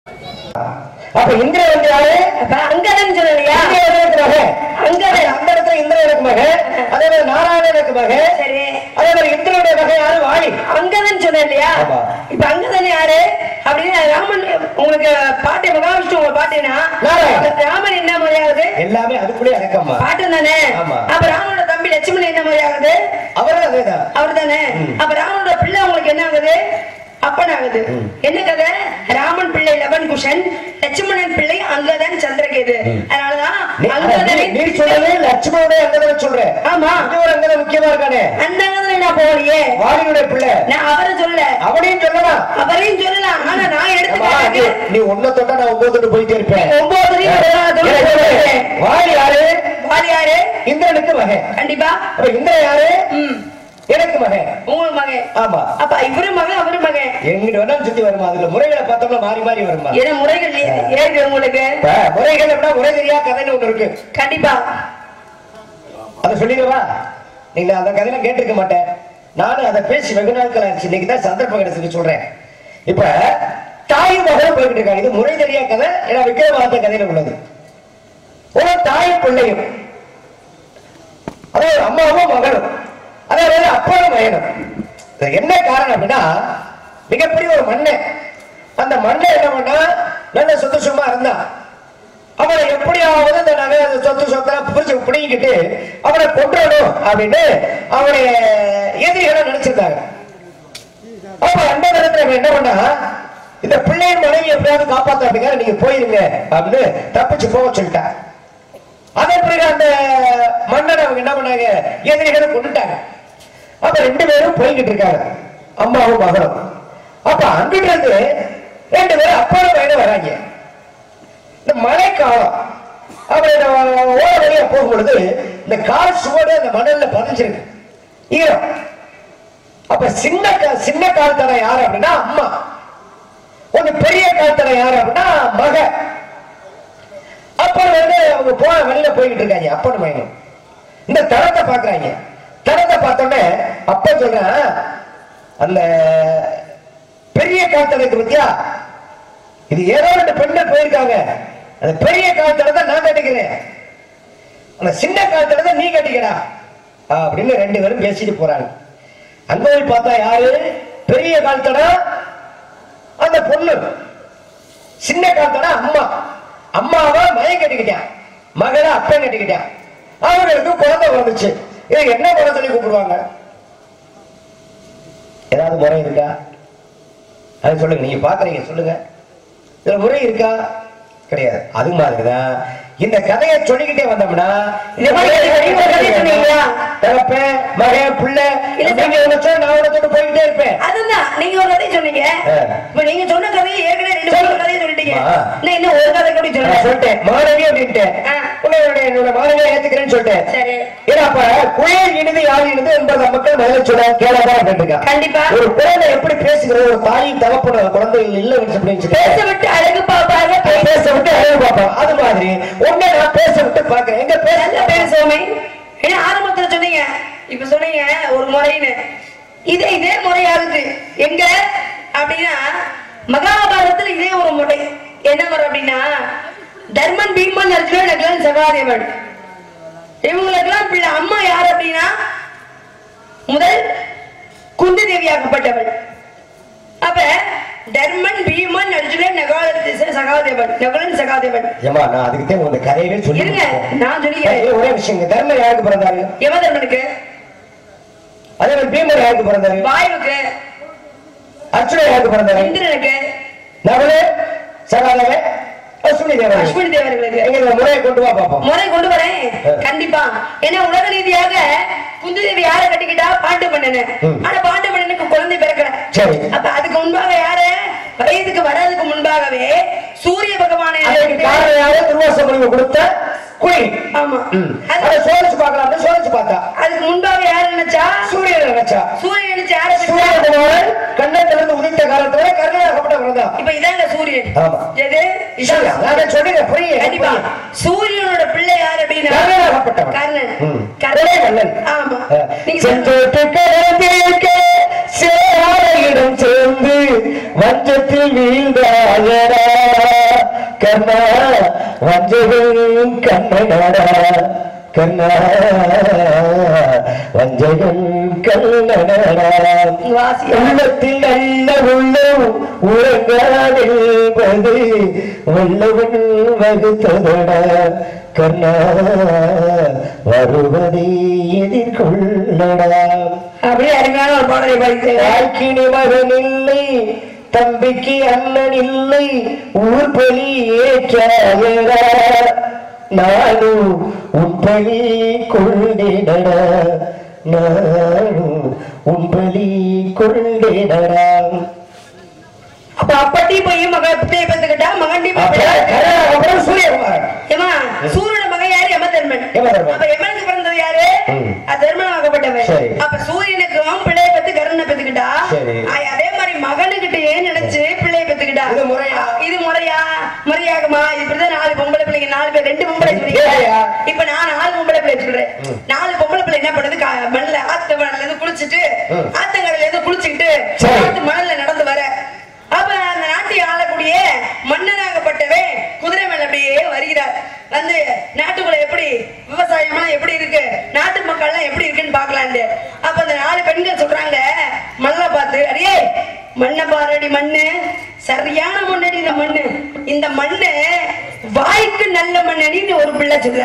அப்ப இந்திர வந்து யாரு அப்ப அங்கதன் சொல்லலையா இந்திரனுக்கு மகன் அங்கதன். அந்த இடத்துல இந்திரனுக்கு மகன் அதே மாதிரி நாராயணனுக்கு மகன் சரி அதே மாதிரி இந்திரனுடைய மகன் யாரு வாணி அங்கதன் சொன்ன இல்லையா ஆமா. இப்ப அங்கதன் யாரு அப்படின்னு ராமன் உங்களுக்கு பாட்டு மகாவிஷ்ணு உங்க பாட்டுனா நாராயணன். ராமன் என்ன முறையாகுது எல்லாமே அதுக்குள்ளே அடக்கம்மா பாட்டு தானே ஆமா. அப்ப ராமனோட தம்பி லட்சுமணன் என்ன முறையாகுது அவரும் அதேதான் அவர் தானே ம். அப்ப ராமனோட பிள்ளை உங்களுக்கு என்ன ஆகுது அப்பன் ஆகுது ம். என்ன கதை ராமன் பிள்ளை லவன் குஷன் லட்சுமணன் பிள்ளை அங்கதன் சந்திரகேது ம். அதனாலதான் நீ- அட, அங்கதனை நீ- நீ சொல்லவே லட்சுமணனுடைய அங்கதனை சொல்ற ஆமா இது ஒரு அங்கதன் முக்கியமா இருக்கானே அந்த அங்கதனை நான் போகலையே வாணியுடைய பிள்ளை நான் அவரை சொல்லல அவனையும் சொல்லலாம் அவரையும் சொல்லலாம் ஆனா நான் அம்மா, எடுத்துக்கிறேன் நீ- நீ ஒன்ன தொட்டா நான் ஒன்பது தொட்டு போயிட்டே இருப்பேன் ஒன்பதுலயும் பதினாறு தொட்டு எனக்கு போயிட்டே. வாணி யாரு வாலி யாரு இந்திரனுக்கு மகன் கண்டிப்பா அப்ப இந்திரன் யாரு ம் எனக்கு மகன் உங்களுக்கு மகன் ஆமா அப்ப இவரு மகன் அவரு மகன் எங்கிட்ட வேணாலும் சுத்தி வருமா அதுல முறைகளை பார்த்தோம்னா மாறி மாறி வருமா என்ன முறைகள் ஏது உங்களுக்கு இப்ப முறைகள் அப்படின்னா முறை தெரியா கதைன்னு ஒண்ணு இருக்கு கண்டிப்பா அதை சொல்லிடுவா நீங்க அந்த கதையில கேட்டிருக்க மாட்டேன் நானும் அதை பேசி வெகு நாட்கள் ஆச்சு இன்னைக்கு தான் சந்தர்ப்பம் கிடைச்சது சொல்றேன் இப்ப தாயும் மகனும் போய்கிட்டு இருக்காங்க இது முறை தெரியா கதை ஏன்னா விக்ரமாத்த கதையில உள்ளது ஒரு தாயும் பிள்ளையும் அதாவது அம்மாவும் மகனும் அதாவது அப்பனும் மகனும் இது என்ன காரணம் அப்படின்னா மிகப்பெரிய ஒரு மண்ணை அந்த மண்ணை என்ன பண்ணா நல்ல சொத்து சும்மா இருந்தான் அவனை எப்படியாவது இந்த நகை அந்த சொத்து சொத்தெல்லாம் பிரிச்சு பிடிங்கிட்டு அவனை கொன்றணும் அப்படின்னு அவனை எதிரிகளை நினைச்சிருந்தாங்க அப்ப அந்த நேரத்துல இவன் என்ன பண்ணா இந்த பிள்ளையின் மனைவி எப்படியாவது காப்பாத்த அப்படிங்கிற நீங்க போயிருங்க அப்படின்னு தப்பிச்சு போக சொல்லிட்டான் அதன் பிறகு அந்த மன்னனை அவங்க என்ன பண்ணாங்க எதிரிகளை கொண்டுட்டாங்க அப்ப ரெண்டு பேரும் போய்கிட்டு இருக்காங்க அம்மாவும் மகனும் அப்ப அங்கிட்டு இருந்து ரெண்டு பேரும் அப்பாவும் பையனும் வராங்க இந்த மழைக்காலம் அப்படி நம்ம ஓர வழியா போகும்பொழுது இந்த கால் சுவடு அந்த மணல்ல பதிஞ்சிருக்கு ஈரம் அப்ப சின்ன கா- சின்ன கால் தடை யாரு அப்படின்னா அம்மா ஒண்ணு பெரிய கால் தடை யாரு அப்படின்னா மக அப்புறம் வந்து அவங்க போன வழியில போய்கிட்டு இருக்காங்க அப்பன் மகனும் இந்த தடத்தை பாக்குறாங்க தடத்தை பார்த்தோன்னே அப்ப சொல்றேன் அந்த பெரிய கால் தடைக்கு பத்தியா இது ஏதோ ரெண்டு பெண்கள் போயிருக்காங்க அந்த பெரிய காலத்துல தான் நான் கட்டிக்கிறேன் அந்த சின்ன காலத்துல தான் நீ கட்டிக்கடா அப்படின்னு ரெண்டு பேரும் பேசிட்டு போறாங்க அங்க போய் பார்த்தா யாரு பெரிய காலத்தட அந்த பொண்ணு சின்ன காலத்தட அம்மா அம்மாவை மயம் கட்டிக்கிட்டான் மகளை அப்பன் கட்டிக்கிட்டான் அவங்களுக்கு குழந்தை வந்துச்சு இதுக்கு என்ன முறை சொல்லி கூப்பிடுவாங்க ஏதாவது முறை இருக்கா அது சொல்லுங்க நீங்க பாக்குறீங்க சொல்லுங்க இதுல முறை இருக்கா கிடையாது அது மாதிரிதான் இந்த கதையை சொல்லிக்கிட்டே வந்தோம்னா இந்த மாதிரி நீங்க ஒரு கதை சொன்னீங்களா? தகப்பேன் மகன் பிள்ளை இல்ல, நீங்க ஒண்ணு சொன்னா நான் உனக்கு போய்கிட்டே இருப்பேன் அதுதான் நீங்க ஒரு கதை சொன்னீங்க ஆ. இப்ப நீங்க சொன்ன கதையை ஏற்கனவே ரெண்டு மூணு கதையை சொல்லிட்டீங்க ஆ. நான் இன்னும் ஒரு கதை கூட நான் சொல்றேன் சொல்லிட்டேன் மாணவி அப்படின்ட்டேன் ஆ. உன்னை என்னோட மாணவியை ஏத்துக்கிறேன்னு சொல்லிட்டேன் சரி ஏன்னா அப்ப குயல் இனிது யாழ் இனிது என்பதை மக்கள் முதல்ல சொல்ல கேளதா அப்படின்னு இருக்கா. கண்டிப்பா. ஒரு குழந்தை எப்படி பேசுகிறது ஒரு தாயும் தகப்பன குழந்தைகள் இல்லை அப்படின்னு சொல்லி பேச விட்டு அழகு பாப்பாங்க பேச பேச விட்டு அழகு பார்ப்போம் அது மாதிரி உன்னை நான் பேச விட்டு பாக்குறேன் எங்க பேச நல்ல பேசுவோமே ஏன்னா ஆரம்பத்துல சொன்னீங்க இப்ப சொன்னீங்க ஒரு முறைன்னு இதே இதே முறையாகுது எங்க அப்படின்னா மகாபாரதத்துல இதே ஒரு முறை என்ன முறை அப்படின்னா தர்மன் பீமன் அர்ஜுனன் நகலன் சகாதேவன் இவங்களுக்கெல்லாம் பிள்ளை அம்மா யார் அப்படின்னா முதல் குந்தி தேவியாக்கப்பட்டவள் அப்ப தர்மன் பீமன் அர்ஜுனன் நகால சகாதேவன் நகுலன் சகாதேவன் ஏமா நான் அதுக்கு தான் உங்க கதையவே சொல்லி இருங்க நான் சொல்லிக்கிறேன் ஏய், ஒரே விஷயம் தர்மர் யாருக்கு பிறந்தாரு யமதர்மனுக்கு அதே மாதிரி பீமர் யாருக்கு பிறந்தாரு வாயுவுக்கு அர்ஜுனன் யாருக்கு பிறந்தாரு இந்திரனுக்கு நவலு சகாதவே அஸ்வினி தேவன் அஸ்வினி தேவர்களுக்கு எங்க இந்த முறையை கொண்டு வா பாப்போம் முறை கொண்டு வரேன் கண்டிப்பா ஏன்னா உலக ரீதியாக குந்தி தேவி யார கட்டிக்கிட்டா பாண்டு பண்ணனு ம். ஆனா பாண்டு பண்ணனுக்கு குழந்தை பிறக்கல சரி. அப்ப அதுக்கு முன்பாக யாரு வயதுக்கு வராதுக்கு முன்பாகவே சூரிய பகவானை அதற்கு காரணம் யாரு திருவாச முடிவு கொடுத்த குயில் ஆமா ம். அது- அதை சோதிச்சு பார்க்கலாம்னு சோதிச்சு பார்த்தா அதுக்கு முன்பாக யாரு நினைச்சா சூரியன் நினைச்சா சூரியன் நினைச்சு யார பெற்றா? சூரியகுமாரன் கண்ணத்திலிருந்து உதித்த காலத்துல கருணையாகப்பட்ட பிறந்தான் இப்ப இதாங்க சூரியன் ஆமா. எது சரி, இதான் நான் சொல்லுங்க புரியுங்க கண்டிப்பா சூரியனோட பிள்ளை யார் அப்படின்னா கருணையாகப்பட்டவன். கர்ணன் ம். கர்ணன். ஒரே கண்ணன். ஆமா நீங்க சொல்லுங்க. செந்தோட்டு கடந்தேக்க சேராயிடம் சேர்ந்து வஞ்சத்தில் வீழ்ந்தாயடா கண்ணா வஞ்சகன் கண்ணனடா கண்ணா வஞ்சகன் கண்ணனடா வாசியா உள்ளத்தில் நல்ல உள்ளம் உறங்காதென்பது வல்லவன் வகுத்ததடா கண்ணா வருவதை எதிர்கொள்ளடா அப்படியே அருமையான ஒரு பாடலை படித்து தாய்க்கினி மகன் இல்லை தம்பிக்கு அண்ணன் இல்லை ஊர் பலி ஏற்றாயடா நானும் உன் பலி கொண்டேனடா நானும் உன் பலி கொண்டேனடா அப்ப அப்பட்டி போய் மகன் பிள்ளைய பெத்துக்கிட்டா மகன் அப்புறம் சூரியகுமார் ஏமா சூரியன மகன் யாரு யமதர்மன் யமதர்மன். அப்ப யமனுக்கு பிறந்தது யாரு ம். அது தர்மனாகப்பட்டவன் சரி. அப்ப சூரியனுக்கும் பிள்ளைய பெத்து கருணை பெத்துக்கிட்டா சரி. ஆ, அதே மாதிரி மகனுக்கிட்ட ஏன் நினைச்சு பிள்ளைய பெத்துக்கிட்டா இது முறையா? இது முறையா முறையாகுமா இப்படிதான் நாலு பொம்பளை பிள்ளைங்க நாலு பேர் ரெண்டு பொம்பளை பிள்ளைங்க ஏய்யா. இப்ப நான் நாலு பொம்பளை பிள்ளை சொல்றேன் ம். நாலு பொம்பளை பிள்ளை என்ன பண்ணுது கா- மண்ணுல ஆத்து மணல்ல இருந்து குளிச்சுட்டு ம். ஆத்தங்கரையில இருந்து குளிச்சுக்கிட்டு சரி. ஆத்து மணல்ல நடந்து வர அப்ப அந்த நாட்டை ஆளக்கூடிய மன்னனாகப்பட்டவன் குதிரை மேல அப்படியே வருகிறார் வந்து நாட்டுக்குள்ள எப்படி விவசாயம்லாம் எப்படி இருக்கு நாட்டு மக்கள்லாம் எப்படி இருக்குன்னு பாக்கலான்ட்டு அப்ப அந்த நாலு பெண்கள் சொல்றாங்க மண்ணை பார்த்து அடியே மண்ணை பாருடி மண்ணு சரியான மண்ணடி இந்த மண்ணு இந்த மண்ணு வாய்க்கு நல்ல மண்ணடின்னு ஒரு பிள்ளை சொல்ற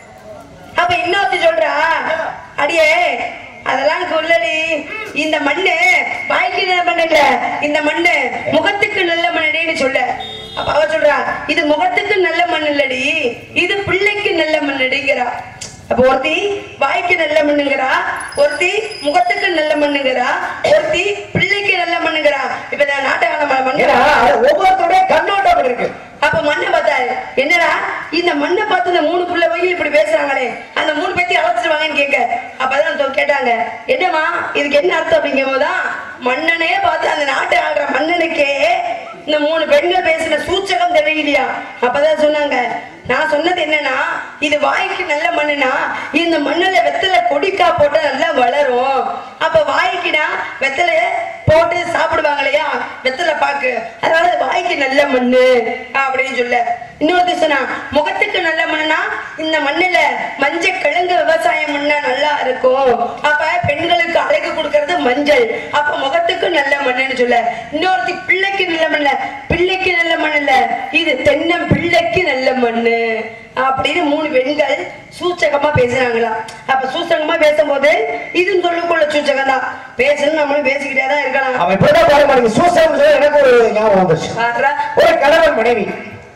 அப்ப இன்னொருத்தி சொல்றா அடியே அதெல்லாம் சொல்லடி இந்த மண்ணு வாய்க்கு நல்ல மண் இல்ல இந்த மண்ணு முகத்துக்கு நல்ல மண்ணடின்னு சொல்ல அப்ப அவ சொல்றா இது முகத்துக்கு நல்ல மண் இல்லடி இது பிள்ளைக்கு நல்ல மண்ணடிங்கிறா அப்ப ஒருத்தி வாய்க்கு நல்ல மண்ணுங்கிறா ஒருத்தி முகத்துக்கு நல்ல மண்ணுங்கிறா ஒருத்தி பிள்ளைக்கு நல்ல மண்ணுங்கிறா இப்ப இந்த நாட்டகால மண் ஏன்னா அது ஒவ்வொருத்தருடைய கண்ணோட்டம் இருக்கு அப்ப மண்ணை பார்த்தாரு என்னடா இந்த மண்ணை பார்த்து இந்த மூணு புள்ள வகையில் இப்படி பேசுறாங்களே அந்த மூணு பேத்தி அழைச்சிருவாங்கன்னு கேட்க அப்பதான் தொ- கேட்டாங்க என்னம்மா இதுக்கு என்ன அர்த்தம் அப்படிங்கும் போதுதான் மன்னனே பார்த்து அந்த நாட்டை ஆடுற மன்னனுக்கே இந்த மூணு பெண்கள் பேசின சூச்சகம் தெரியலையா அப்பதான் சொன்னாங்க நான் சொன்னது என்னன்னா இது வாய்க்கு நல்ல மண்ணுனா இந்த மண்ணுல வெத்தலை கொடிக்கா போட்டா நல்லா வளரும் அப்ப வாய்க்குனா வெத்தலைய போட்டு சாப்பிடுவாங்க இல்லையா வெத்தலை பாக்கு அதனால அது வாய்க்கு நல்ல மண்ணு அப்படின்னு சொல்ல இன்னொருத்தி சொன்னா முகத்துக்கு நல்ல மண்ணுனா இந்த மண்ணுல மஞ்சள் கிழங்கு விவசாயம் பண்ணா நல்லா இருக்கும் அப்ப பெண்களுக்கு அழகு கொடுக்கறது மஞ்சள் அப்ப முகத்துக்கு நல்ல மண்ணுன்னு சொல்ல இன்னொருத்தி பிள்ளைக்கு நல்ல மண்ணு பிள்ளைக்கு நல்ல மண் இல்ல இது தென்னம் பிள்ளைக்கு நல்ல மண்ணு அப்படின்னு மூணு பெண்கள் சூச்சகமா பேசுறாங்களாம் அப்ப சூச்சகமா பேசும்போது இதுன்னு சொல்லுக்குள்ள சூச்சகம் தான் பேசணும் நம்மளும் பேசிக்கிட்டே தான் இருக்கலாம் அவன் இப்படிதான் பாருங்க எனக்கு சூசம் எனக்கு ஒரு ஞாபகம் வந்துச்சு பாருடா. ஒரு கணவன் மனைவி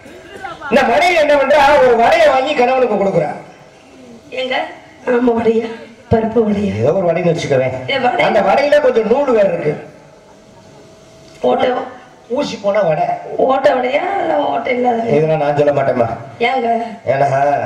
இந்த மனைவி என்ன பண்றா ஒரு வடையை வாங்கி கணவனுக்கு கொடுக்குறா எங்க ஆமா வடையா பருப்பு வடையா ஏதோ ஒரு வடைன்னு வச்சுக்கவேன் ஏ, வடை. அந்த வடையில கொஞ்சம் நூல் வேற இருக்கு ஓட்ட ஊசி போன வடை ஓட்ட வடையா இல்ல ஓட்ட இல்லாத இதெல்லாம் நான் சொல்ல மாட்டேம்மா ஏங்க ஏன்னா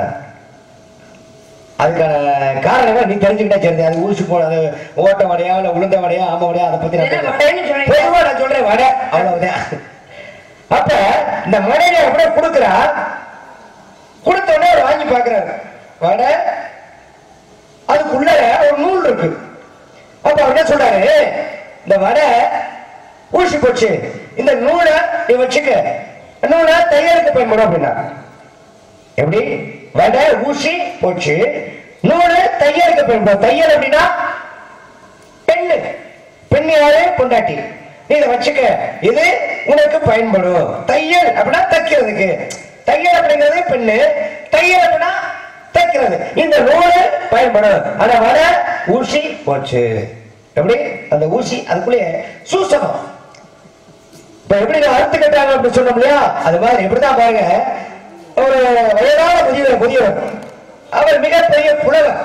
அதுக்கான காரணங்கள் நீ தெரிஞ்சுக்கிட்டே சரி அது ஊசி போன அது ஓட்ட வடையா இல்ல உளுந்த வடையா ஆம வடையா அதை பத்தி நான் என்ன பேசல. வடைன்னு சொல்றீங்க பொதுவா நான் சொல்றேன் வடை அவ்வளவுதான் அப்ப இந்த மனைவி அப்படியே கொடுக்குறா கொடுத்த உடனே அவர் வாங்கி பாக்குறாரு வடை அதுக்குள்ள ஒரு நூல் இருக்கு அப்ப அவர் என்ன சொல்றாரு இந்த வடை ஊசி போச்சு இந்த நூலை நீ வச்சுக்க நூலை தையலுக்கு பயன்படும் அப்படின்னா எப்படி வடை ஊசி போச்சு நூலு தையலுக்கு பயன்படும் தையல் அப்படின்னா பெண்ணு பெண் யாரு பொண்டாட்டி நீ இதை வச்சுக்க இது உனக்கு பயன்படும் தையல் அப்படின்னா தைக்கிறதுக்கு தையல் அப்படிங்கிறது பெண்ணு தையல் அப்படின்னா தைக்கிறது இந்த நூலு பயன்படும் ஆனா வர ஊசி போச்சு எப்படி அந்த ஊசி அதுக்குள்ளே சூசகம் இப்ப எப்படி நான் அறுத்து கட்டாங்க அப்படின்னு சொன்னோம் இல்லையா அது மாதிரி எப்படிதான் பாருங்க ஒரு வயதான முதியவர் முதியவர் அவர் மிகப்பெரிய புலவர்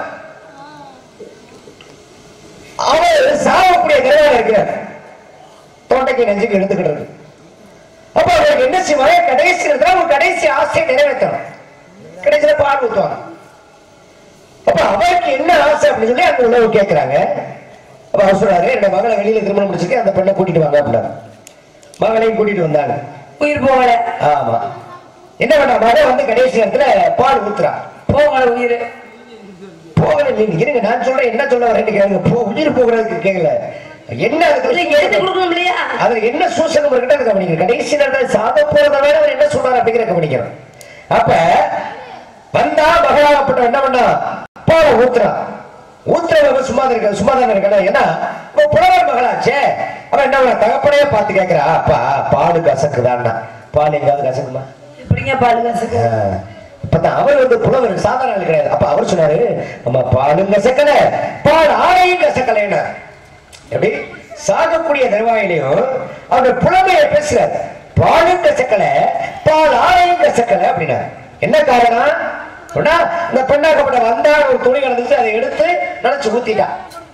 அவர் சாகக்கூடிய நிலையில இருக்கிறார் தோட்டைக்கு நெஞ்சுக்கு எடுத்துக்கிட்டு அப்ப அவருக்கு என்ன செய்வாங்க கடைசி நேரத்துல ஒரு கடைசி ஆசையை நிறைவேற்றணும் கடைசியில பால் ஊத்துவாங்க அப்ப அவருக்கு என்ன ஆசை அப்படின்னு சொல்லி அந்த உணவு கேட்கிறாங்க அப்ப அவர் சொல்றாரு என்னோட மகளை வெளியில திருமணம் முடிச்சிருக்கேன் அந்த பெண்ணை கூட்டிட்டு வாங்க அப்படின்னாரு மகளையும் கூட்டிட்டு வந்தாங்க உயிர் போகல ஆமா என்ன பண்ண மகன் வந்து கடைசி நேரத்துல பால் ஊத்துறா போகல உயிர் போகல நீங்க இருங்க நான் சொல்றேன் என்ன சொல்ல வரேன்னு கேளுங்க போ உயிர் போகிறதுக்கு கேட்கல என்ன அதுக்கு இல்ல எடுத்து கொடுக்கணும் இல்லையா அதுல என்ன சூசகம் இருக்குன்னு கவனிக்கணும் கடைசி நேரத்தில் சாத போறத வேற அவர் என்ன சொல்றாரு அப்படிங்கிற கவனிக்கணும் அப்ப வந்தா மகளாகப்பட்ட என்ன பண்ணா பால ஊத்துறான் ஊத்துறவங்க சும்மா தான் இருக்க சும்மா தான் இருக்கணும் ஏன்னா இப்ப புலவர் மகளாச்சே அவன் என்ன பண்ணா, தகப்பனையே பார்த்து கேட்கிறா அப்பா பாடு கசக்குதான்னா பால் எங்காவது கசக்குமா எப்படிங்க பாதுகாசுக்கு ஆஹ். இப்பதான் அவர் வந்து புலவர் சாதாரண ஆள் கிடையாது அப்ப அவர் சொன்னாரு நம்ம பாலும் கசக்கல பால் ஆடையும் கசக்கலைன்னு எப்படி சாகக்கூடிய தருவாயிலையும் அவர் புலமையை பேசுறாரு பாலும் கசக்கல பால் ஆடையும் கசக்கல அப்படின்னா என்ன காரணம் அப்படின்னா, இந்த பெண்ணாக்கப்பட்ட வந்தா ஒரு துணி கிடந்துச்சு அதை எடுத்து நினைச்சு ஊத்திட்டா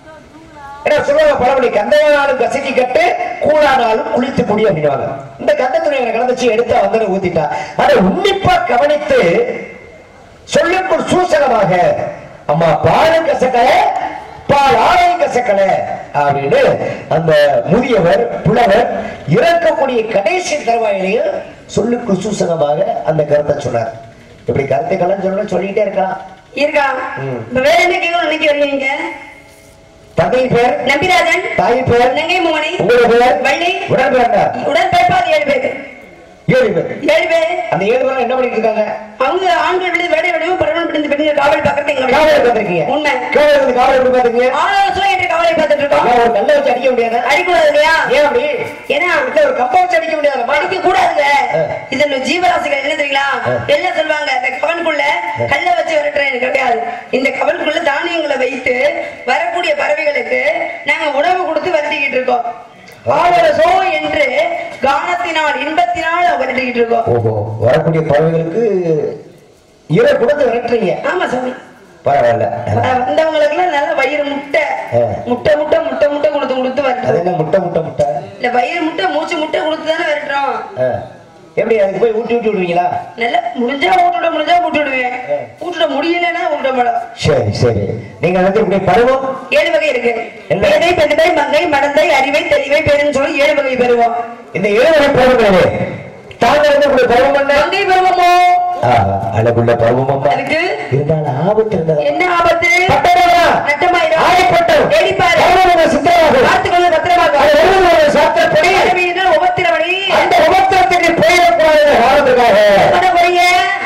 ஏன்னா சொல்லுவாங்க பழமொழி கந்தையானாலும் கசக்கி கட்டு கூழானாலும் குளித்து குடி அப்படின்னுவாங்க இந்த கந்த துணியை கிடந்துச்சு எடுத்து வந்து ஊத்திட்டா அதை உன்னிப்பா கவனித்து சொல்லுக்குள் சூசகமாக அம்மா பாலும் கசக்கல பால் ஆடையும் கசக்கல அப்படின்னு அந்த முதியவர் புலவர் இறக்கக்கூடிய கடைசி தருவாயிலையும் சொல்லுக்குள் சூசகமாக அந்த கருத்தை சொன்னார் இப்படி கருத்துக்கெல்லாம் சொல்லணும் சொல்லிட்டே இருக்கலாம் இருக்கா ம். இப்ப வேற என்ன கேட்கணும் நினைக்கிறீங்க நீங்க தந்தை பேர் நம்பிராஜன் தாய் பேர் நங்கை மோகனை உங்களோட பேர் வள்ளி உடன்பிறந்தார் உடன்பிறப்பாது ஏழு பேர் ஏழு பேர் ஏழு பேர் அந்த ஏழு பேரும் என்ன பண்ணிட்டு இருக்காங்க அவங்க ஆண்கள் விழுந்து வேலை விடவும் பரவல் விழுந்து பெண்கள் காவல் பார்க்கறது எங்க காவலை வேலை. பார்த்திருக்கீங்க உண்மை காவலை வந்து காவலை எப்படி பார்த்திருக்கீங்க ஆலோசனை என்று காவலை பார்த்துட்டு இருக்கோம் அம்மா, ஒரு கல்லை வச்சு அடிக்க முடியாதா அடிக்கூடாது இல்லையா ஏன் அப்படி ஏன்னா இல்ல ஒரு கம்பை வச்சு அடிக்க முடியாதா அடிக்க கூடாதுங்க ஆ. இது இந்த ஜீவராசிகள் என்ன தெரியுங்களா ஆ. எல்லாம் சொல்லுவாங்க இந்த கவனுக்குள்ள கல்ல வச்சு விரட்டுறேன் கிடையாது இந்த கவனுக்குள்ள தானியங்களை வைத்து வரக்கூடிய பறவைகளுக்கு நாங்க உணவு கொடுத்து விரட்டிக்கிட்டு இருக்கோம் ஆவரசோ என்று கானத்தினால் இன்பத்தினால் விரட்டிக்கிட்டு இருக்கோம் ஓஹோ வரக்கூடிய பறவைகளுக்கு இறை கொடுத்து விரட்டுறீங்க ஆமா சாமி பரவாயில்ல வந்தவங்களுக்கு எல்லாம் நல்ல வயிறு முட்டை ஆ. முட்டை முட்டை முட்டை முட்டை கொடுத்து கொடுத்து அது விரட்டுறோம் என்ன முட்டை முட்டை முட்டை இல்ல வயிறு முட்டை மூச்சு முட்டை கொடுத்து தானே விரட்டுறோம் ஆ. எப்படி அதுக்கு போய் ஊட்டி ஊட்டி விடுவீங்களா நல்ல முடிஞ்சா ஊட்டுட முடிஞ்சா ஊட்டி விடுவேன் ஆ. ஊட்டுட முடியலன்னா ஊட்ட மாட்டோம் சரி சரி நீங்க வந்து இப்படி பருவம் ஏழு வகை இருக்கு என்ன? பேதை பெண்மை மங்கை மடந்தை அறிவை தெளிவை பேருன்னு சொல்லி ஏழு வகை பெறுவோம் இந்த ஏழு வகை பருவங்களே தாங்க வந்து இப்படி பருவம் என்ன மங்கை பருவமோ ஆஹா, அழகுள்ள பருவம் அம்மா அதுக்கு இருந்தாலும் ஆபத்து இருந்ததா என்ன ஆபத்து பட்டணமா நட்டமாயிரம் ஆயப்பட்டம் ஏடிப்பாரு பருவமங்க சித்திரமாகும் பார்த்துக்கொள்ள பத்திரமாக அது எழுதுவது சாத்திரப்படி அறிவியல் உபத்திரவணி அந்த உபத்திரத்துக்கு போயிடக்கூடாது காரணத்துக்காக பண்ண போறீங்க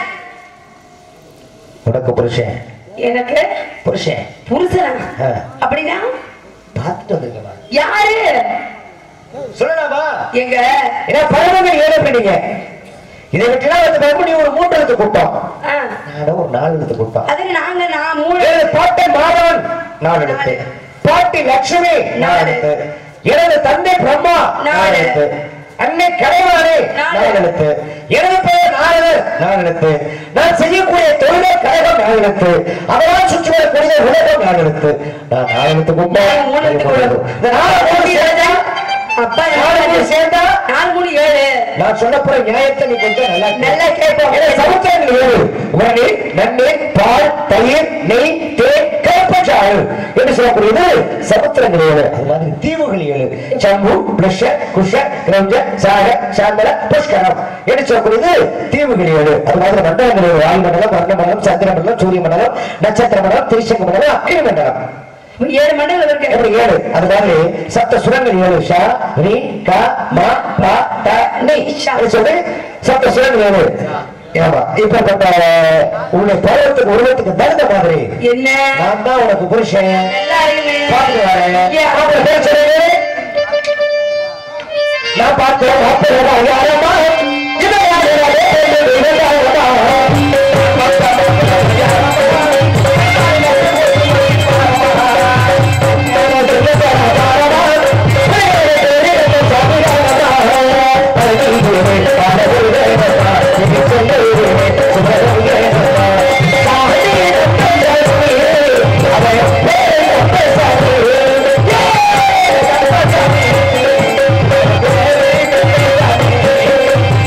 உனக்கு புருஷன் எனக்கு புருஷன் புருஷன் ஆ. அப்படின்னா பார்த்துட்டு வந்துருக்கமா யாரு சொல்லலாமா எங்க ஏன்னா பருவங்கள் ஏழு பண்ணீங்க இதை விட்டுலாம் வந்து மறுபடியும் ஒரு மூன்று எழுத்து கூட்டம் ஆ, நானும் ஒரு நாலு எழுத்து கூட்டம் அதுக்கு நாங்க நான் மூணு எனது பாட்டை மாதவன் நாலு எழுத்து பாட்டி லட்சுமி நாலு எழுத்து எனது தந்தை பிரம்மா நாலு நாலு. எழுத்து அன்னை கலைவாணி நாலு. நாலு எழுத்து எனது பெயர் நாலு நாலு எழுத்து நான் செய்யக்கூடிய தொழிலை கழகம் நாலு எழுத்து அதெல்லாம் சுற்றி வரக்கூடிய உலகம் நாலு எழுத்து நான் நாலு எழுத்து கூட்டம் நான் மூணு எழுத்து கூட்டம். இந்த நாலு மூணு சேர்ந்தா அப்பா நாலு மூணு சேர்ந்தா நாலு மூணு ஏழு நான் சொல்ல போற நியாயத்தை நீ கொஞ்சம் நல்லா கேளு. நல்லா கேட்போம். ஏன்னா சமுத்திரங்கள் ஏழு உடனே நன்னீர் பால் தயிர் நெய் தேன் கருப்பச்சாறு என்று சொல்லக்கூடியது சமுத்திரங்கள் ஏழு அது மாதிரி தீவுகள் ஏழு சம்பு பிளஷ குஷ கிரௌஞ்ச சாக சாந்தல புஷ்கரம் என்று சொல்லக்கூடியது தீவுகள் ஏழு அது மாதிரி மண்டலங்கள் ஏழு வாயு மண்டலம் வர்ண மண்டலம் சந்திர மண்டலம் சூரிய மண்டலம் நட்சத்திர மண்டலம் திருச்சங்க மண்டலம் அக்னி மண்டலம் ஏழு மண்டலம் இருக்கு எப்படி ஏழு அது மாதிரி சப்த சுரங்கள் ஏழு ஷா ரி க ம ப ட நி அப்படி சொல்லி சப்த சுரங்கள் ஏழு ஆமா இப்ப உன்னை பருவத்துக்கு உருவத்துக்கு தகுந்த மாதிரி என்ன நான் தான் உனக்கு புருஷன் நல்லா இருக்குமே. பார்த்து வரேன் ஏன்? மாப்பிள்ளை பேர் சொல்லு. நான் பார்த்தேன் மாப்பிள்ளை அடையாளமா இது யாருடைய பேரு? இது யாருடைய Yeah!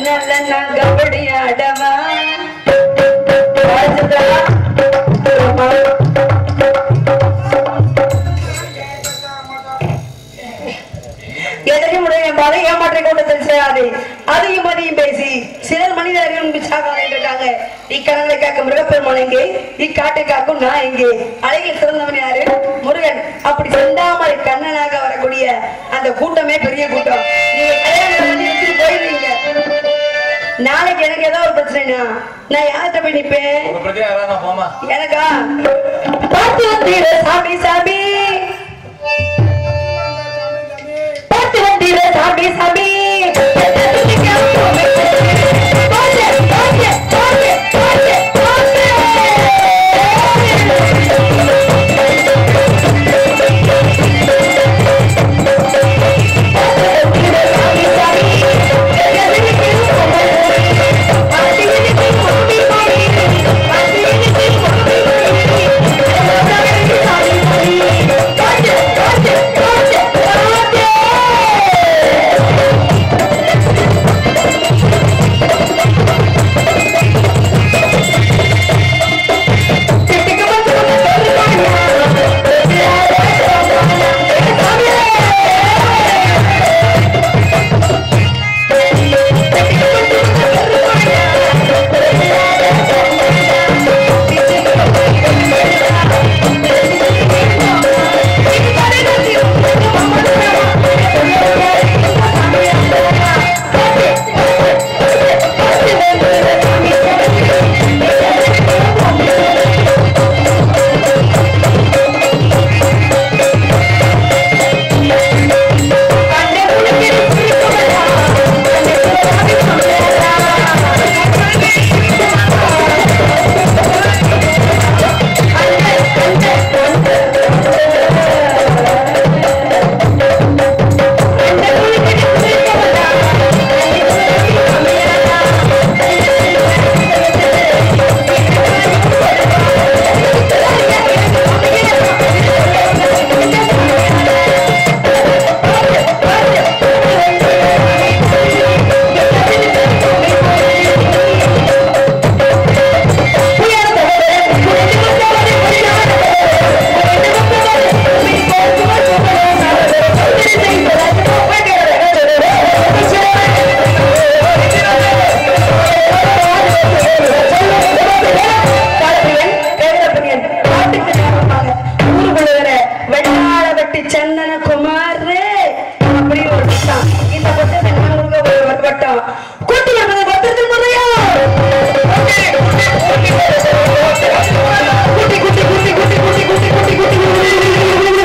பின்னால நான் கபடி ஆடவா வாழ்த்துதா? எதையும் உடைய மலை ஏமாற்றி கொண்டு தெரியாது அதையும் மதியும் பேசி சிலர் மனிதர்கள் பிச்சாக இருக்காங்க இக்கடலை காக்கும் மிருகப்பெருமான் எங்கே இக்காட்டை காக்கும் நான் எங்கே அழகில் சிறந்தவன் யாரு முருகன் அப்படி செந்தாமரை கண்ணனாக வரக்கூடிய அந்த கூட்டமே பெரிய கூட்டம் நீங்க கல்யாணம் பண்ணி எடுத்துட்டு போயிருவீங்க நாளைக்கு எனக்கு ஏதாவது ஒரு பிரச்சனைனா நான் யார்கிட்ட போய் நிப்பேன் உங்க பிரச்சனை யாராவது நான் போமா எனக்கா பார்த்து வந்தீர சாமி சாமி பார்த்து வந்தீர சாமி சாமி பாத்து, பாத்து, பாத்து, பாத்து, பாத்து. சந்தன குமார் அப்படி ஒரு பட்டம் இந்த பட்டத்தை நான் உங்களுக்கு ஒரு பட்டம் கூட்டி வருவது பத்திரத்தில் முறையா குட்டி குட்டி குட்டி குட்டி குட்டி குட்டி குட்டி குட்டி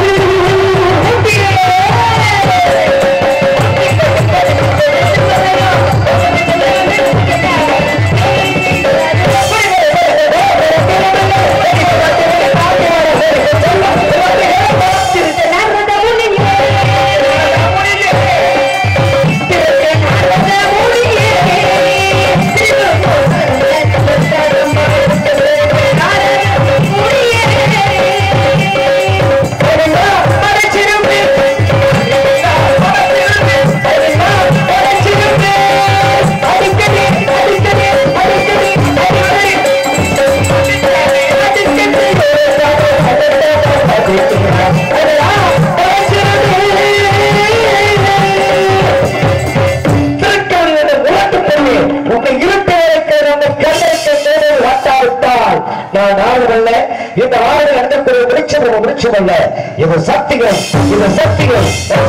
நான் நாடுகள்ல இந்த ஆறு நடத்தக்கூடிய விருட்சம் ஒரு விருட்சம் அல்ல இது சக்திகள் இது சக்திகள்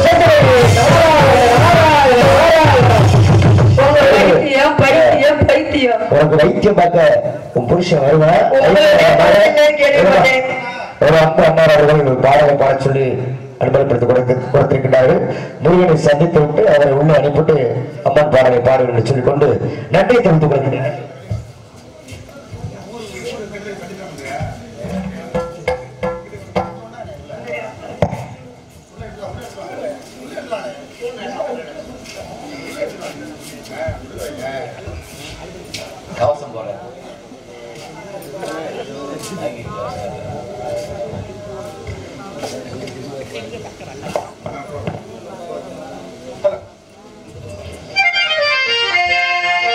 பைத்தியம் பைத்தியம் பைத்தியம் உனக்கு வைத்தியம் பார்க்க உன் புருஷன் வருவான் உங்களுடைய பையன் கேள்விப்பட்டேன். ஒரு அம்மா அம்மா அவர்கள் பாடலை பாட சொல்லி அனுமதிப்படுத்தி கொடுத்து கொடுத்திருக்கிறார்கள் முருகனை சந்தித்து விட்டு அவரை உள்ள அனுப்பிட்டு அம்மன் பாடலை பாடுங்கள் என்று சொல்லிக் கொண்டு நன்றி தெரிவித்துக் கொள்கிறேன் கவசம் போல ஆ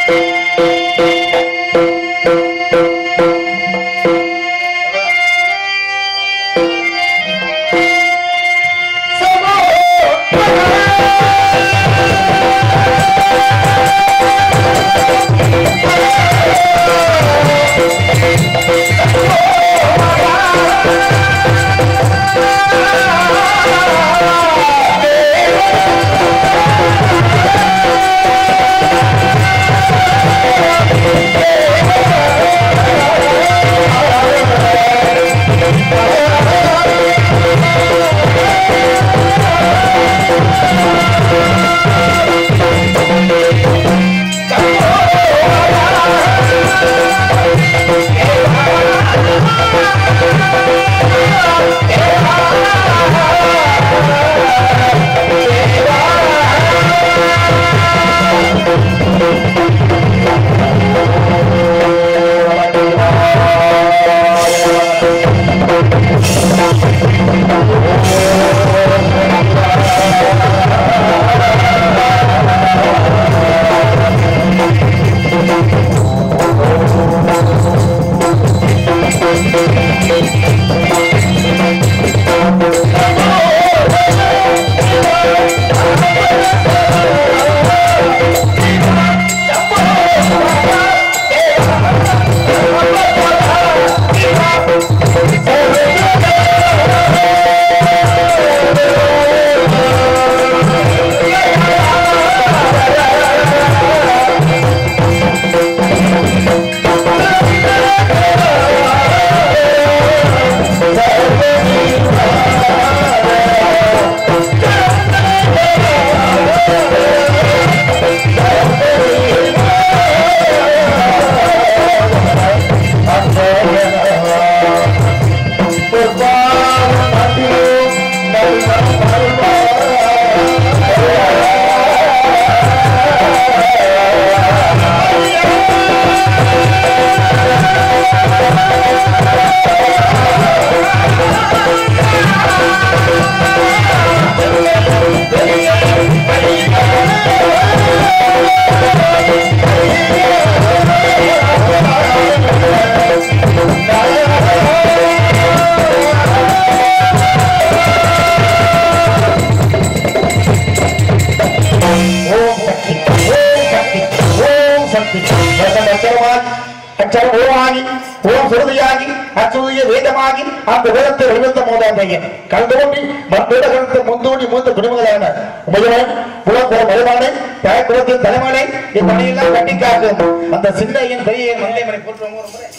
அச்சரம் ஓமாகி ஓம் சுருதியாகி அச்சுதிய வேதமாகி அந்த வேதத்தை வெளிவந்த மூதாம் பையன் கல்தோண்டி மண்பேட கருத்து முந்தோண்டி மூத்த குடும்பங்களான உமையவன் குலக்குல மலைவானை குலத்தின் தலைமலை இப்பணியெல்லாம் கட்டி காக்கும் அந்த சின்னையன் பெரிய மந்தை மலை போற்றுவோம் ஒரு முறை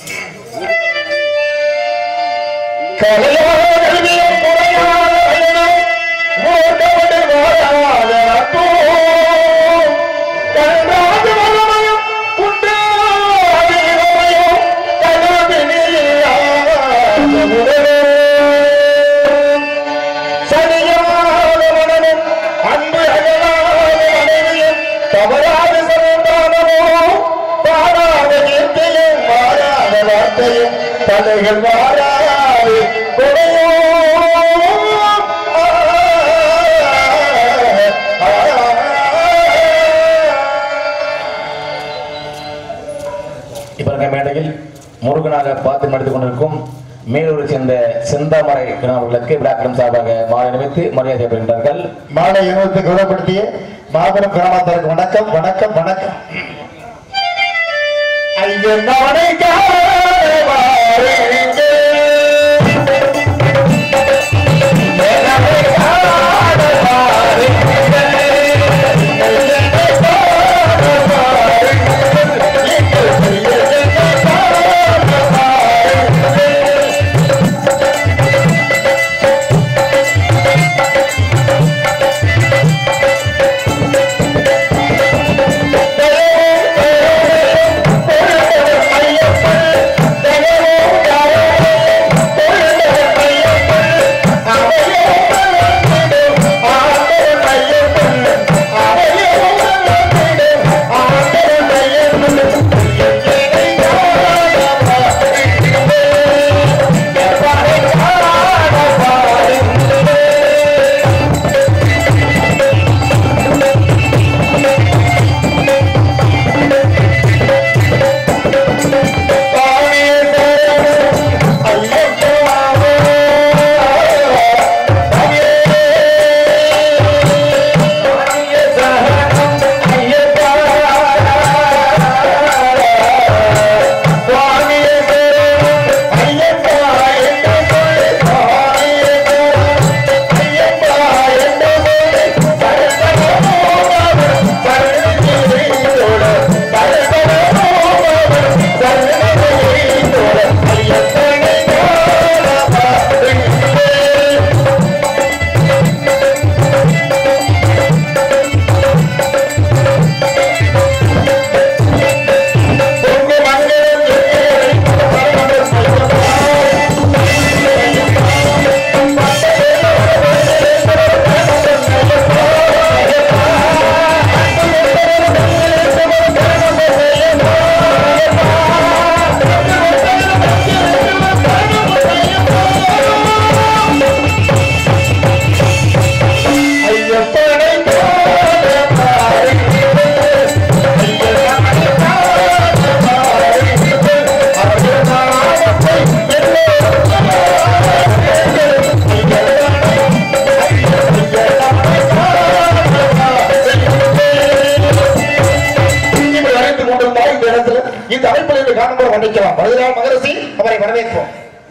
கலையாத கல்வியும் குறையாத பயணம் ஓட்டப்பட்டு வாழாத நட்போ கருணாத வளமயம் உண்டாத இளமயம் கலாபினியில்லாத உடலே. சனியாத மனமும் அன்பு அகலாத மனைவியும் தவறாத சந்தானமோ பாராத கீர்த்தியும் மாறாத வார்த்தையும் தலைகள் மாறாது கொடையோ இப்ப இருக்க மேடையில் முருகனாக பார்த்து நடத்தி கொண்டிருக்கும் மேலூரை சேர்ந்த செந்தாமரை அவர்களுக்கு விழாக்களம் சார்பாக மாலை நிமித்து மரியாதை செய்யப்படுகின்றார்கள் மாலை இனத்தை கௌரவப்படுத்திய மாபெரும் கிராமத்தாருக்கு வணக்கம் வணக்கம் வணக்கம் ஐயனவனை காணவாருங்க. என்னை காணவாருங்க. என்னை காணவாருங்க. என்னை காணவாருங்க. ஐயப்பன் இந்த அமைப்பில் இருந்து காணும்போது வந்திக்கலாம் பதினாறு மகரசி அவரை வரவேற்போம்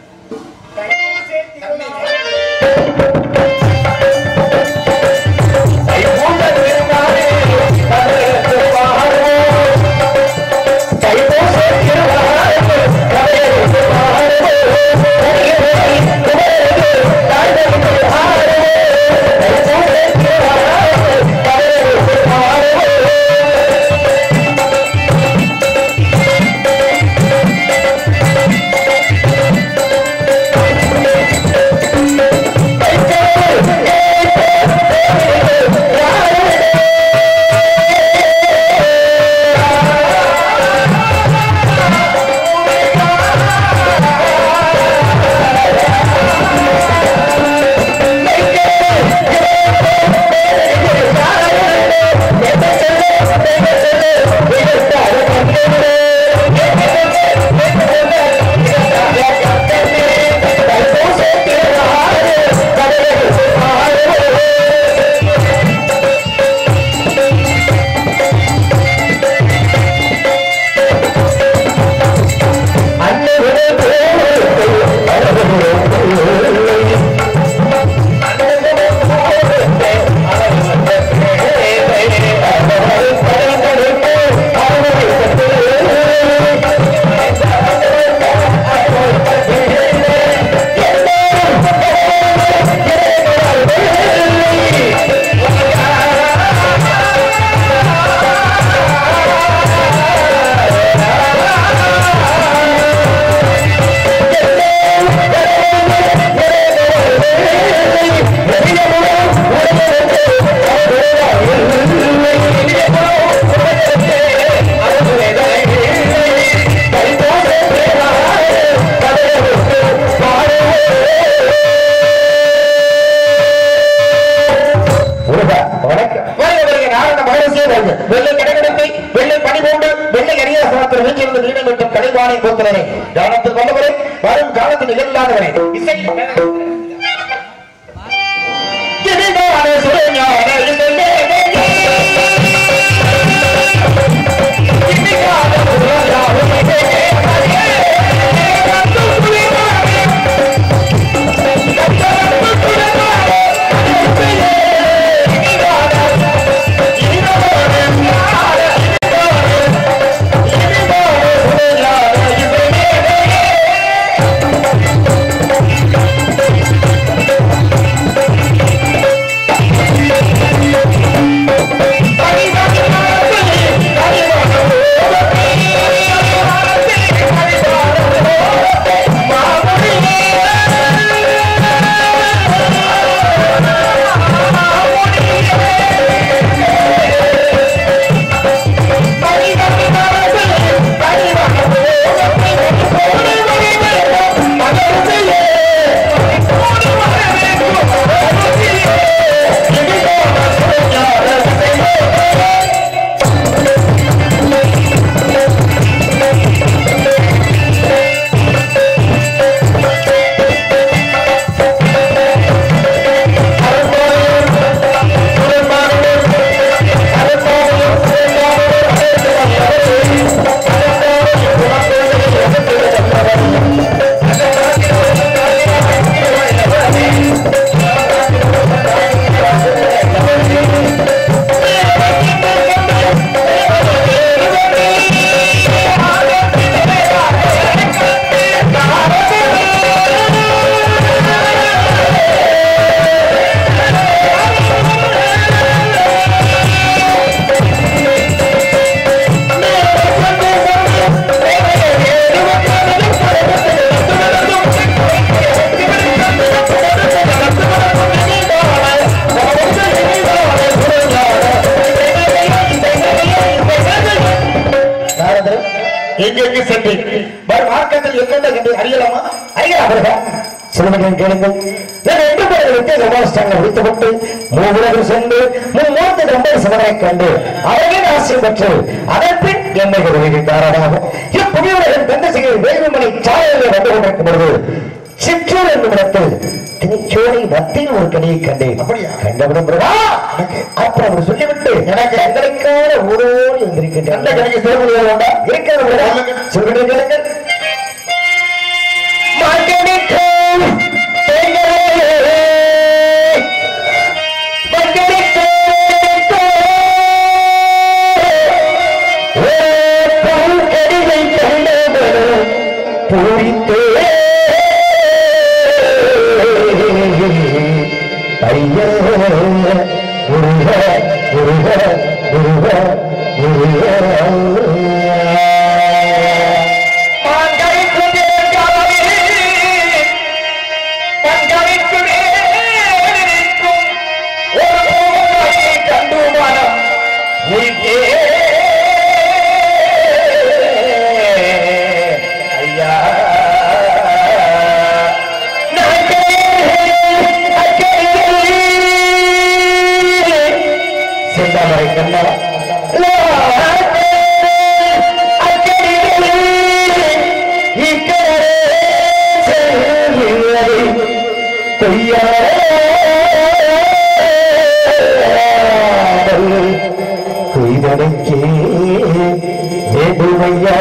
வெள்ளை கடகடத்தை வெள்ளை பனிபோண்டு வெள்ளை அரியாசனத்தில் வீச்சிருந்து வீடு மற்றும் கலைவானை போத்துறனே கவனத்தில் கொண்டவரே வரும் காலத்தில் நிகழ்ந்தாதவரே இசை இதுதான சுரஞான இதழே. இதுதான சுரஞான இதழே. நாரதர் எங்கெங்கு சென்று வரும் மார்க்கத்தில் எங்கெந்த கண்டு அறியலாமா அறியலாம் சிறுவர்கள் கேளுங்கள் நான் எட்டு பேர்களுக்கு சமாஸ்தானம் வைத்துவிட்டு மூவுலகம் சென்று மும்மூர்த்தி ரொம்ப சிவனை கண்டு அவர்கள் ஆசை பெற்று அதற்பின் என்னை உதவிக்கு காரணமாக இப்புதிய உலகம் தந்தசிகள் வேலுமணி சாலையில் வந்து கொண்டிருக்கும் பொழுது சிற்றூர் என்னும் இடத்தில் திருச்சோலை மத்தியில் ஒரு கனியை கண்டேன் அப்படியா கண்டவுடன் பிரபா அப்புறம் அவர் சொல்லிவிட்டு எனக்கு எங்களுக்கான ஊரோடு இருந்திருக்க அந்த கணக்கு சிறப்பு உண்டா இருக்கிற சொல்லுங்க மகனுக்கும் பெண்களே, மகனுக்கும் ஒரு பூங்கடிகை கண்டவனும் பூரித்தே. ஐயா, முருக, முருக, முருக, முருக. மாங்கனிக்கு நேர்காவலே, மங்கனிக்கு நேரிருக்கும் ஒரு பூவை கண்டு மனம் உயிர்த்தே. ஐயா நாட்டே, அக்கறையில் செந்தாமரை கண்ணா லாட்டே, அக்கறையில் இக்கரை செல்கிறது கொய்யாமல் கொய்தனைக்கே வேண்டுமையா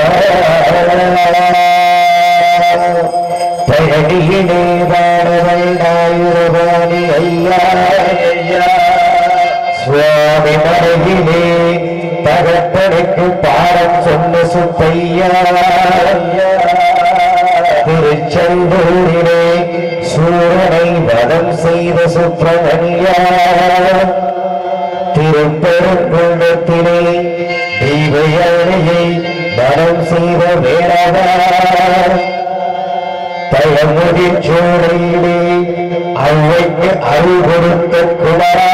பழனியிலே வாழவல்லாயுரவாணி ஐயா ஐயா சுவாமி மனையிலே தகப்பனுக்கு பாடம் சொன்ன சுப்பையா திருச்செந்தூரிலே சூரனை வதம் செய்த சுப்பிரமணியா திருப்பெருங்குள்ளத்திலே தெய்வயானையை வதம் செய்த வேடவா பழமுதிர் சோலையிலே அவ்வைக்கு அருள் கொடுத்த குமரா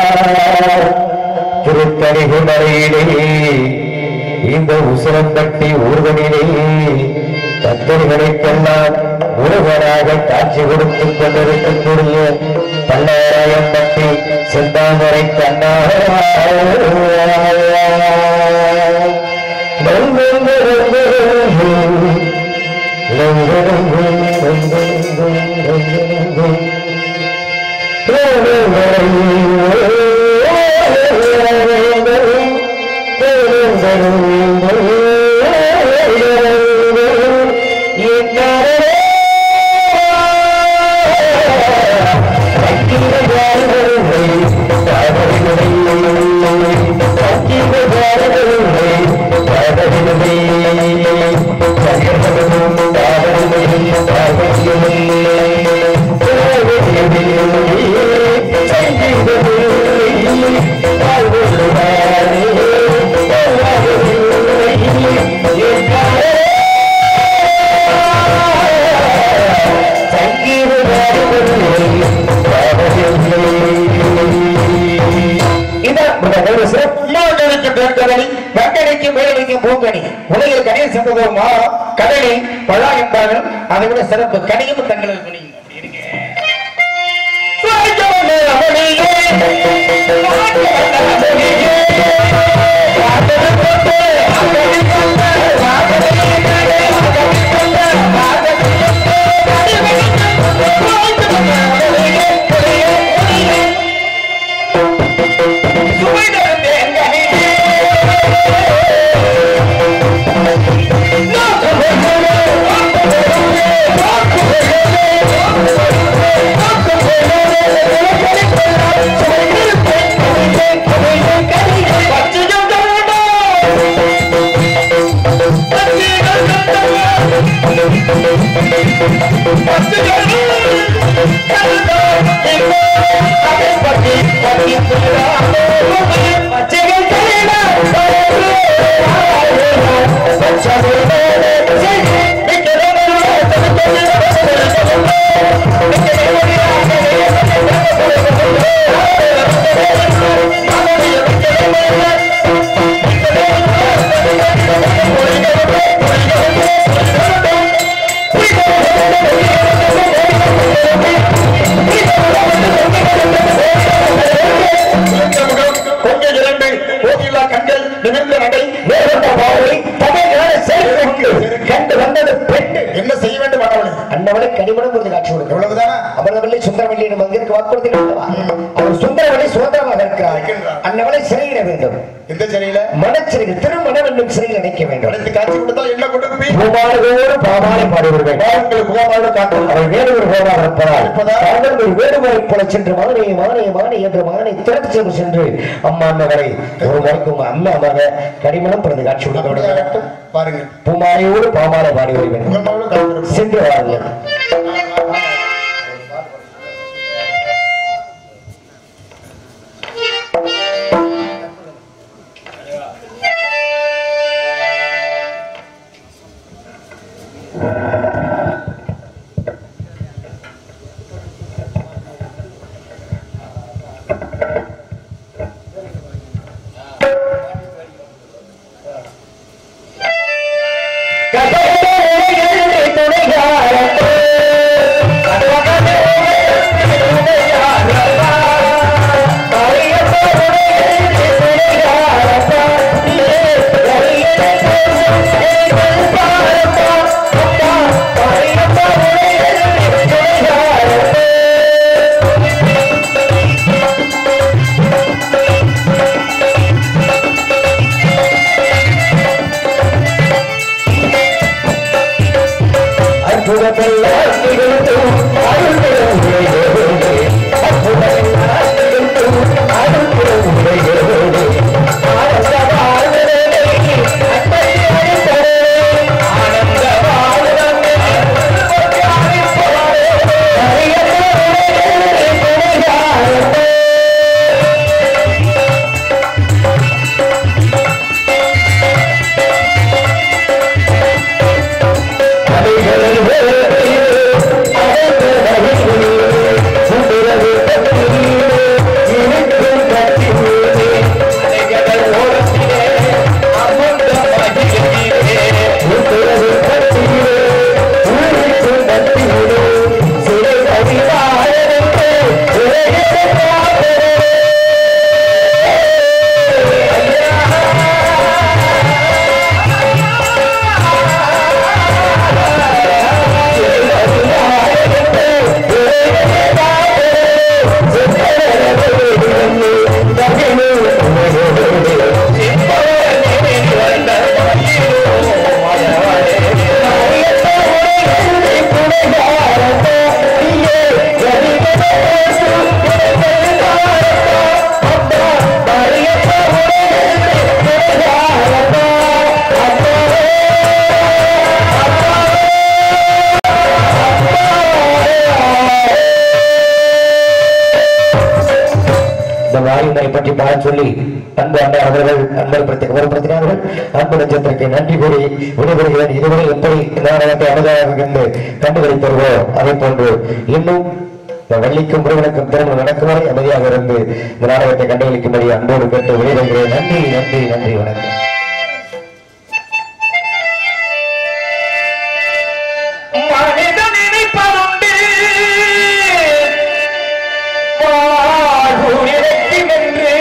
திருத்தணிகுமலையிலே இந்த உசுரம்பட்டி ஊர்வனிலே பக்தர்களுக்கெல்லாம் முருகனாக காட்சி கொடுத்துக் கொண்டிருக்கக்கூடிய பல்லாயிரம்பட்டி செந்தாமரை கண்ணா உலகில் கணியம் சிறந்ததோ மாறம் கடலில் பழா என்பார்கள் அதை விட சிறப்பு கனியும் தங்களுக்கு புரியும் அப்படி இருக்கு Thank எந்த சிறையில மனச்சிறையில் திருமணம் என்னும் சிறையில் அடைக்க வேண்டும் அடுத்து காட்சி கொடுத்தா என்ன கொடுப்பி பூமாலையோடு பாமாலை பாடுவர்கள் பாவங்கள் புகாமாடு காட்டும் அவை வேடுவர் போமாக இருப்பதால் இருப்பதால் அவர்கள் வேடுவரை போல சென்று மானே மானே மானே என்று மானை திறத்து சென்று சென்று அம்மா அம்மகளை ஒரு முறைக்கு உங்க அம்மா அம்மாக கடிமணம் பிறந்து காட்சி கொடுக்க வேண்டும் அப்படியாகட்டும் பாருங்கள் பூமாலையோடு பாமாலை பாடி வருவேன் புகமாடு காத்திருப்போம் சென்று வாருங்கள் அற்புதமெல்லாம் நிகழ்த்தும் அருள்பெரும் உரையோடு. அற்புதமெல்லாம் நிகழ்த்தும் அருள்பெரும் உரையோடு. ஆனந்த வாழ்வதனை அன்பை அளிப்பதே. ஆனந்த வாழ்வதனை அன்பை அளிப்பதே. அரியத்த உரைகளில் துணையாரத்தே. அலைகளில் வேலையிலே அடைந்த வழியிலே சுடரவு கத்தியிலே இனிக்கும் கத்தியிலே அலைகள் ஓரத்திலே அமர்ந்த மகிழ்ச்சியிலே சுடரவு கத்தியிலே இனிக்கும் கத்தியிலே சிறை அதிகாரத்தை சிறையிட்டு காக்கிறே இந்த வாயுனை பற்றி பாட சொல்லி அன்பு அண்ணா அவர்கள் அன்பப்படுத்தி கௌரவப்படுத்தினார்கள் அன்பு நட்சத்திரத்தை நன்றி கூறி விடைபெறுகிறேன் இதுவரை எப்படி இந்த நாடகத்தை அனுதாரம் என்று கண்டுபிடித்தவர்களோ அதே போன்று இன்னும் இந்த வள்ளிக்கும் முருகனுக்கும் திருமணம் நடக்கும் வரை அமைதியாக இருந்து இந்த நாடகத்தை கண்டுபிடிக்கும்படி அன்போடு கேட்டு விடைபெறுகிறேன் நன்றி நன்றி நன்றி வணக்கம் மனிதன் நினைப்பதுண்டு வாழ்வு இறைக்கும் என்று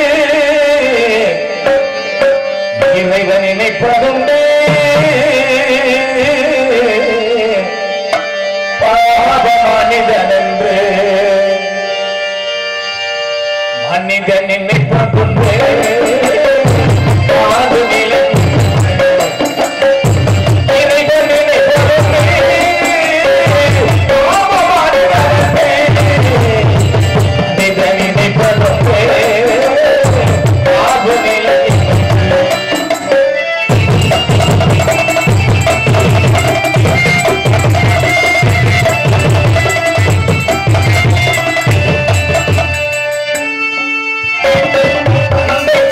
இறைவன் நினைப்பதுண்டு பாவ மனிதன் என்று மனிதன் நினைப்பதுண்டு பாது நிலை அந்த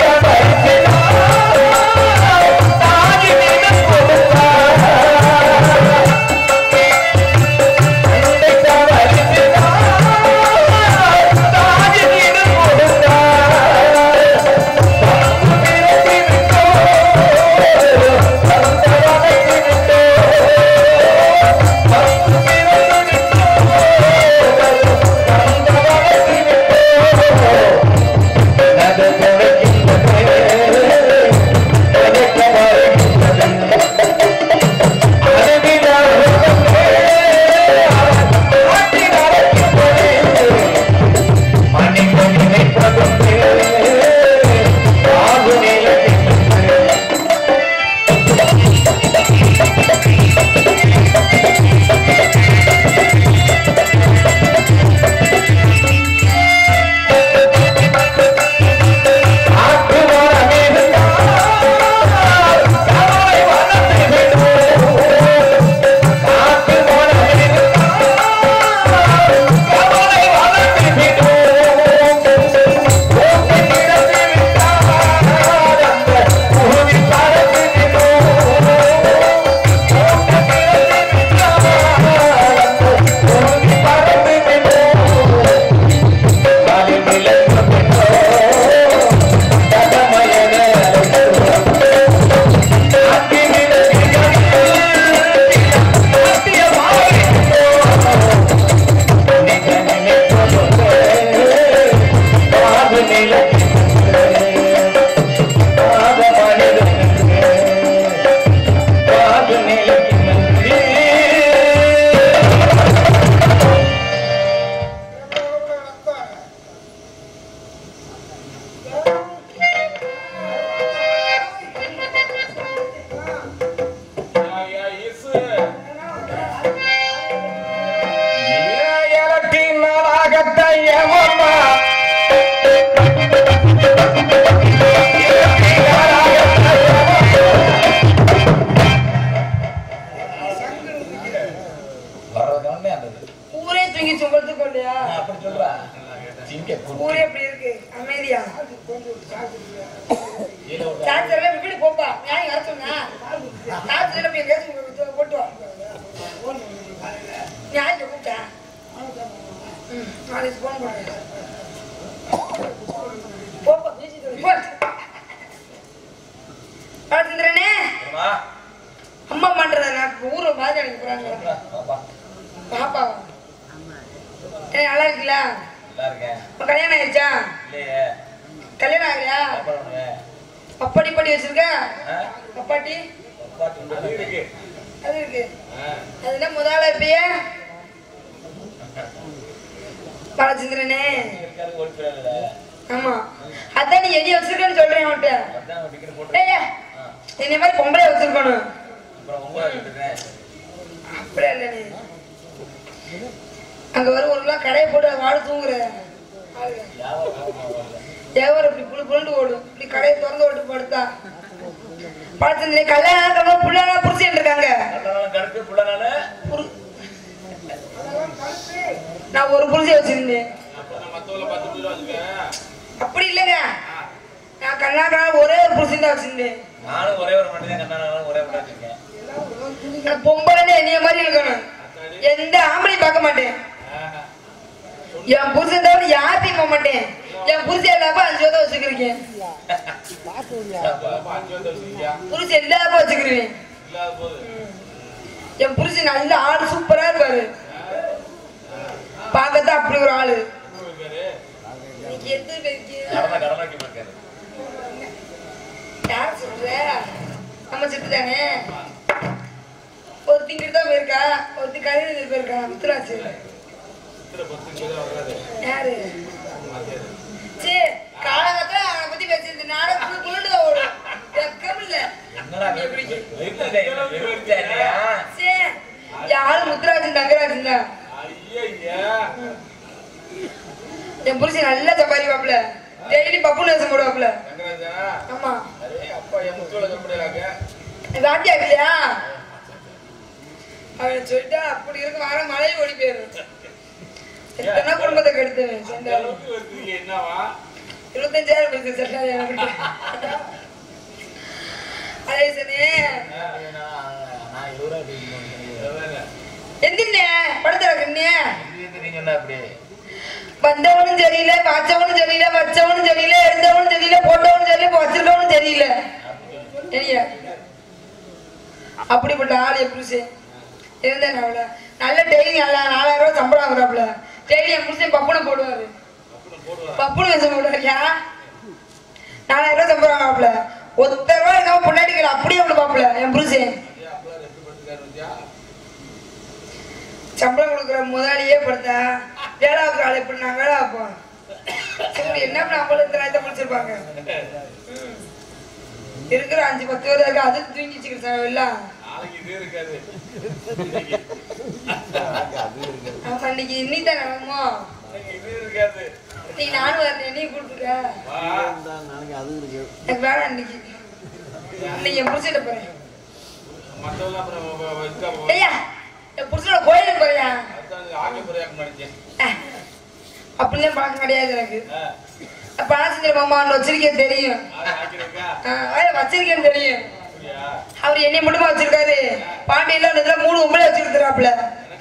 ஆத்துல போய் எங்கேயாச்சும் போட்டு வா ஞாயிற்று கூப்பிட்டா ம் நாளைக்கு ஃபோன் பண்ணுறேன் போப்பா பேசிட்டு போ பாத்துக்கிறேனே அம்மா பண்றத நான் ஊரை மாதிரி எனக்கு போறாங்க பாப்பா ஏ நல்லா இருக்குல்ல உன் கல்யாணம் ஆயிடுச்சா கல்யாணம் ஆகலையா பப்பாட்டி பட்டி வச்சிருக்க பப்பாட்டி அது இருக்கு அது என்ன முதல்ல இருப்பியே பாலச்சந்திரனே ஆமா அதான் நீ எடி வச்சிருக்கேன்னு சொல்றேன் அவன்கிட்ட ஏய், ஏய், என்னை மாதிரி பொம்பளை வச்சிருக்கணும் அப்படியே இல்லை நீ அங்க வர ஒரு நாள் கடையை போட்டு வாடு தூங்குற ஆளுங்க. தேவர் இப்படி புழு புழுண்டு ஓடும் இப்படி கடையை திறந்து விட்டு படுத்தா படுத்து கல்யாணம் கல்யாணம் புள்ளானா புரிச்சிட்டு இருக்காங்க புரு- நான் ஒரு புரிஞ்சு வச்சிருந்தேன் அப்படி இல்லைங்க நான் கண்ணாக்கா ஒரே ஒரு புருஷன் தான் வச்சிருந்தேன் நானும் ஒரே ஒரு மட்டும் தான் கண்ணா ஒரே ஒரு வச்சிருக்கேன் நான் பொம்பளைன்னு என்னைய மாதிரி இருக்கணும் எந்த ஆம்பளையும் பார்க்க மாட்டேன் என் புருஷன் தவிர யார்த்தையும் போக மாட்டேன் என் புருஷன் எல்லாப்ப அஞ்சு வருஷம் வச்சுக்கிறேன் புருஷன் எல்லாப்ப வச்சுக்கிறேன் என் புருஷன் நல்ல ஆளு சூப்பரா இருப்பாரு பார்க்கத்தான் அப்படி ஒரு ஆளு இன்னைக்கு எந்த பேருக்கு கடமை கடமைக்கு இருக்காரு யார் சொல்ற நம்ம சிட்டு தானே ஒருத்தி இங்கிட்டு தான் போயிருக்கா ஒருத்தி கருது போயிருக்கா முத்துராஜ் யாரு சரி காலகட்டத்துல அவனை பத்தி பேசிட்டு நானும் குழு குழுண்டு தான் ஓடும் வெக்கம் இல்ல என்னடா வெறுத்துட்டே வெறுத்துட்டே இல்லையா சரி யாரு முத்துராஜன் தங்கராஜன் தான் என் புருஷன் நல்லா சம்பாதி பாப்புல டெய்லி பப்பு நேசம் போடுவாப்புல ஆமா வாட்டியா இல்லையா அவன் சொல்லிட்டா அப்படி இருக்கு வர மழை ஓடி போயிடும் எத்தனை குடும்பத்தை கெடுத்து சேர்ந்தாலும் இருபத்தஞ்சாயிரம் பைசா சட்டா அலேசனே நான் இருபது எந்திரினே படுத்துற கண்ணே நீங்க என்ன அப்படி வந்தவனும் சரியில்லை வச்சவனும் சரியில்லை வச்சவனும் சரியில்லை எடுத்தவனும் சரியில்லை போட்டவனும் சரியில்லை இப்ப வச்சிருக்கவனும் சரியில்லை சரியா அப்படிப்பட்ட ஆள் என் புருஷன் இருந்தேன் அவள நல்ல டெய்லி நல்லா நாலாயிரம் ரூபாய் சம்பளம் வாங்குறாப்புல டெய்லி என் புருஷன் பப்புனை போடுவாரு பப்புனை வச்சு போடுவாரியா நாலாயிரம் ரூபாய் சம்பளம் வாங்குறாப்புல ஒத்த ரூபாய் இருக்காம பொண்டாட்டிக்கிற அப்படியே ஒண்ணு பாப்புல என் புருஷன் சம்பளம் கொடுக்குற முதலாளியே படுத்தா வேலை பார்க்குற ஆள் எப்படி நான் வேலை பார்ப்போம் சரி என்ன நம்மளும் இந்த நேரத்தை முடிச்சிருப்பாங்க ம். இருக்கிற அஞ்சு பத்து பேர் இருக்கு அது தூங்கி வச்சுக்கிட்டு எல்லாம் ஆமா இன்னைக்கு இன்னிதான் நடக்குமோ நீ நானும் வரேன் நீ கொடுத்துருக்க எனக்கு வேலை இன்னைக்கு இன்னைக்கு என் புடிச்சிட்டு போறேன் ஐயா என் புடிச்சோட கோயிலுக்கு போறியா அஹ், அப்படிலாம் பழக்கம் கிடையாது எனக்கு பணச்சந்திர மாமா வச்சிருக்கேன் தெரியும் ஆஹ், அதான் வச்சிருக்கேன்னு தெரியும் அவர் என்னை மட்டுமா வச்சிருக்காரு பாண்டியில இதுல மூணு உம்பளை வச்சிருக்கிறாப்புல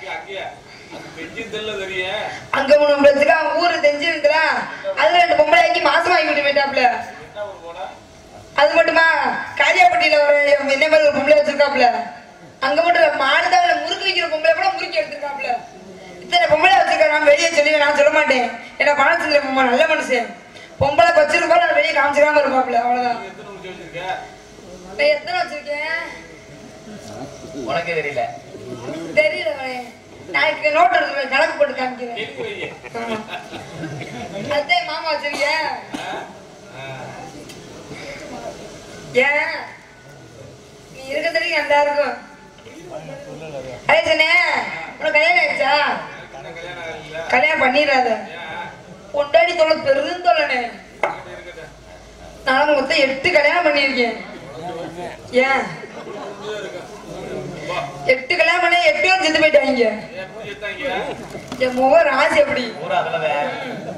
அங்க மூணு உம்பளை வச்சிருக்கா அவன் ஊரு தெரிஞ்சிருக்கிறா அதுல ரெண்டு பொம்பளை ஆக்கி மாசம் ஆக்கி விட்டு போயிட்டாப்புல அது மட்டுமா காரியாப்பட்டியில ஒரு என்ன மாதிரி ஒரு பொம்பளை வச்சிருக்காப்புல அங்க மட்டும் இல்ல மாடுதாவில முறுக்கு வைக்கிற பொம்பளை கூட முறுக்கி எடுத்திருக்காப்புல இத்தனை பொம்பளை வச்சிருக்க நான் வெளியே சொல்லி நான் சொல்ல மாட்டேன் ஏன்னா பணச்சந்திர பொம்மை நல்ல மனுஷன் பொம்பளை வச்சிருக்கோம் நான் வெளியே காமிச்சிடாம இருப்பாப்புல அவ்வளவுதான் நான் எத்தனை வச்சிருக்கேன் உனக்கே தெரியல தெரியல அவனே. நாளைக்கு நோட் எடுத்து கணக்கு போட்டு காமிக்கிறேன் ஆமா. அதான் மாமா வச்சிருக்கிய ஏன் நீ இருக்க தெரியும் அந்த இருக்கும் அதே சொன்னே உனக்கு கல்யாணம் ஆயிடுச்சா கல்யாணம் பண்ணிடாத பொண்டாடி தொல்லை பெரும் தொல்லனே நான் மொத்தம் எட்டு கல்யாணம் பண்ணியிருக்கேன் ஏன் எட்டு கல்யாணம் பண்ணி எட்டு பேரும் செத்து போயிட்டாங்க என் முகம் ராசி எப்படி ஊரா அதுலதான்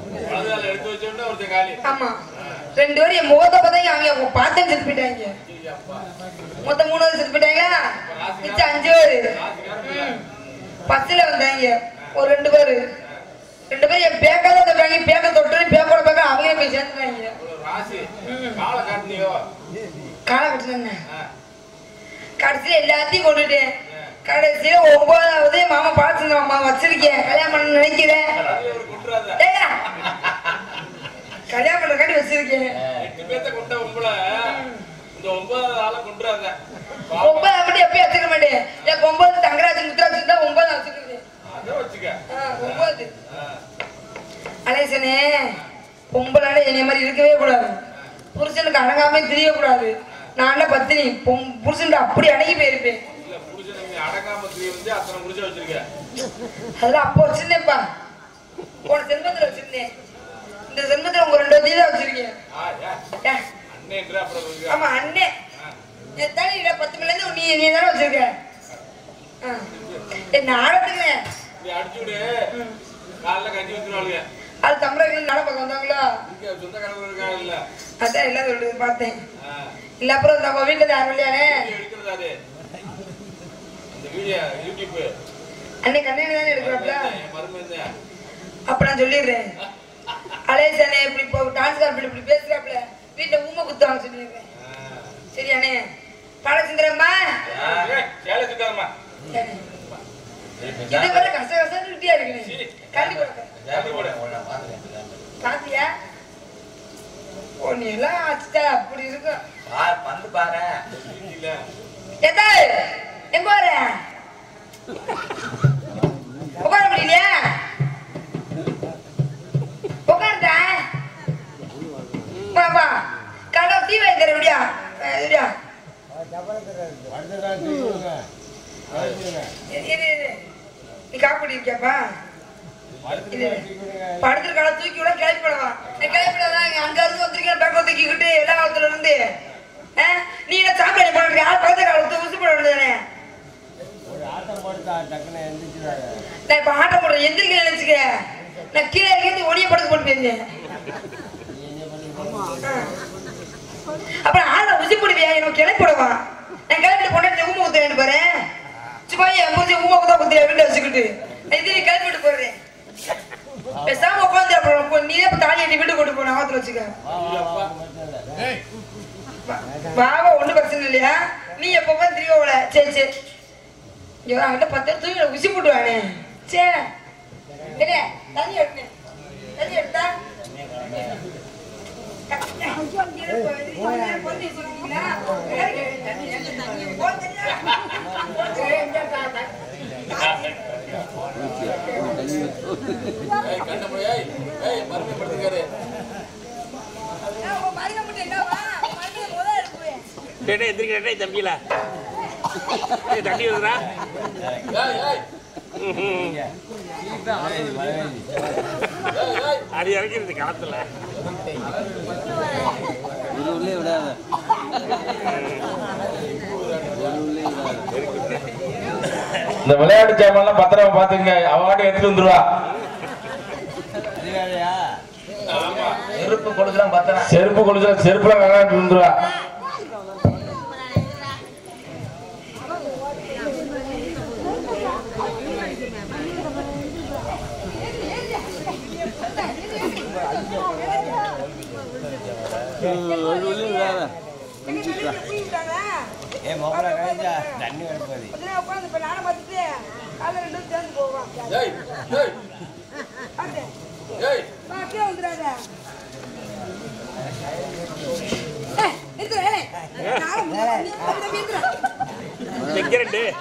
ஆமா ரெண்டு பேரும் என் முகத்தை பார்த்தா அவங்க அவங்க பார்த்தேன் செத்து போயிட்டாங்க மொத்தம் மூணு பேர் செத்து போயிட்டாங்க மிச்சம் அஞ்சு பேரு ம். பஸ்ல வந்தாங்க ஒரு ரெண்டு பேரு ரெண்டு பேரும் என் பேக்கா தான் தொட்டாங்க பேக்க தொட்டு பேக்கோட பேக்க அவங்க போய் சேர்ந்துட்டாங்க ராசி காலை காட்டினியோ காலை கட்டுனேன் கடைசியில எல்லாத்தையும் கொண்டுட்டேன் கடைசியில ஒன்பதாவது மாமா பார்த்து மாமா வச்சிருக்கேன் கல்யாணம் பண்ண நினைக்கிறேன் கொண்டுறாத ஏய்யா, கல்யாணம் பண்றக்காண்டி வச்சிருக்கேன் எட்டு பேர்த்த கொண்ட உங்களை இந்த ஒன்பதாவது ஆளை கொண்டுறாத ஒன்பது அப்படி எப்பயும் வச்சுக்க மாட்டேன் எனக்கு ஒன்பது தங்கராஜ் முத்துராஜ் தான் ஒன்பது வச்சுக்கிறது அதை வச்சுக்க ஆ, ஒன்பது அலேசனே பொம்பளால என்னைய மாதிரி இருக்கவே கூடாது புருஷனுக்கு அடங்காம தெரியக்கூடாது நான் பத்தினி பொம்- புருஷனுக்கு அப்படி அடங்கி போயிருப்பேன் இல்ல புருஷன் நீ அடங்காம தெரிய வந்து அத்தனை முடிச்சு வச்சிருக்க அதெல்லாம் அப்போ வச்சிருந்தேன்ப்பா போன செல்வத்துல வச்சிருந்தேன் இந்த செல்வத்துல உங்க ரெண்டு வத்தி தான் வச்சிருக்கேன் ஆ, ஏ, ஏ, அண்ணேன்ற அப்புறம் இருக்கு. ஆமா அண்ணே எத்தானே இல்ல பத்து மணில இருந்து நீ நீ தானே வச்சிருக்க ஆ. ஏ, நான் ஆடத்துக்கிறேன் இப்படி அடிச்சு விடு காலைல கஞ்சி வச்சிருவாளுங்க அது தமிழர்கள் நட பக்கம் வந்தாங்களா இங்க சொந்தக்காரங்க இருக்காங்க இல்ல அதான் எல்லாம் சொல்றது பார்த்தேன் ஆ, இல்ல அப்புறம் நம்ம வீட்டுல யாரும் இல்லையானே வீடியோ எடுக்கிறது அது அந்த வீடியோ யூடியூப் அன்னைக்கு கண்ணாடி தானே எடுக்கிறாப்ல என் மருமகன் தான். அப்ப நான் சொல்லிடுறேன் அலேசானே இப்படி இப்போ டான்ஸ் கார்பி இப்படி பேசுறாப்ல வீட்டுல ஊமை குத்துவாங்க சொல்லிடுறேன் ஆ. சரியானே பாடசுந்தரம்மா ஆ, ஏய், சேலை சுத்தாதம்மா. இதை வர கச கசன்னு விட்டியா இருக்கு கண்டி கொடுக்க சேலை போடு. பாத்தியா ஓ நீ எல்லாம் ஆச்சுட்டா அப்படி இருக்கும் வந்து பாரு இல்ல. எதா எங்க வர உட்கார முடியலையா உட்காருடா வா வா கடை தீ வைக்கிற விடியா விடியா இரு, இரு, இரு. நீ காப்பிடி இருக்கியாப்பா இது படுத்துருக்கால தூக்கி விட கிளப்பி விடவா கிளப்பி விடாதான் அங்க இருந்து வந்திருக்கேன் பேக்க தூக்கிக்கிட்டு எல்லா காலத்துல இருந்து ஆ? நீ என்ன சாப்பிட போட்டு யார் பக்கத்து காலத்து உசு போட வேண்டியதானே நான் இப்ப ஆட்டம் போடுறேன் எந்திரிக்க நினைச்சுக்க நான் கீழே இருந்து ஒளிய படுக்க போட்டு போயிருந்தேன் அப்புறம் ஆளை உசி போடுவியா எனக்கு கிளப்பிடுவா நான் கிளப்பிட்டு கொண்டாடி ஊமை குத்துறேன் பாரு சும்மா என் பூச்சி ஊமை குத்தா குத்தியா வீட்டை வச்சுக்கிட்டு நான் இது கிளப்பிட்டு போடுறேன் பேசாம உட்காந்து அப்புறம் போ- நீயே இப்ப தாலி எட்டி வீட்டு கொண்டு போன ஆத்துல வச்சுக்க பாவா ஒண்ணும் பிரச்சனை இல்லையா நீ எப்ப போய் திரும்ப சரி சரி ஐயோ அவன்கிட்ட பத்து தூக்கி உசி போட்டுவானே சரி என்ன தண்ணி எடுத்து தண்ணி எடுத்தா ஏய், கண்ணை மூடு, ஏய். ஏய், மருமகன் படுத்துக்காரு. டேய் எந்திரிக்கிறேன் டேய் தம்பியில டேய் தண்ணி வருதுடா ஏய், ஏய். அது இறங்கிருது காலத்துல இந்த விளையாட்டு ஜாமான்லாம் பத்திரமா பாத்துங்க அவாடி எடுத்துட்டு வந்துருவா செருப்பு கொடுக்கலாம் பத்திரம் செருப்பு கொடுத்து செருப்புல விளையாட்டு வந்துருவா ஏ மொபைல கழிச்சா தண்ணி எடுப்பது ஏய், ஏய், ஏய். தைக்கிறேன் டேய்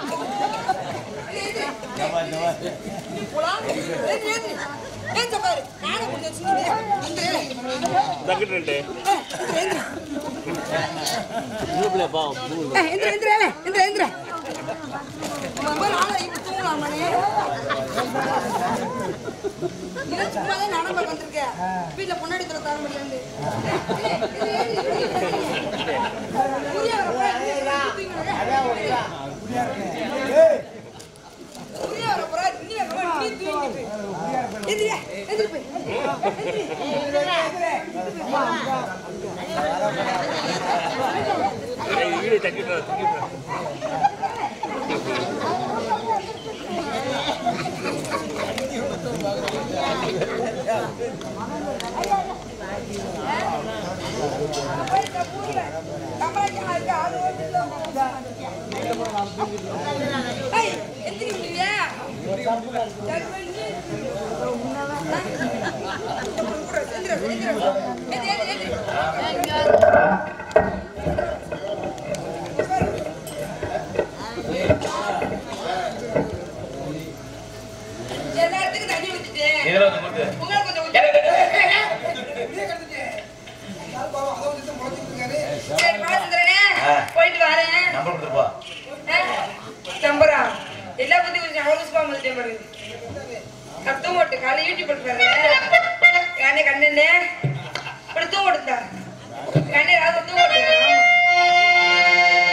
தக்கிட்டேன் டேய் குரூப்ல பா வீட்டுல பொண்ணாடி தர தர முடியாது வீடு தக்கிட்டு தக்கிட்டு எல்லாத்துக்கும் தண்ணி ஊத்திட்டேன் இதுல வந்து கொடுத்து. உங்களுக்கு கொஞ்சம் ஊத்தி- சரி, பாத்துக்கிறேனே. ஆ. போயிட்டு வரேன் நம்பர் கொடுத்துட்டு போ. நம்பரா எல்லா பத்தி கொஞ்சம் அவ்வளவு சும்மா வந்துட்டேன் பாருங்க கத்தும் போட்டு காலை யூடியூப் போட்டு கண்ணே கண்ணே இப்படி தூங்க போட்டுதா கண்ணே ராத்திரி தூங்க போட்டு ஆமா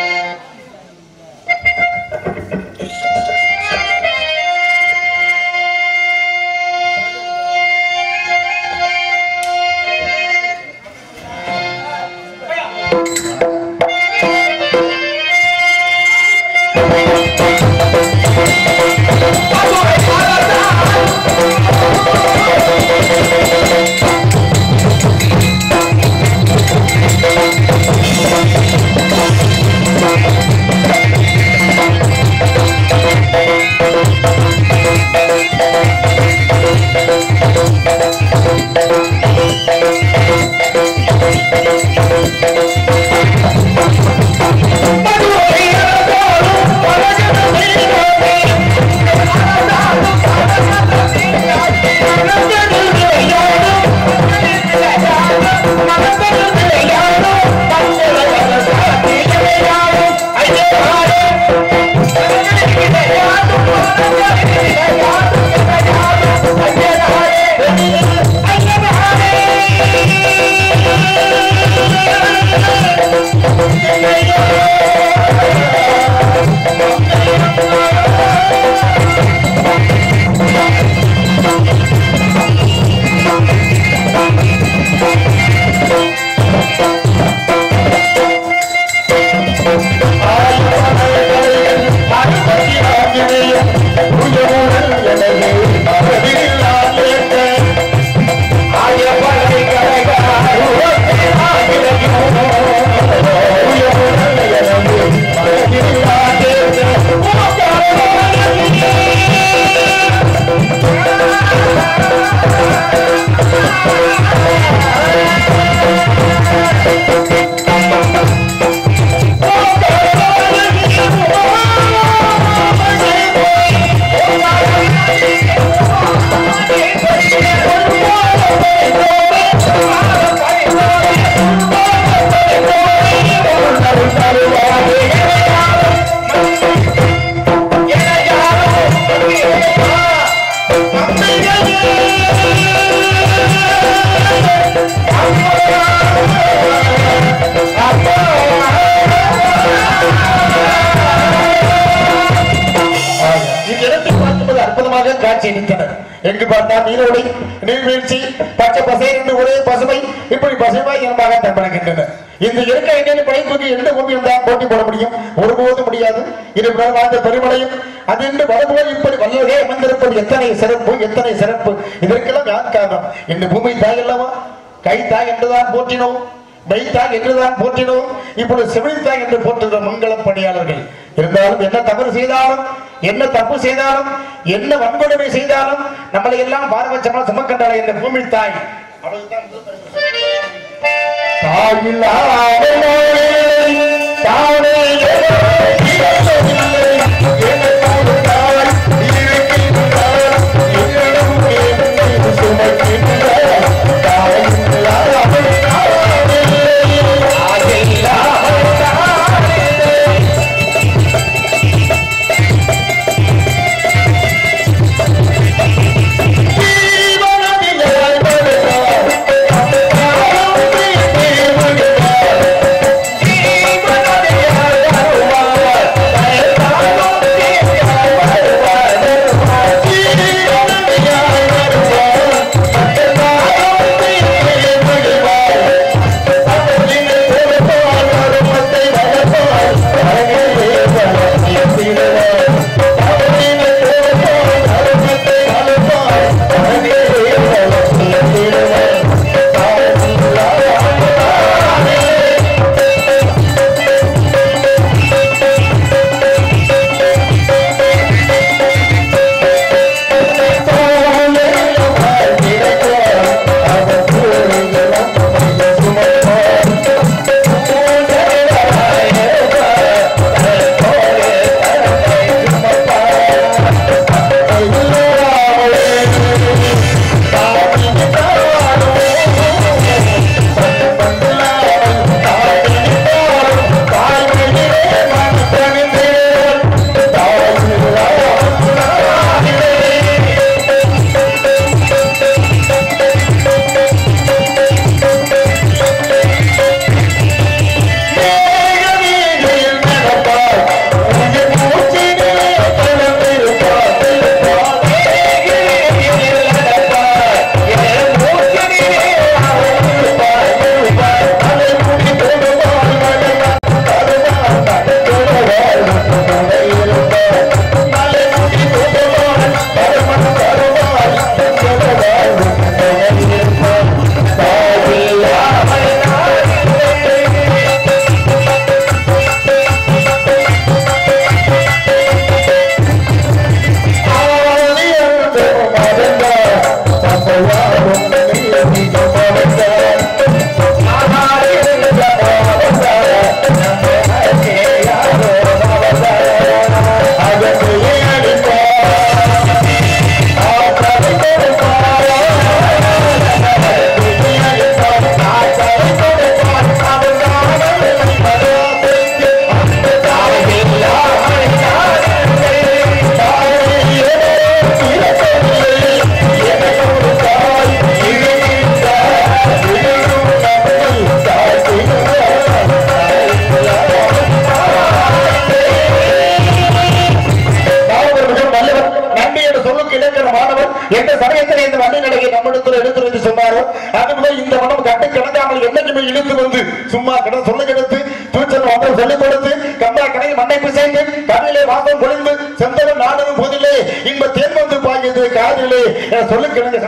இவ்விடத்தை பார்க்கும்போது அற்புதமாக காட்சி அளித்தனர் எங்கு பார்த்தா நீரோடை நீர்வீழ்ச்சி பச்சை பசை என்று ஒரே பசுமை இப்படி பசுமாய் இனமாக தென்படுகின்றன இந்த இருக்க எண்ணெய் படைப்புக்கு எந்த பூமியில் தான் போட்டி போட முடியும் ஒருபோதும் முடியாது இருப்பிடம் வாழ்ந்த பெருமளையும் அது என்று வரும்போது இப்படி வல்லவே அமர்ந்திருப்பது எத்தனை சிறப்பு எத்தனை சிறப்பு இதற்கெல்லாம் யார் காரணம் இந்த பூமி தாய் அல்லவா கை தாய் என்றுதான் போற்றினோம் மெய்த்தாய் என்றுதான் போற்றினோம் இப்பொழுது செவிலித்தாய் என்று போற்றுகிற மங்கள பணியாளர்கள் இருந்தாலும் என்ன தவறு செய்தாலும் என்ன தப்பு செய்தாலும் என்ன வன்கொடுமை செய்தாலும் நம்மளை எல்லாம் பாரபட்சமா சுமக்கின்றாள் இந்த பூமி தாய் தாயில்லாத தானே ஜீவனதியாய் வருவார் இழுத்து வந்து சும்மா கடை சொல்ல கெடுத்து தூச்சல் வாசல் சொல்லிக் கொடுத்து கம்பா கடையில் மண்ணை பிசைந்து கடலிலே வாசம் பொழிந்து செந்தவன் நாடனும் போதிலே இன்ப தேன் வந்து பாய்ந்தது காதிலே என சொல்லு கிழங்கு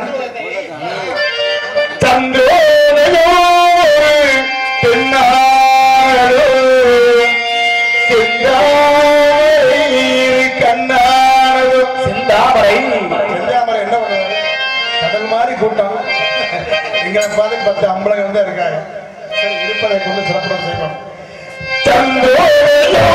சந்திரோனையோ தென்னாடோ செந்தாமரை கண்ணாடோ செந்தாமரை செந்தாமரை என்ன பண்ணுவாங்க கடல் மாதிரி கூட்டம் இங்க பார்த்து பத்து அம்பளை வந்து இருக்காங்க சரி, இருப்பதை கொண்டு சிறப்புடன் செய்வோம் சந்தோஷோ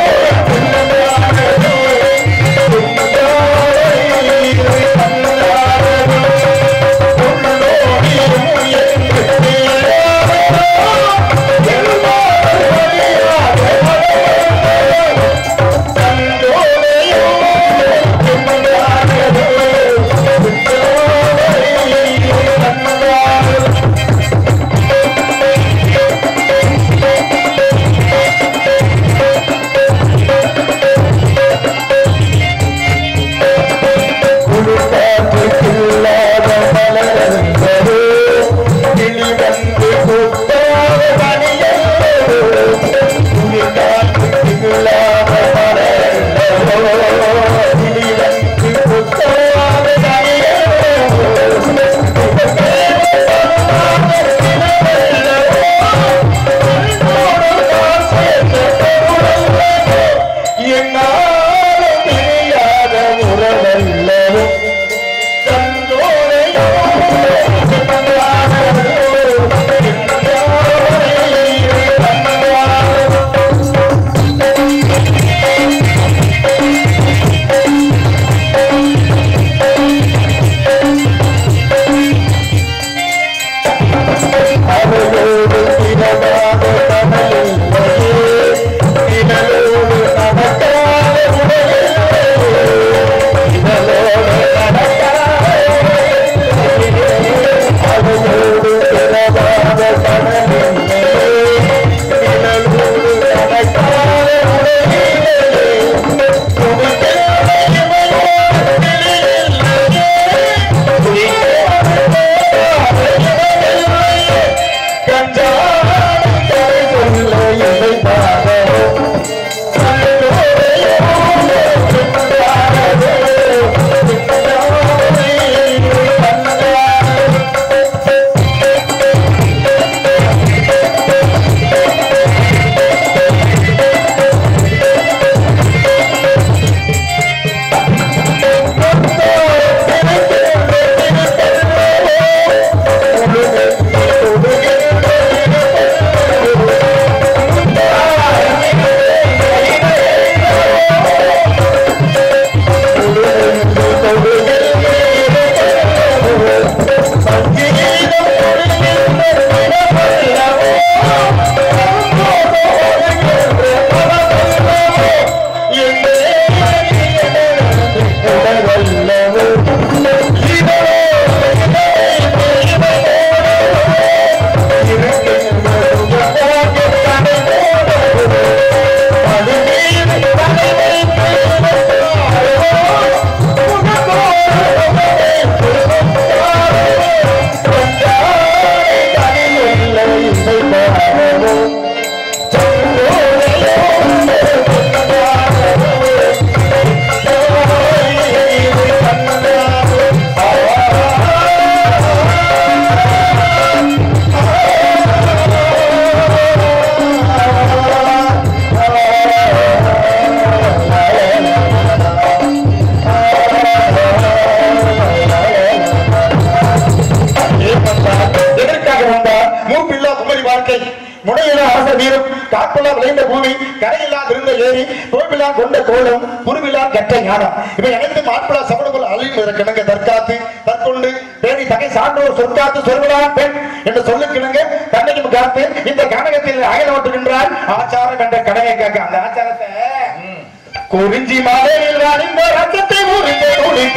எதற்காக வந்தார் மூப்பில்லா குமரி வாழ்க்கை முனையிலா அரச வீரம் காப்பலா விளைந்த பூமி கரையில்லா இருந்த ஏரி தோல்விலா கொண்ட கோலம் குருவிலா கெட்ட ஞானம் இவை அனைத்து மாப்பிளா சமணகுல அழியும் இதற்கிணங்க தற்காத்து தற்கொண்டு பேணி தகை சான்றோர் சொற்காத்து சொல்வதா பெண் என்று சொல்லுக்கிணங்க தன்னையும் காத்து இந்த கனகத்தில் அயல ஓட்டுகின்றார் ஆச்சாரம் என்ற கனகை காக்க அந்த ஆச்சாரத்தை குறிஞ்சி மாலையில் அணிந்த ரத்தத்தை உரித்த உரித்த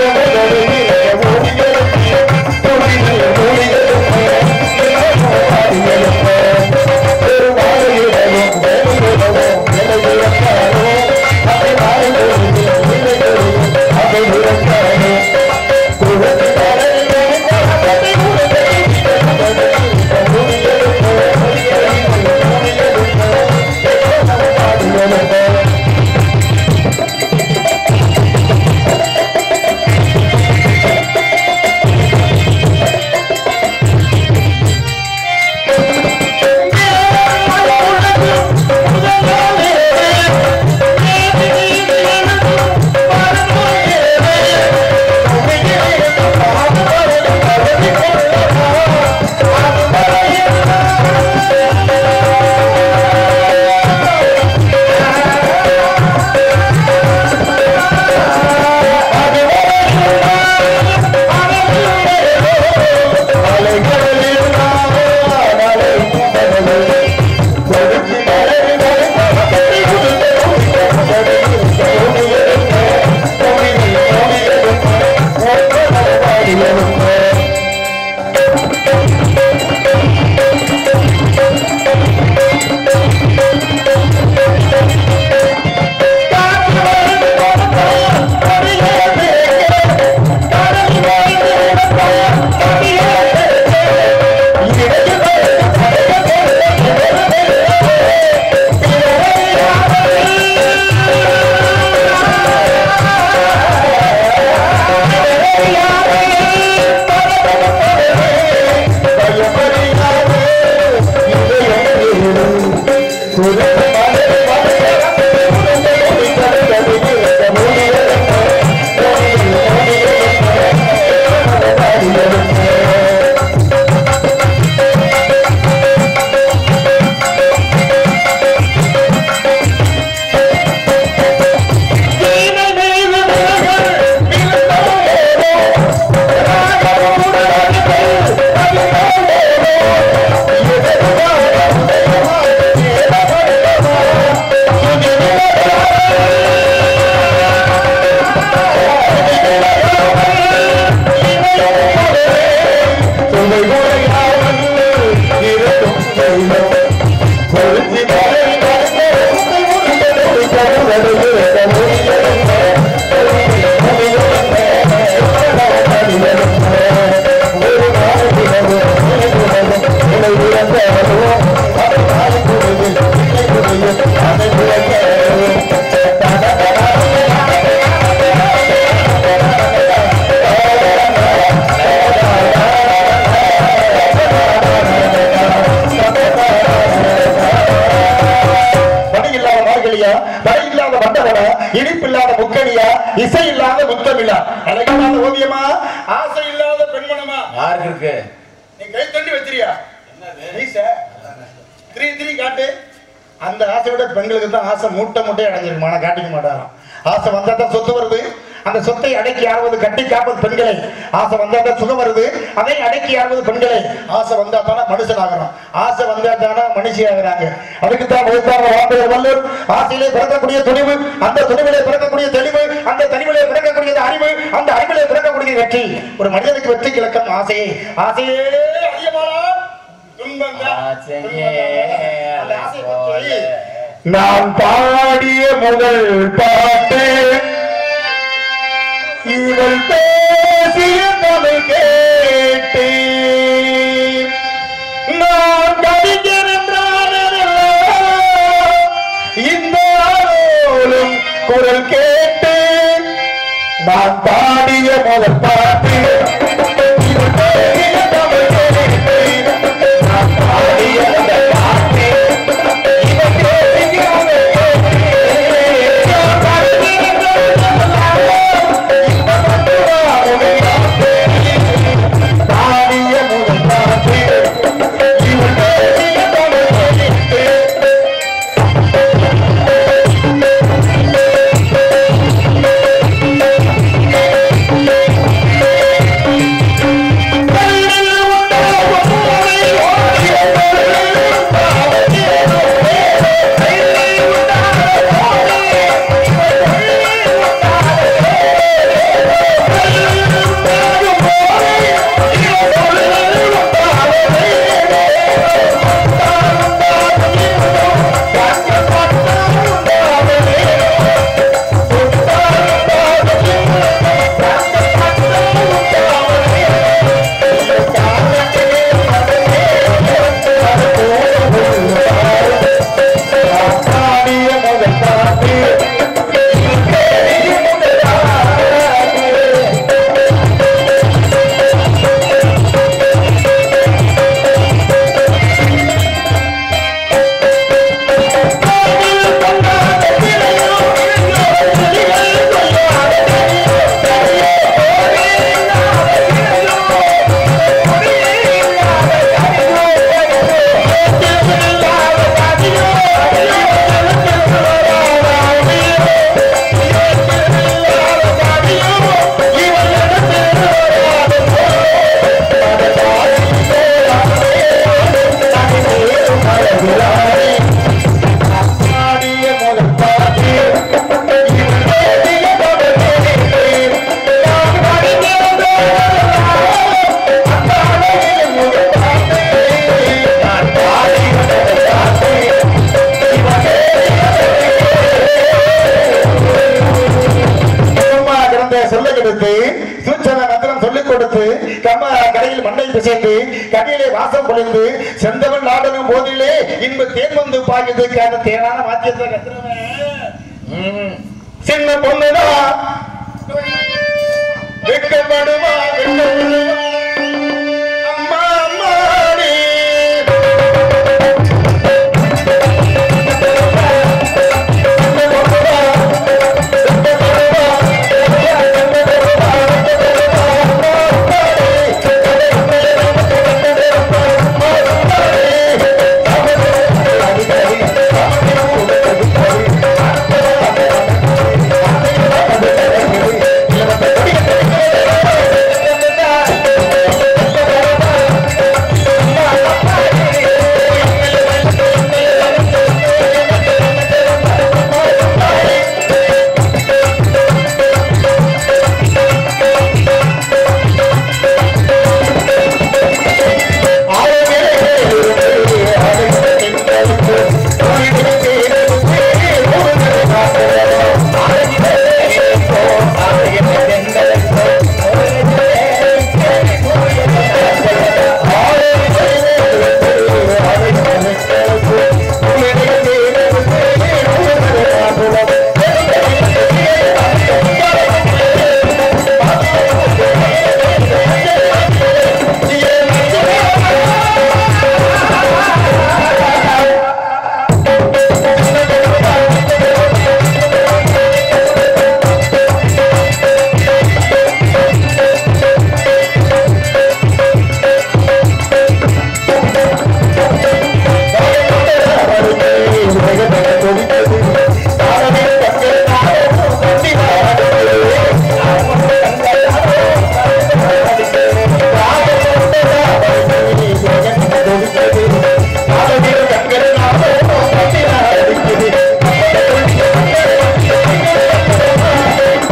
இல்லாத முக்கணியா இசை இல்லாத முத்தமிழா அழகான ஓவியமா ஆசை இல்லாத பெண்மணமா யாருக்கு இருக்கு நீ கை தண்டி வச்சிரியா வீச. திரி திரி காட்டு அந்த ஆசையோட பெண்களுக்கு தான் ஆசை மூட்டை மூட்டையை அடைஞ்சிருக்கும் ஆனா காட்டிக்க மாட்டாராம் ஆசை வந்தா தான் சொத்து வருது அந்த சொத்தை அடக்கி ஆடுவது கட்டி காப்பது பெண்களை ஆசை வந்தா தான் சுகம் வருது அதை அடக்கி ஆடுவது பெண்களை ஆசை வந்தா தானே மனுஷன் ஆகணும் ஆசை வந்தா தானே மனுஷி ஆகுறாங்க அதுக்கு தான் வகுப்பாக வாப்பையர் வல்லூர் ஆசையிலே பிறக்கக்கூடிய துணிவு அந்த துணிவிலே பிறக்கக்கூடிய தெளிவு அந்த தெளிவிலே பிறக்கக்கூடிய அறிவு அந்த அறிவிலே பிறக்கக்கூடிய வெற்றி ஒரு மனிதனுக்கு வெற்றி கிழக்கம் ஆசையே ஆசையே அதிகமானால் துன்பம் தான். ஆசையே அந்த அலை ஆசையை போல. பற்றி நான் பாடிய முதல் பாட்டு இவள் பேசிய தமிழ் கேட்டு நான் கவிஞர் என்றானதல்ல, இந்த ஆரோலும் குரல் கேட்டு நான் பாடிய முதல் பாட்டு இவள் பேசிய தமிழ் கேட்டு நான் பாடிய முதல் பாட்டு இவள் பேசிய தமிழ் கேட்டு நான் பாடிய முதல் பாடிய முதல் பாட்டு இவள் பேசிய தமிழ் கேட்டு சும்மா கிடந்த சொல்ல கெடுத்து சூச்சன மந்திரம் சொல்லிக் கொடுத்து கம்ம கடையில் மண்ணை பிசைந்து கடையிலே வாசம் பொழிந்து செந்தவன் நாடனும் போதிலே இன்ப தேன் வந்து பாயுது அந்த தேனான வாத்தியத்தை கத்துறவன் ம், சின்ன பொண்ணுதான் வெட்கப்படுமா வெட்கப்படுமா அம்மா அம்மாடி ஆ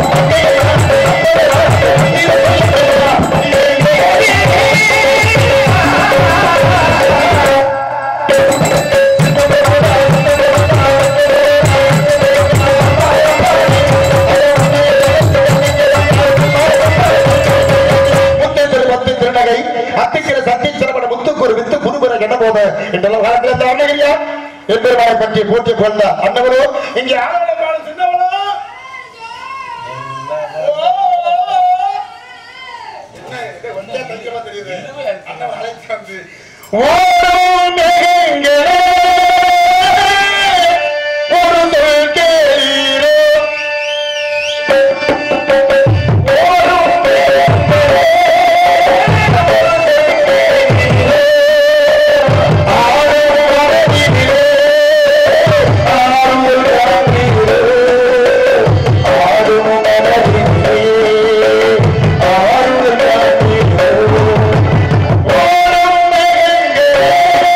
முத்தேஸ்வரி பத்து திருநகை அத்திக்கிற சத்தி சிறப்பட முத்துக்கு ஒரு வித்து புதுபெற என்ன போத என்றெல்லாம் காலத்தில் இந்த அண்ணகிரியா எம்பெருமானை பற்றி போற்றி கொண்ட அண்ணவரோ இங்கே ஆளவளை காலம் சின்னவளோ ஓடும் மேகங்களே, ஒரு சொல் கேளீரோ. ஓடும் மேகங்களே, ஆடும் வரவிலே, ஆடும் வரவிலே, ஆடும் வரவிலே, ஆடும் வரவிலே. ஓடும் மேகங்களே,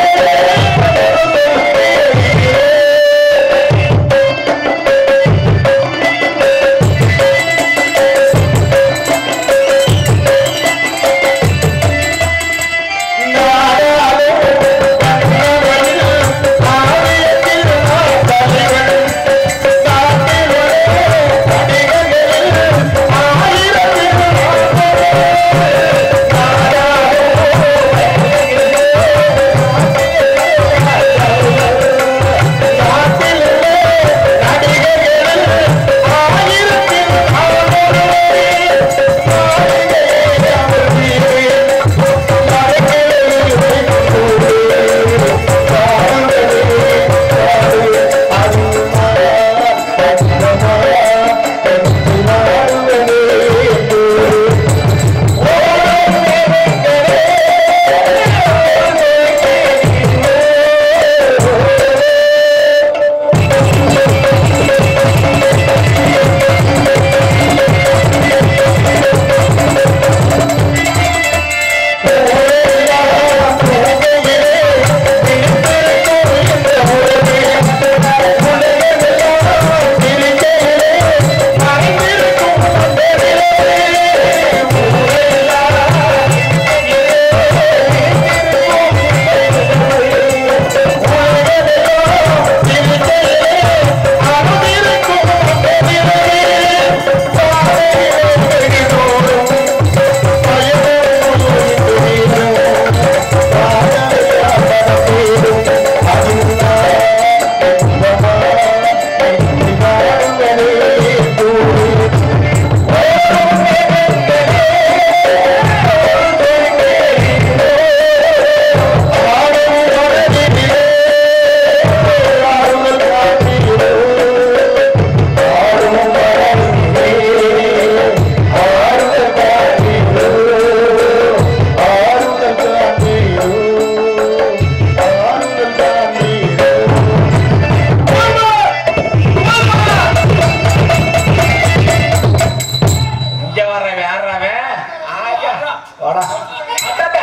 இங்க வர்றவன் யாருறாவன்? ஆயா. வாடா. அத்தாத்தா.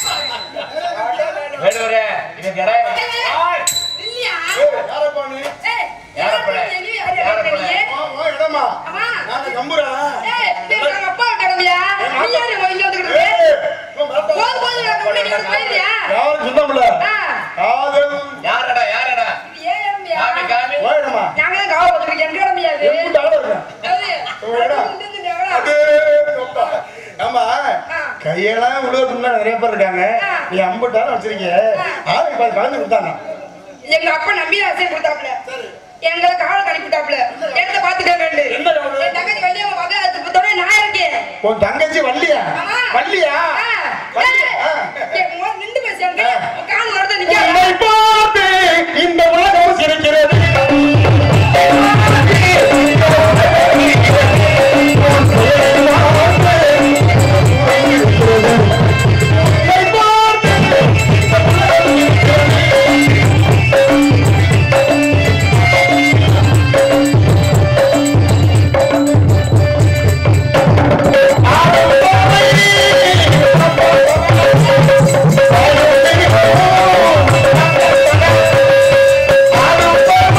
வேடுவரே, இதுக்கு இடம் ஆய். யாரப்பட? யாரப்பட? யாரும் சொந்தமில்ல காதல் யாரடா, யாரடா? காமி, காமி. ஓயிடமா எம்புட்டு ஆளு இருக்கேன் ஆமா கையெல்லாம் உழுவதுல நிறைய பேர் இருக்காங்க நீ அம்புட்டாலும் வச்சிருக்கீங்க ஆளுக்கு பாதி கலந்து கொடுத்தாங்க எங்க அப்பா நம்பி ஆசை கொடுத்தாப்ல எங்களுக்கு ஆள் கணிப்பிட்டாப்ல எடுத்து பாத்துக்க என்ன வேணும்? என் தங்கச்சி கல்யாணம் மகாத்துக்கு நான் இருக்கேன் உன் தங்கச்சி வள்ளியா ஆமா. வள்ளியா ஆ, வள்ளி, ஏய், ஆ. என் முகம் நின்று பேசுறாங்க கால் வரத உன்னை நிக்க பார்த்து இந்த உலகம் சிரிக்கிறது உன்னை பார்த்து ஆடும்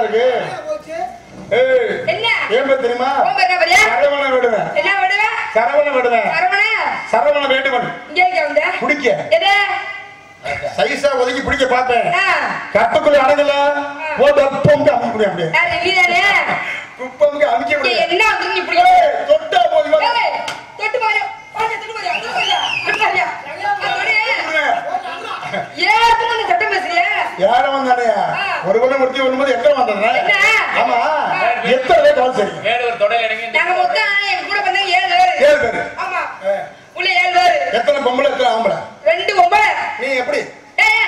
இருக்கு ஏய் என்ன ஏன் பேர் தெரியுமா உன் பேர் என்ன பேரு? சரவண வேடுவன் என்ன விடுவ சரவண வேடுவன் சரவண சரவண வேடுவன் இங்கே இருக்க வந்த குடிக்க எது சைஸா ஒதுக்கி பிடிக்க பார்த்தேன் ஆ, கட்டுக்குள்ள அடங்கல போட்டு அப்பமுக்கு அமைக்க முடியும் அப்படியே யாரு நீதானே குப்பமுக்கு அமைக்க இங்க முடியும் என்ன வந்து நீ இப்படி ஏய், தொட்டா போய் வா. ஏய், தொட்டு பாரு பாரு, தொட்டு பாரு, தொட்டு பாரு, தொட்டு பாரு. ஆ, தொடு. ஏன் அதுக்கு வந்து சட்டம் பேசுறிய யாரும் வந்தானே ஒரு குணம் முடிச்சு வரும்போது எத்தனை வந்தானே என்ன? ஆமா எத்தனை கால் சரி மேல ஒரு தொடை இறங்கி நாங்க மொத்தம் எங்க கூட பண்ண ஏழு பேரு ஏழு பேரு ஆமா ஆ. உள்ள ஏழு பேரு எத்தனை பொம்பளை எத்தனை ஆம்பளை ரெண்டு ஒன்பது நீ எப்படி ஏய்,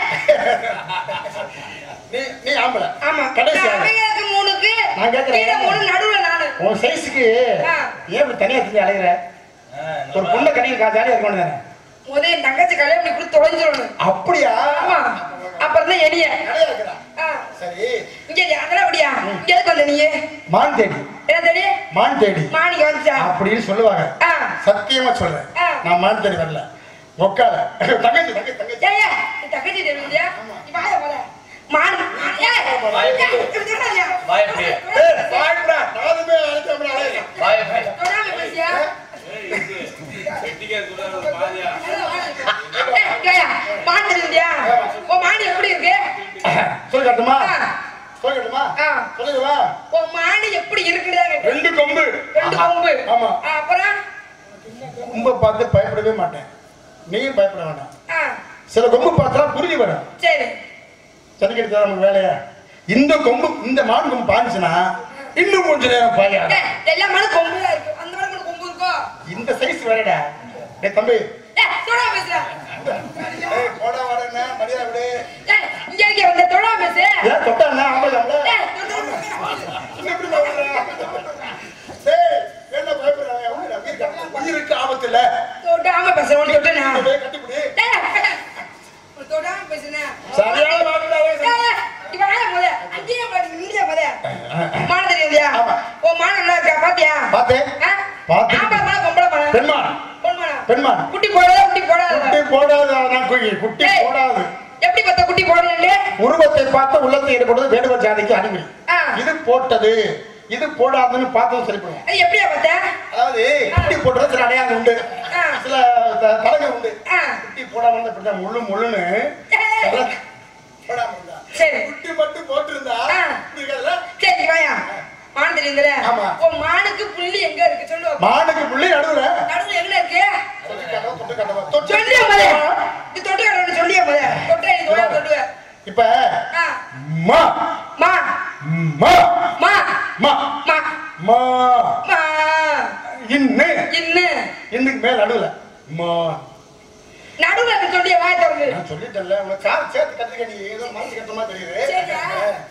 நீ நீ ஆம்பளை ஆமா கடைசி ஆளு. அவங்களுக்கு மூணுக்கு நான் கேட்கிறேன். கீழே மூணு நடுவுல நானு உன் சைஸுக்கு ஆ. ஏன் இப்படி தனியா செஞ்சு அலைகிற ஒரு பொண்ணை கடையில் காசு ஜாலியா இருக்கணும் தானே முத என் தங்கச்சி கல்யாணம் பண்ணி கொடுத்து தொலைஞ்சிடணும் அப்படியா ஆமா அப்புறம் தான் எடிய நிறைய இருக்கிறா ஆ, சரி இங்க அதெல்லாம் அப்படியா இங்க எதுக்கு வந்த நீ மான் தேடி என்ன தேடி மான் தேடி மாணிக்க வந்துச்சா அப்படின்னு சொல்லுவாங்க ஆ. சத்தியமா சொல்றேன் ஆ. நான் மான் தேடி வரல உட்கார தங்கச்சி தங்கச்சி தங்கச்சி ஏய், ஏய், நீ தங்கச்சி தேடி வந்தியா நீ வாய போல மான் மான், ஏய், வாயை ஏய், மூடு. இப்படி தொடாதீயா? வாயை மூடு. ஏய், வாய்ப்புடா, நானுமே அழைச்சோம்டா, அலையிறேன். வாயை மூடு. தொடாம பேசியா? ஏய், ஏய்யா, மான் தேடி வந்தியா? உன் மான் எப்படி இருக்கு சொல்லி காட்டுமா ஆ. சொல்லி காட்டுமா ஆ. சொல்லுவா உன் மான் எப்படி இருக்குன்னு தான் கேட்டேன். ரெண்டு கொம்பு ரெண்டு கொம்பு ஆமா. ஆ, அப்புறம் கொம்பை பார்த்து பயப்படவே மாட்டேன் நீயும் பயப்பட வேண்டாம் ஆ, சில கொம்பு பார்த்தா புரிஞ்சு வரும் சரி சரிக்கிட்டு தான் நமக்கு வேலையா இந்த கொம்பு இந்த மான் கொம்பு பாஞ்சுன்னா இன்னும் கொஞ்ச நேரம் பாயாது ஏய், எல்லா மானும் கொம்பு தான் இருக்கு அந்த மாதிரி கூட கொம்பு இருக்கோ இந்த சைஸ் வேறடா டேய் தம்பி ஏய், தொடாம பேசுறா ஏய் போடா வாடா மரியாதை விடு ஏய், இங்க இருக்க வந்த தொடாம பேசு ஏன் தொட்டானா ஆம்பளை ஆம்பளை ஏய், தொடாம பேசு. இன்னும் எப்படி பயப்படுற? டேய் என்ன பயப்படுற உயிர் அப்படி இருக்கா? உயிருக்கு ஆபத்து இல்ல தொடாம பேசுற உனக்கு தொட்டனா டேய், கட்டிப்பிடி ஏய், தொடாம பேசுனா சரியான மாட்டுடாவே இவன் ஆயா முத அங்கேயே பாரு இங்கே முத மான தெரியுதியா ஆமா. ஓ மான நல்லா இருக்கா பாத்தியா பார்த்தேன் ஆ? பார்த்து. ஆம்பளை மானா பொம்பளை மானா பெண்மான் பொன்மானா பெண்மான் குட்டி போடாத குட்டி போடாத குட்டி போடாது நான் குயி குட்டி ஏய். போடாது எப்படி பத்த குட்டி போடலன்னு உருவத்தை பார்த்து உள்ளத்தை ஈடுபடுவது வேடுவர் ஜாதிக்கு அடிமை ஆ. இது போட்டது இது போடாதுன்னு பார்த்ததும் சரிப்படுவோம் அது எப்படியா பத்த அதாவது குட்டி போடுறது சில அடையாளம் உண்டு ஆ. சில த- தடங்கள் உண்டு ஆ. குட்டி போடாம இருந்தா இப்படிதான் முள்ளு முள்ளுன்னு ஏய். தலை போடாம இருந்தா சரி குட்டி மட்டும் போட்டிருந்தா ஆ. இப்படி இருக்காதுல்ல? சரி வாயா மான் தெரியுதுல ஆமா. உன் மானுக்கு புள்ளி எங்க இருக்கு சொல்லு பாப்போம். மானுக்கு புள்ளி நடுவுல நடுவுல எங்க இருக்கு தொட்டு காட்டவா, தொட்டு காட்டவா, தொட்டு. சொல்லியா முத இது தொட்டு கடவுள் சொல்லியா முத தொட்டா நீ தொட தொடுவ இப்ப ஆ மா மா மா மா மா மா மா மா இன்னு இன்னு இன்னுக்கு மேல நடுவுல மா நடுவுல இருக்கு சொல்லியா வாய திறந்து நான் சொல்லிட்டேன்ல உனக்கு கால் சேர்த்து கத்துக்க நீ ஏதோ மனசு கட்டமா தெரியுது சரியா?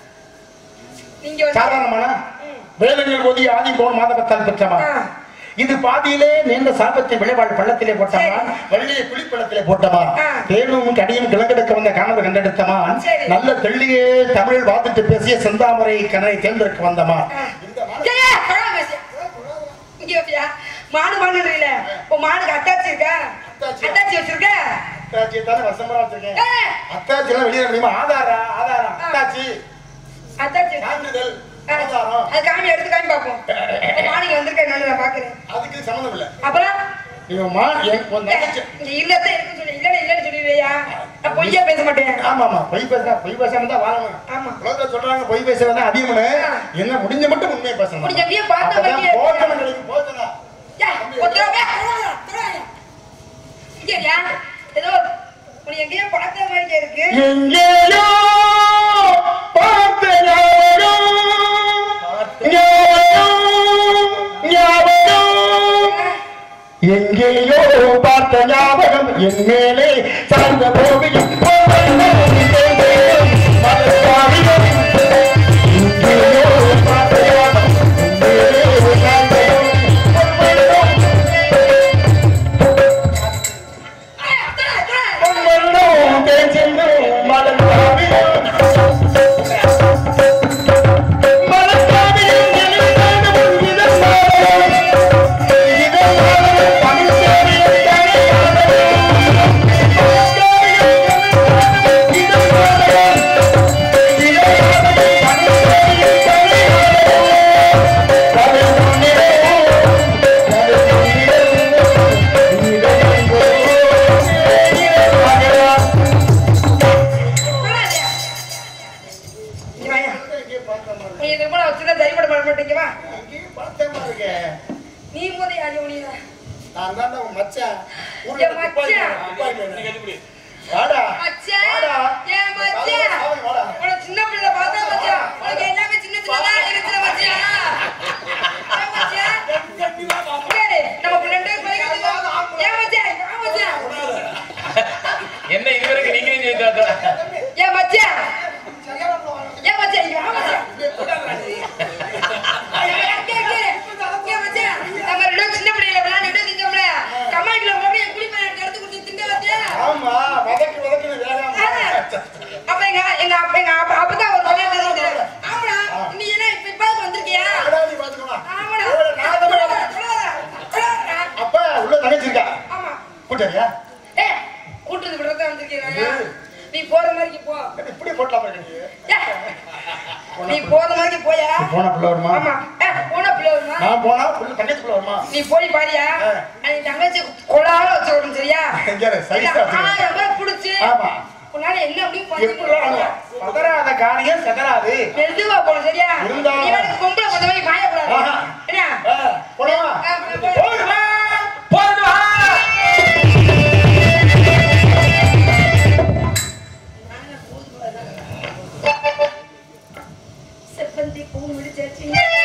நீங்க வந்து சாதாரணமான வேதங்கள் போதி ஆதி போன் மாதவத்தால் பெற்றமா ஆ. இது பாதியிலே நீண்ட சாபத்தை விளைவாள் பள்ளத்திலே போட்டமா வள்ளியை குளிப்பள்ளத்திலே போட்டமா ஆ. தேனும் கடியும் கிழங்கெடுக்க வந்த கணவர் கண்டெடுத்தமா சரி. நல்ல தெள்ளியே தமிழில் வாதிட்டு பேசிய செந்தாமரை கனவை தேர்ந்தெடுக்க வந்தமா சரியா? தொடாம பேசு. இங்க வப்பியா? மாடு மாடுன்றீல உன் மாடுக்கு அத்தாச்சி இருக்கா அத்தாச்சி. அத்தாச்சி வச்சிருக்க அத்தாச்சியை தானே வசம்பரா வச்சிருக்கேன் ஏய், அத்தாச்சி எல்லாம் வெளியே முடியுமா ஆதாரா ஆதாரம் அத்தாச்சி அத்தாச்சி வச்சிருக்க. சான்றிதழ் ஆ, ஆதாரம் அது காமி எடுத்து காமி பாப்போம் உன் மாடுங்க வந்திருக்க என்னன்னு நான் பாக்குறேன் அதுக்கு சம்மந்தம் இல்ல அப்புறம் நீங்க மா என் உன் ஏய், தங்கச்சி இங்க இல்லதான் இருக்குன்னு சொல்லி இல்லன்னு இல்லன்னு சொல்லிடுறியா நான் பொய்யா பேச மாட்டேன் ஆமா ஆமா பொய் பேச பொய் பேசாம தான் வாழணும் ஆமா உலகத்துல சொல்றாங்க பொய் பேசுறது அதிகம்னு ஆ. என்ன முடிஞ்ச மட்டும் உண்மையை பேசணும் முடிஞ்ச முடிய பார்த்த அப்பதான் மாதிரியே போஜனம் கிடைக்கும் போஜனம் ஏய், ஒத்துறாம, தொடாத, தொடாத. இங்க இருயா. ஏதோ உன்னை எங்கேயோ பார்த்த மாதிரியே இருக்கு எங்கேயோ பார்த்த ஞாபகம், ஞாபகம், ஞாபகம். எங்கேயோ பார்த்த ஞாபகம் என் மேலே சார்ந்த போவியும் எங்கேயோ பார்த்த ஞாபகம் என் மேலே சார்ந்த ஏய், தொடாத, தொடாத. பொன்வெள்ளம் தேய்ச்சென்றும் மலர்காவியம். மலர்காவியம் எழுந்தாடும் இதழ் மாதம். இதழ் மாதம் தமிழ் சேவையின் தலையாதம். மலர்காவியம் எழுந்தாடும் இதழ் மாதம். இதழ் மாதம் தமிழ் சேவையின் போட்டலாம் இருக்கு நீ போற மாதிரி போயா போனா பிள்ளை வருமா ஆமா ஏ, போன பிள்ளை வருமா நான் போனா பிள்ளை தங்கச்சி பிள்ளை வருமா நீ போய் பாரியா ஆ. நீ தங்கச்சி கொலால வச்சுக்கணும் சரியா எங்க இரு, சைஸா வச்சுக்கணும். ஆயிரம் ரூபாய் புடிச்சு ஆமா உன்னால என்ன அப்படின்னு எப்படிலாம் பண்ணி ஆகும்? பதறாத காரியம் செதறாது மெதுவா போகணும் சரியா இருந்தாலும். இவனுக்கு பொம்பளை கொஞ்சம் மாதிரி பாயக்கூடாது ஆஹா. என்ன ஆ, போலாமா ஆ, போ- போ- போடுமா போயிட்டு வா செவ்வந்தி பூ முடிச்சாச்சு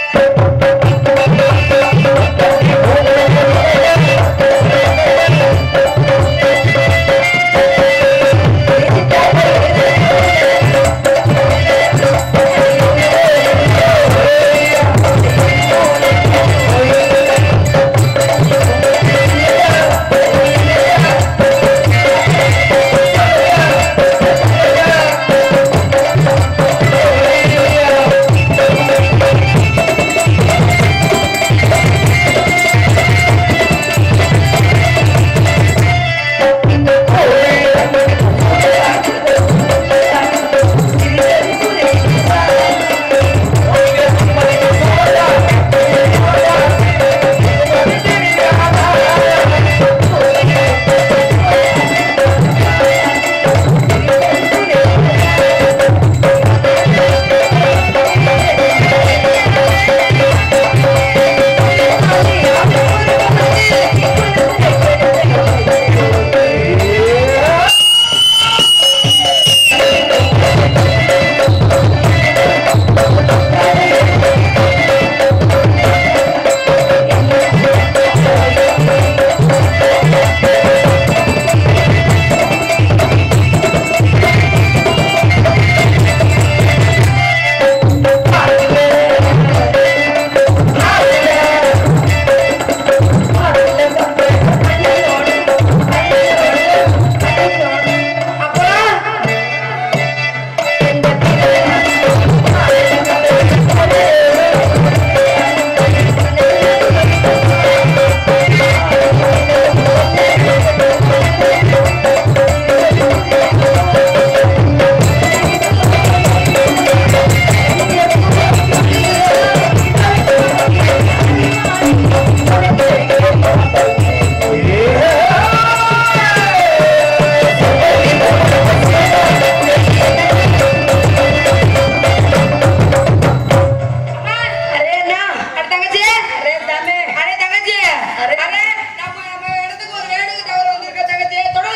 அரே அண்ணா அட தங்கச்சி அரே தாமே அரே தங்கச்சி அரே அரே நம்ம நம்ம இடத்துக்கு ஒரு ரேடியோ டவர் வந்திருக்க தங்கச்சி தொட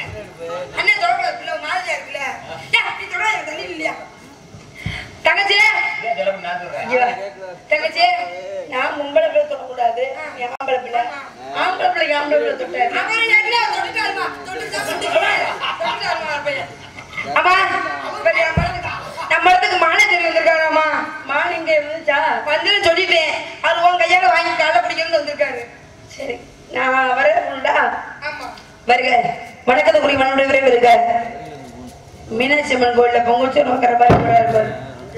அண்ணே தொடக்கூடாது பிள்ளை மாதிரியா இருக்குல்ல ஏய், நீ தொட எனக்கு தண்ணி இல்லையா தங்கச்சி ஐயோ, தங்கச்சி நான் மும்பளை பிள்ளை தொடக்கூடாது நீ ஆம்பளை பிள்ளை ஆம்பளை பிள்ளைக்கு ஆம்பளை பிள்ளை தொட்டேன் அவன் என்ன தொட்டுட்டாருமா தொட்டுட்டாருமா பையன் அம்மா இவர் என் மரத்துக்கு- நம்ம இடத்துக்கு மாலை தெரிய வந்திருக்காராமா மாலை இங்க இருந்துச்சா வந்துன்னு சொல்லிட்டேன் அது உன் கையால வாங்கி காலை பிடிக்கணும்னு வந்திருக்காரு சரி நான் வர உண்டா ஆமா வருக வணக்கத்துக்குரிய மனுடைய விரைவு வருக மீனாட்சி அம்மன் கோயில்ல பொங்கல் நோக்கிற மாதிரி இருப்பாரு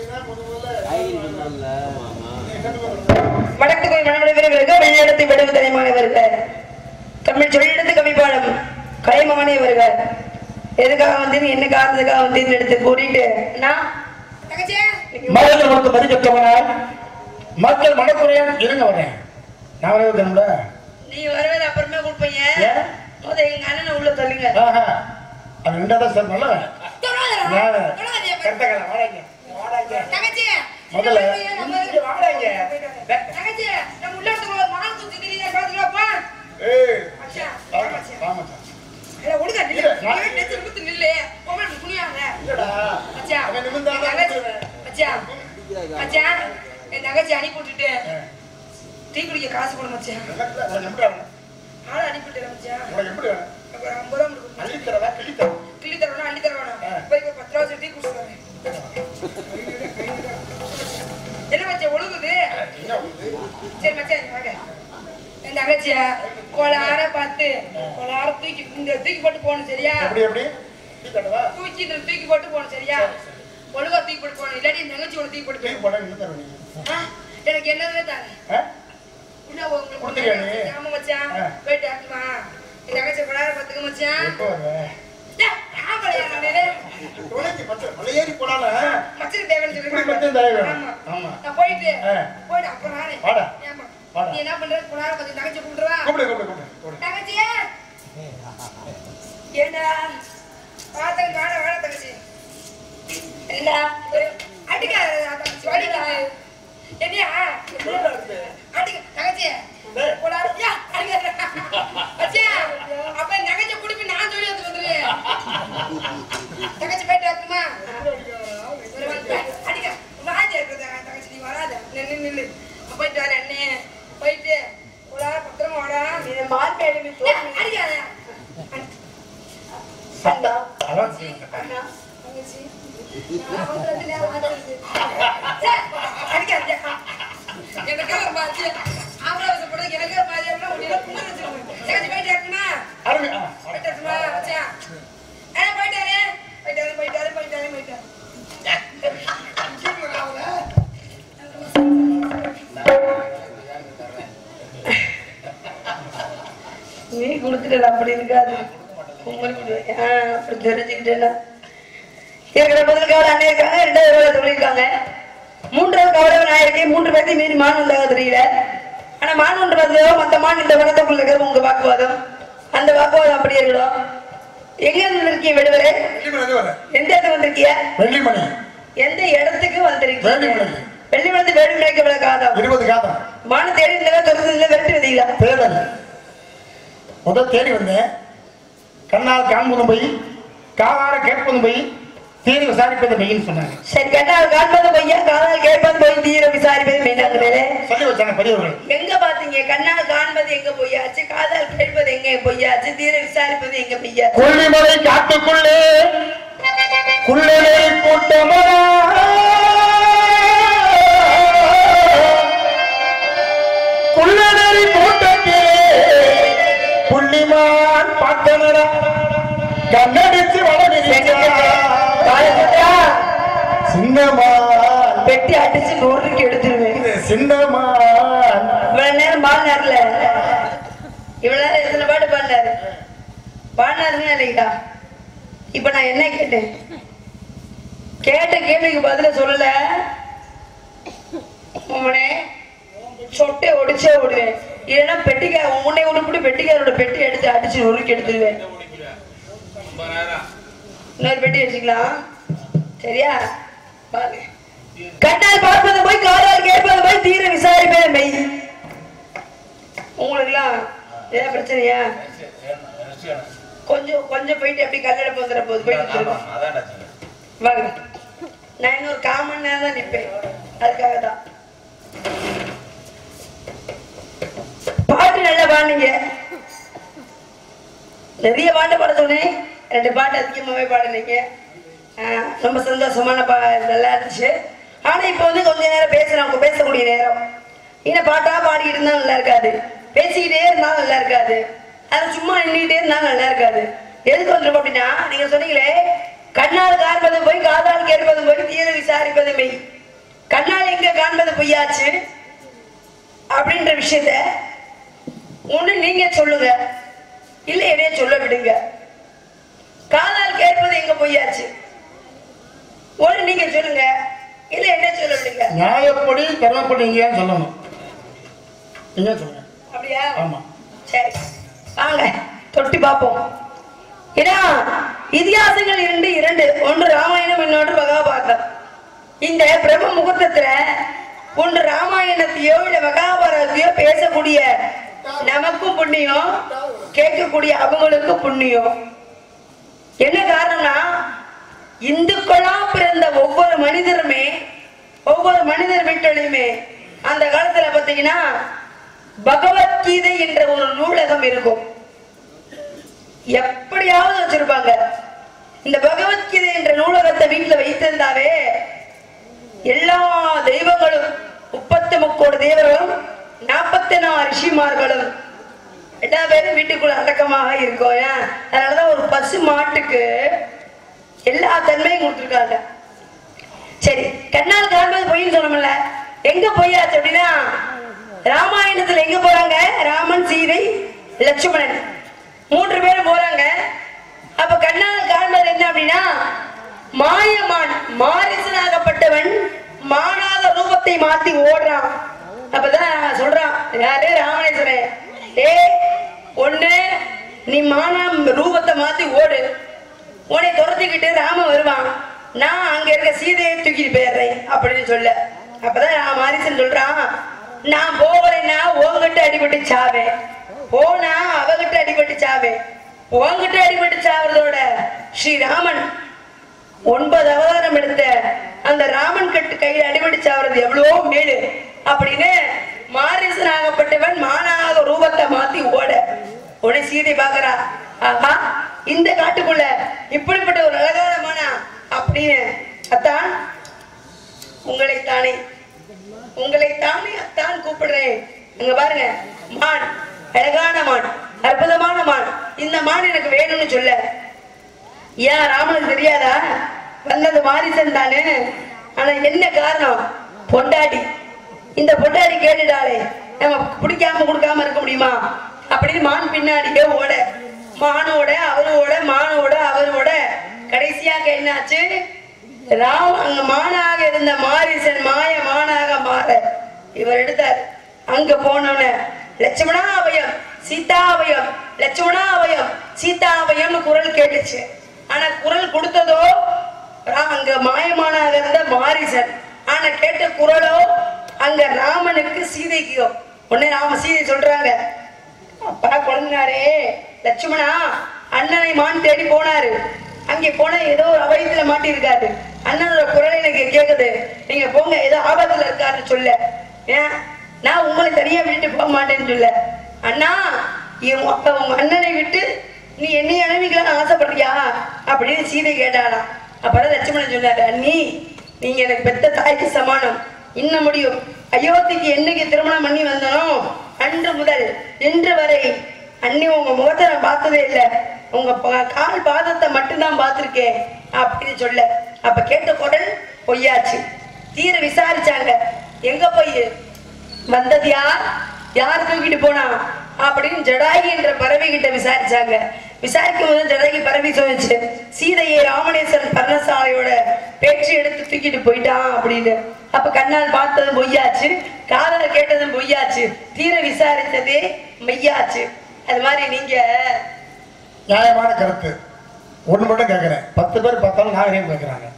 வடக்கு மனமுறை விரைவிற்கு வெளியிடத்தை விடுவு தலைமான வருக தமிழ் சொல்லிடத்து கவிப்பாடம் கலைமகனே வருக எதுக்காக வந்தீங்க என்ன காரணத்துக்காக வந்தீங்கன்னு எடுத்து கூட்டிட்டு நான் மகள் உனக்கு பதிக்கத்தவனால் மக்கள் மனக்குறையான் இருங்க வரேன் நான் வரவே இருக்கணும்ல நீ வருவது அப்புறமே கொடுப்பீங்க ஏன்? முத எங்க அண்ணனை உள்ள தள்ளுங்க ஆஹா அது ரெண்டாவது சார் நல்லவன் தொடாதடா. நானு. தொடாதே. கரெக்டாக வாடாங்க வாடாங்க தங்கச்சி, முதல்ல சின்ன பையன் நம்ம இங்க வாடாங்க தங்கச்சி, நம்ம உள்ள இருக்கிற ஒரு மாலை தூக்கி திரியுதே, பாத்துக்கலாம், போ. ஏய் மச்சான், வா வா மச்சான். வா மச்சான் ஏய், ஒழுங்கா நில்லு. இல்ல, நான் ஏன் நெத்தியில குத்து நில்லு. பொம்பளை இப்படி குனியாத. இல்லடா மச்சான், அவன் நிமிர்ந்தாதான் என் தங்கச்சி- குத்துவேன். மச்சான், மச்சான், என் தங்கச்சி அனுப்பி விட்டுட்டு டீ குடிக்க காசு கொடு மச்சான் உனக்கு உனக்கு எப்படி வேணும் ஆளை அனுப்பி விட்டுறேன் மச்சான் உனக்கு எப்படி வேணும் எனக்கு ஒரு ஐம்பது ரூபா கொடுக்கும் அள்ளி தரவா கிள்ளி தரவா கிள்ளி தரணும் அள்ளி தரணும் ஆ. போய் ஒரு பத்து ரூபா வச்சு டீ குடிச்சுட்டு என்ன மச்சான் ஒழுகுது என்ன வந்து சரி மச்சான் இங்க வாங்க என் தங்கச்சிய கொலார பார்த்து கொலார தூக்கி இந்த தூக்கி போட்டு போகணும் சரியா எப்படி எப்படி கிள்ளி தரவா தூக்கி இந்த தூக்கி போட்டு போகணும் சரியா ஒழுங்கா தூக்கி போட்டு போகணும் இல்லாட்டி என் தங்கச்சி ஒன்று தூக்கி போட்டு கிள்ளி போயிடும் போட கிள்ளி தரவா நீ ஆ, எனக்கு என்னதுமே தாங்க ஆ? உள்ள உங்களுக்கு கொடுத்துட்டியா நீ? ஆமா மச்சான் ஆ. போயிட்டு ஆட்டுமா என் தங்கச்சி கொலார பார்த்துக்க மச்சான் எப்போ வருவ ஏய், ஆம்பளையா நானு? தொலைஞ்சு பத்து மலையேறி போட கழுத்து தய வேணும் ஆமா. ஆமா நான் போயிட்டு ஆ. போயிட்டு அப்புறம் நானே வாடா. ஏம்மா, வாடா. நீ என்ன பண்ற போனா கொஞ்சம் தங்கச்சி கூப்பிடுவா கூப்பிடு கூப்பிடு கூப்பிடு கூப்பிடு தங்கச்சியே ஏண்டா பார்த்தங்க வாட வாட தங்கச்சி ஏண்டா அடிக்காத தங்கச்சி அடிக்காத என்னையா அடிக்க தங்கச்சி போடா யா அடிக்காத அச்சியா அப்ப என் தங்கச்சி குடிப்பி நான் சொல்லி வந்து வந்துருவேன் தங்கச்சி போயிட்டு வரட்டுமா ஒரு வந்து அடிக்க வாஜி இருக்குது தங்கச்சி நீ வராத நின்னு நில்லு நான் போயிட்டு வரேன் அண்ணே போயிட்டு போடா பத்திரமா வாடா நீ மால் பேடி அடிக்காத அண்ணா அதான் அண்ணா தங்கச்சி நான் வந்து ரெண்டு நேரம் மாட்டாது அடிக்காத எனக்கு ஒரு மாதிரி ஆம்பளை எனக்கு ஒரு மாதிரி அப்படின்னா உன்னை கும்பிட வச்சிருக்கேன் தங்கச்சி போயிட்டு வரட்டுமா அருமை ஆ. போயிட்டு வரட்டுமா மச்சான் ஆ போயிட்டாரு போயிட்டாரு போயிட்டாரு போயிட்டாரு போயிட்டாரு நீ கொடுத்துட்டு அப்படி இருக்காது கும்பல் ஆ, அப்படி தெரிஞ்சுக்கிட்டேன்னா இருக்கிற முதல் கவலை அண்ணன் இருக்காங்க ரெண்டாவது கவலை சொல்லியிருக்காங்க மூன்றாவது கவலை நான் இருக்கேன் மூன்று பேர்த்தையும் மீறி மான் வந்தாக தெரியல ஆனா மான் ஒன்று வந்ததோ மற்ற மான் இந்த வனத்துக்குள்ள இருக்கிற உங்க வாக்குவாதம் அந்த வாக்குவாதம் அப்படி இருக்கணும் எங்க இருந்து இருக்கீங்க விடுவரே வெள்ளிமலை எது வர எந்த இடத்துக்கு வந்திருக்கீங்க வெள்ளிமணி எந்த இடத்துக்கு வந்திருக்கீங்க வேலுமலை. வெள்ளிமலத்து வேலுமலைக்கு இவ்வளவு காதம் இருபது காதம் மான தேடி இருந்தா துரத்துல வெட்டி வந்தீங்களா தேடல் முதல் தேடி வந்தேன் கண்ணால் காண்பதும் போய் காதார கேட்பதும் போய் தேடி விசாரிப்பது மெய்ன்னு சொன்னாங்க சரி கண்ணால் காண்பது பொய்யா காதால் கேட்பது போய் தீர விசாரிப்பது மீனாங்க மேலே சொல்லி வச்சாங்க பெரியவர்கள் எங்க பாத்தீங்க கண்ணால் காண்பது எங்க பொய்யாச்சு காதால் கேட்பது எங்க பொய்யாச்சு தீர விசாரிப்பது எங்க பொய்யாச்சு கொல்லிமலை காட்டுக்குள்ளே குள்ளலை கூட்டமரா குள்ளநரி கூட்டத்திலே புள்ளிமான் பார்த்தனடா கண்ணடிச்சு காலத்துட்டா சின்னமான் பெட்டி அடிச்சு நூறுக்கு எடுத்துருவேன் சின்னமான் இவ்வளவு நேரம் பாடினார்ல இவ்வளவு நேரம் எத்தனை பாட்டு பாடினாரு பாடினாருன்னு இல்லைங்களா இப்ப நான் என்ன கேட்டேன் கேட்ட கேள்விக்கு பதில சொல்லல உம்மனே சொட்டை ஒடிச்சே விடுவேன் இல்லைன்னா பெட்டிக்கா உன்னை உருப்பிட்டு பெட்டிக்காரோட பெட்டி எடுத்து அடிச்சு நொறுக்கி எடுத்துருவேன் இன்னொரு பெட்டி வச்சுக்கலாம் சரியா பாருங்க கண்ணால் பார்ப்பது போய் காதால் கேட்பது போய் தீர விசாரிப்பேன் மெய் உங்களுக்குலாம் ஏதாவது பிரச்சனையா கொஞ்சம் கொஞ்சம் போயிட்டு அப்படி கல்லடப்பு வந்துட போகுது போயிட்டு வந்துருங்க. வாங்க நான் இன்னொரு கால் மணி நேரம் தான் நிற்பேன் அதுக்காக தான் பாட்டு நல்லா பாடுனீங்க நிறைய பாட்டு பாட சொன்னேன் ரெண்டு பாட்டு அதிகமாகவே பாடுனீங்க ஆஹ் ரொம்ப சந்தோஷமான பா நல்லா இருந்துச்சு ஆனா இப்போ வந்து கொஞ்ச நேரம் பேசலாம் அவங்க பேசக்கூடிய நேரம் இன்னும் பாட்டா பாடிக்கிட்டு இருந்தா நல்லா இருக்காது பேசிக்கிட்டே இருந்தாலும் நல்லா இருக்காது அது சும்மா நின்றுக்கிட்டே இருந்தாலும் நல்லா இருக்காது எதுக்கு வந்துருக்கும் அப்படின்னா நீங்க சொன்னீங்களே கண்ணால் காண்பது போய் காதால் கேட்பது போய் தீர விசாரிப்பது மெய் கண்ணால் எங்க காண்பது பொய்யாச்சு அப்படின்ற விஷயத்த ஒண்ணு நீங்க சொல்லுங்க இல்ல என்னைய சொல்ல விடுங்க காதால் கேட்பது எங்க பொய்யாச்சு ஒண்ணு நீங்க சொல்லுங்க இல்ல என்ன சொல்ல விடுங்க நியாயப்படி கருவப்படி நீங்க சொல்லணும் நீங்க சொல்லுங்க அப்படியா ஆமா சரி வாங்க தொட்டி பார்ப்போம் ஏன்னா இதிகாசங்கள் இரண்டு இரண்டு ஒன்று ராமாயணம் இன்னொன்று மகாபாரதம் இந்த பிரம்ம முகூர்த்தத்துல ஒன்று ராமாயணத்தையோ இல்ல மகாபாரதத்தையோ பேசக்கூடிய நமக்கும் புண்ணியம் கேட்கக்கூடிய அவங்களுக்கும் புண்ணியம் என்ன காரணம்னா இந்துக்களா பிறந்த ஒவ்வொரு மனிதருமே ஒவ்வொரு மனிதர் வீட்டிலையுமே அந்த காலத்துல பாத்தீங்கன்னா பகவத்கீதை என்ற ஒரு நூலகம் இருக்கும் எப்படியாவது வச்சிருப்பாங்க இந்த பகவத்கீதை என்ற நூலகத்தை வீட்டுல வைத்திருந்தாவே எல்லா தெய்வங்களும் முப்பத்தி முக்கோடி தேவர்களும் நாற்பத்தி நாலு ரிஷிமார்களும் எல்லா பேரும் வீட்டுக்குள்ள அடக்கமாக இருக்கும் ஏன் அதனாலதான் ஒரு பசு மாட்டுக்கு எல்லா தன்மையும் கொடுத்துருக்காங்க சரி கண்ணால் காண்பது பொய்ன்னு சொன்னோம்ல எங்க போயாச்சு அப்படின்னா ராமாயணத்துல எங்க போறாங்க ராமன் சீதை லட்சுமணன் மூன்று பேரும் போறாங்க அப்ப கண்ணால் காண்பது என்ன அப்படின்னா மாயமான் மாரிசனாகப்பட்டவன் மாத்தி ஓடுறான் அப்பதான் சொல்றான் யாரே ராமணேஸ்வரன் ஏ ஒண்ணு நீ மானம் ரூபத்தை மாத்தி ஓடு உன்னை துரத்திக்கிட்டு ராம வருவான் நான் அங்க இருக்க சீதையை தூக்கிட்டு போயிடுறேன் அப்படின்னு சொல்ல அப்பதான் நான் மாரிசன் சொல்றான் நான் போகலைன்னா உங்ககிட்ட அடிபட்டு சாவேன் போனா அவகிட்ட அடிபட்டு சாவேன் உங்ககிட்ட அடிபட்டு சாவறதோட ஸ்ரீராமன் ஒன்பது அவதாரம் எடுத்த அந்த ராமன் கட்டு கையில் அடிபட்டு சாவறது எவ்வளவோ மேலு அப்படின்னு மாரிசன் ஆகப்பட்டவன் மானாக ரூபத்தை மாத்தி ஓட உடனே சீதை பாக்குறா ஆஹா இந்த காட்டுக்குள்ள இப்படிப்பட்ட ஒரு அழகான மானா அப்படின்னு அத்தான் உங்களைத்தானே உங்களைத்தானே அத்தான் கூப்பிடுறேன் அங்க பாருங்க மான் அழகான மான் அற்புதமான மான் இந்த மான் எனக்கு வேணும்னு சொல்ல ஏன் ராமனுக்கு தெரியாதா வந்தது மாரிசன் தானே ஆனா என்ன காரணம் பொண்டாட்டி இந்த பொண்டாட்டி கேட்டுட்டாளே நம்ம பிடிக்காம கொடுக்காம இருக்க முடியுமா அப்படின்னு மான் பின்னாடியே ஓட மானோட அவரோட மானோட அவரோட கடைசியாக என்னாச்சு ராம் அங்க மானாக இருந்த மாரிசன் மாய மானாக மாற இவர் எடுத்தார் அங்க போனோன்னு லட்சுமணா அபயம் சீதா அபயம் லட்சுமணா அபயம் சீதா அபயம்னு குரல் கேட்டுச்சு ஆனா குரல் கொடுத்ததோ ரா- அங்க மாயமானாக இருந்த மாரிசன் ஆனா கேட்ட குரலோ அங்க ராமனுக்கு சீதைக்கு உடனே ராம சீதை சொல்றாங்க அப்பா குழந்தாரே லட்சுமணா அண்ணனை மான் தேடி போனாரு அங்கே போன ஏதோ ஒரு அபயத்துல மாட்டி இருக்காரு அண்ணனோட குரல் எனக்கு கேக்குது நீங்க போங்க ஏதோ ஆபத்துல இருக்காருன்னு சொல்ல ஏன் நான் உங்களை தனியா விட்டுட்டு போக மாட்டேன்னு சொல்ல அண்ணா என் உ- அப்ப உங்க அண்ணனை விட்டு நீ என்னைய அனுப்பிக்கலாம்னு ஆசைப்படுறியா அப்படின்னு சீதை கேட்டாளாம் அப்பதான் லட்சுமணன் சொன்னாரு அண்ணி நீங்க எனக்கு பெத்த தாய்க்கு சமானம் இன்னும் முடியும் அயோத்திக்கு என்னைக்கு திருமணம் பண்ணி வந்தனோ அன்று முதல் இன்று வரை அண்ணி உங்க முகத்தை நான் பார்த்ததே இல்ல உங்க ப- கால் பாதத்தை மட்டும்தான் பார்த்திருக்கேன் அப்படின்னு சொல்ல அப்ப கேட்ட குரல் பொய்யாச்சு தீர விசாரிச்சாங்க எங்க போய் வந்தது யார் யார் தூக்கிட்டு போனா அப்படின்னு ஜடாயி என்ற பறவை கிட்ட விசாரிச்சாங்க விசாரிக்கும் போது ஜடாயி பறவை சொல்லிச்சு சீதையை ராமணேஸ்வரன் பர்ணசாலையோட பேச்சு எடுத்து தூக்கிட்டு போயிட்டான் அப்படின்னு அப்ப கண்ணால் பார்த்ததும் பொய்யாச்சு காதல கேட்டதும் பொய்யாச்சு தீர விசாரித்ததே மெய்யாச்சு அது மாதிரி நீங்க நியாயமான கருத்து ஒன்று மட்டும் கேட்குறேன் பத்து பேர் பார்த்தாலும் நாகரீகம் கேட்குறாங்க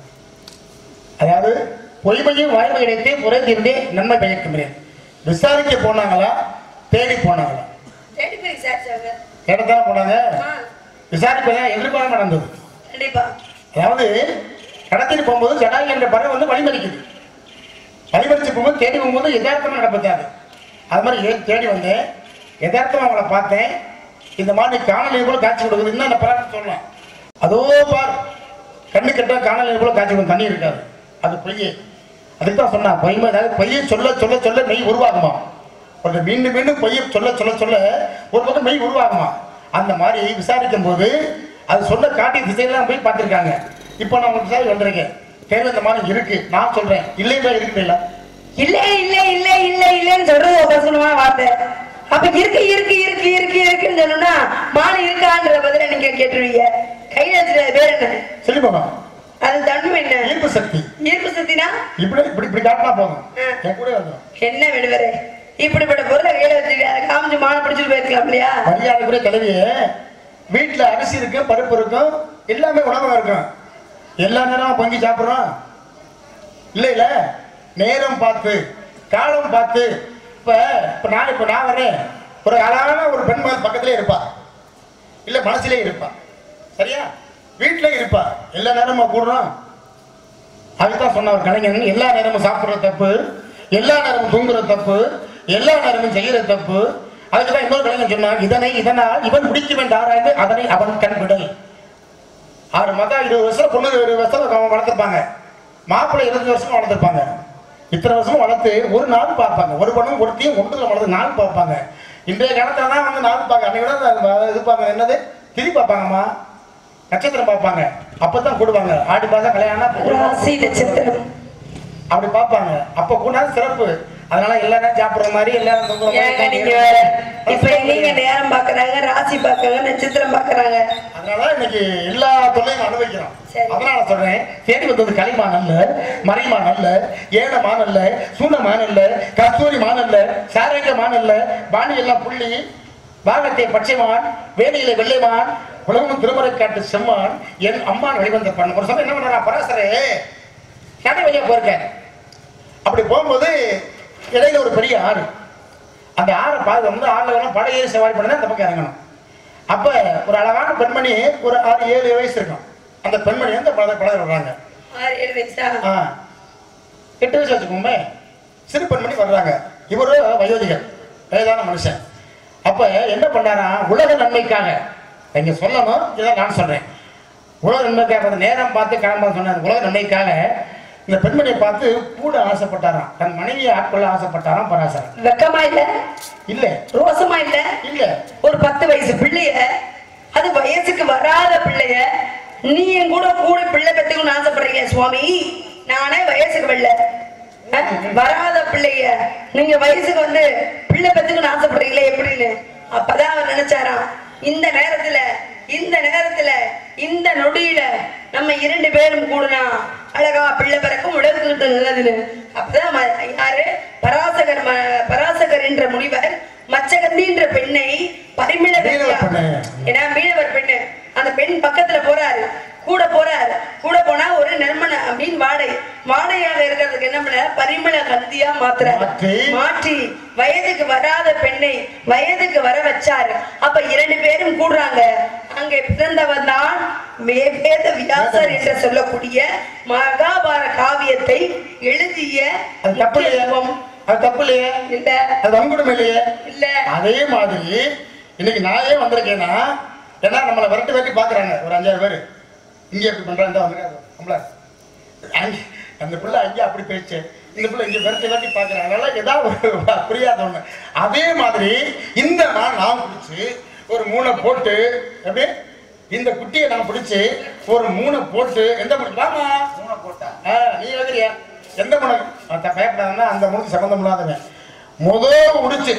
அதாவது பொய்மையும் வாய்மை இடைத்தே புறை தீர்ந்தே நன்மை பயக்குகிறேன் விசாரிக்க போனாங்களா தேடி போனாங்களா தேடி போய் விசாரிச்சாங்க இடத்தான போனாங்க ஆ, விசாரிப்பதான் எதிர்பார்க்க நடந்தது கண்டிப்பா அதாவது கடத்திட்டு போகும்போது ஜடாயி என்ற பறவை வந்து வழிமறிக்குது வழிமறிச்சு போகும்போது தேடி போகும்போது யதார்த்தமா நடப்பத்தாது அது மாதிரி ஏ- தேடி வந்தேன் யதார்த்தமா அவங்கள பார்த்தேன் இந்த மாதிரி காணொலி கூட காட்சி கொடுக்குது இன்னும் அந்த பலன் சொல்லலாம் அதோ பார் கண்ணு கட்டா காணொலி கூட காட்சி கொடுக்கும் தண்ணி இருக்காது அது பொய்யே அதுக்கு தான் சொன்னான் பொய்மை அதாவது பொய்யை சொல்ல சொல்ல சொல்ல மெய் உருவாகுமா ஒரு மீண்டும் மீண்டும் பொய்யை சொல்ல சொல்ல சொல்ல ஒரு பக்கம் மெய் உருவாகுமா அந்த மாதிரி விசாரிக்கும் போது அது சொல்ல காட்டிய திசையெல்லாம் போய் பார்த்துருக்காங்க இப்போ நான் உங்களுக்கு விசாரி வந்திருக்கேன் தேவை இந்த மாதிரி இருக்கு நான் சொல்றேன் இல்லைங்களா இருக்குங்களா இல்ல இல்ல இல்ல இல்ல இல்லன்னு சொல்றது ஒரு வசனமான வார்த்தை அப்ப இருக்கு இருக்கு இருக்கு இருக்கு இருக்குன்னு சொன்னா மான் இருக்கான்ற பதில நீங்க கேட்டுருவீங்க கையில வச்சிருக்க பேர் என்ன சொல்லி போகலாம் அது தன்மை என்ன ஈர்ப்பு சக்தி ஈர்ப்பு சக்தினா இப்படி இப்படி இப்படி காட்டினா போதும் ஆ. என் கூட வந்துடும் என்ன விடுவரே இப்படிப்பட்ட பொருளை கையில வச்சிருக்க அதை காமிச்சு மான பிடிச்சிட்டு போயிருக்கலாம் இல்லையா மரியாதை கூட கிளவியே வீட்டுல அரிசி இருக்கு பருப்பு இருக்கும் எல்லாமே உணவா இருக்கும் எல்லா நேரமும் பொங்கி சாப்பிடுறோம் இல்ல இல்ல நேரம் பார்த்து காலம் பார்த்து இப்ப இப்ப நான் இப்ப நான் வரேன் ஒரு அழகான ஒரு பெண் மகள் பக்கத்திலே இருப்பா இல்ல மனசுலயே இருப்பா சரியா வீட்டுல இருப்பா எல்லா நேரமும் கூடுறோம் அதுதான் சொன்ன ஒரு கலைஞன் எல்லா நேரமும் சாப்பிடுற தப்பு எல்லா நேரமும் தூங்குற தப்பு எல்லா நேரமும் செய்யற தப்பு அதுக்கு தான் இன்னொரு கலைஞன் சொன்னான் இதனை இதனால் இவன் முடிக்க வேண்டாம் ஆராய்ந்து அதனை அவன் கண் விடல் ஆறு மதம் இருபது வருஷம் பொண்ணு இருபது வருஷம் அவன் வளர்த்துருப்பாங்க மாப்பிள்ளை இருபது வருஷம் வளர்த்துருப்பாங்க இத்தனை வருஷம் வளர்த்து ஒரு நாள் பார்ப்பாங்க ஒரு பொண்ணும் ஒருத்தையும் ஒன்றுல வளர்த்து நாள் பார்ப்பாங்க இன்றைய காலத்துல தான் வந்து நாள் பார்க்க அன்னைக்கு விட இது பார்ப்பாங்க என்னது திரி பார்ப்பாங்கம்மா நட்சத்திரம் பார்ப்பாங்க அப்பதான் கூடுவாங்க ஆடி மாதம் கல்யாணம் அப்ப கூடுவாங்க. ராசி நட்சத்திரம் அப்படி பார்ப்பாங்க அப்ப கூட சிறப்பு அதனால எல்லா நேரம் சாப்பிடுற மாதிரி எல்லாரும் தூங்குற மாதிரி ஏங்க நீங்க வேற இப்ப நீங்க நேரம் பாக்குறாங்க ராசி பாக்குறாங்க நட்சத்திரம் பாக்குறாங்க அதனால இன்னைக்கு எல்லா தொல்லையும் அனுபவிக்கிறோம் இருக்கணும் சரி. அதனால சொல்றேன் தேடி வந்தது கலைமான் அல்ல மறைமான் அல்ல ஏனமான் அல்ல சூனமான் அல்ல கஸ்தூரி மான் அல்ல சாரங்க மான் அல்ல பாணி எல்லாம் புள்ளி பாகத்தை பச்சைமான் வேலையில வெள்ளைமான் உலகம் திருமறை காட்டு செம்மான் என் அம்மான் வெளிவந்த பண்ண ஒரு சமயம் என்ன பண்ணா பராசரே கடை வழியா போயிருக்கேன் அப்படி போகும்போது இடையில ஒரு பெரிய ஆறு அந்த ஆறை பார்த்து வந்து ஆறுல வேணும் படை ஏறி சவாரி பண்ணி அந்த பக்கம் இறங்கணும் அப்ப ஒரு அழகான பெண்மணி ஒரு ஆறு ஏழு வயசு இருக்கும் அந்த பெண்மணி வந்து பழக பழக வர்றாங்க ஆறு ஏழு வயசா ஆ. எட்டு வயசு வச்சுக்கோமே சிறு பெண்மணி வர்றாங்க இவரு வயோதிகர் வயதான மனுஷன் அப்ப என்ன பண்ணாரா உலக நன்மைக்காக நீங்க சொல்லணும் இதை நான் சொல்றேன் உலக நன்மைக்காக அந்த நேரம் பார்த்து கிளம்ப சொன்னார் உலக நன்மைக்காக இந்த பெண்மணியை பார்த்து கூட ஆசைப்பட்டாராம் தன் மனைவியை ஆட்கொள்ள ஆசைப்பட்டாராம் பராசரன் வெக்கமா இல்ல இல்ல ரோசமா இல்ல இல்ல ஒரு பத்து வயசு பிள்ளைய அது வயசுக்கு வராத பிள்ளைய நீ என் கூட கூட பிள்ளை பெத்துக்கணும்னு ஆசைப்படுறீங்க சுவாமி நானே வயசுக்கு வரல அஹ், வராத பிள்ளைய நீங்க வயசுக்கு வந்து பிள்ளை பெத்துக்கணும்னு ஆசைப்படுறீங்களே எப்படின்னு அப்பதான் அவர் நினைச்சாராம் இந்த நேரத்துல இந்த நேரத்துல இந்த நொடியில நம்ம இரண்டு பேரும் கூடனா அழகா பிள்ளை பிறக்கும் உலகத்துக்கு நல்லதுன்னு அப்பதான் ம- யாரு பராசகர் ம- பராசகர் என்ற முனிவர் மச்சகந்தி என்ற பெண்ணை பரிமிள மீனவர் பெண்ணு. ஏன்னா மீனவர் பெண்ணு அந்த பெண் பக்கத்துல போறாரு கூட போறாரு கூட போனா ஒரு நறுமண மீன் வாடை வாடையாக இருக்கிறதுக்கு என்ன பண்ண பரிமள கந்தியா மாத்துறாரு மாற்றி. மாற்றி வயதுக்கு வராத பெண்ணை வயதுக்கு வர வச்சாரு அப்ப இரண்டு பேரும் கூடுறாங்க அங்கே பிறந்தவன் தான் வே- வேத வியாசர் என்று சொல்லக்கூடிய மகாபார காவியத்தை எழுதிய அது தப்பு இல்லையே முக்கியத்துவம் அது தப்பு இல்லையே இல்ல அது வங்குடம் இல்லையே இல்ல அதே மாதிரி இன்னைக்கு நான் ஏன் வந்திருக்கேன்னா ஏன்னா நம்மளை விரட்டி விரட்டி பாக்குறாங்க ஒரு அஞ்சாறு பேர் இங்க எப்படி பண்றாங்க இந்த வந்திருக்காரு நம்மள அங்க- அந்த பிள்ளை அங்கே அப்படி பேச்சு இந்த பிள்ளை இங்க விரட்டி விரட்டி பாக்குறாங்க அதெல்லாம் ஏதாவது ஒரு புரியாத ஒண்ணு அதே மாதிரி இந்த நான் நான் பிடிச்சு ஒரு மூணை போட்டு எப்படி இந்த குட்டியை நான் பிடிச்சு ஒரு மூணை போட்டு எந்த முனை வாமா மூணை போட்டா ஆ, நீ வைக்கிறியா எந்த முனை அத பயப்படாதுன்னா அந்த முனுக்கு சம்மந்தம் இல்லாதவன் முதல் முடிச்சு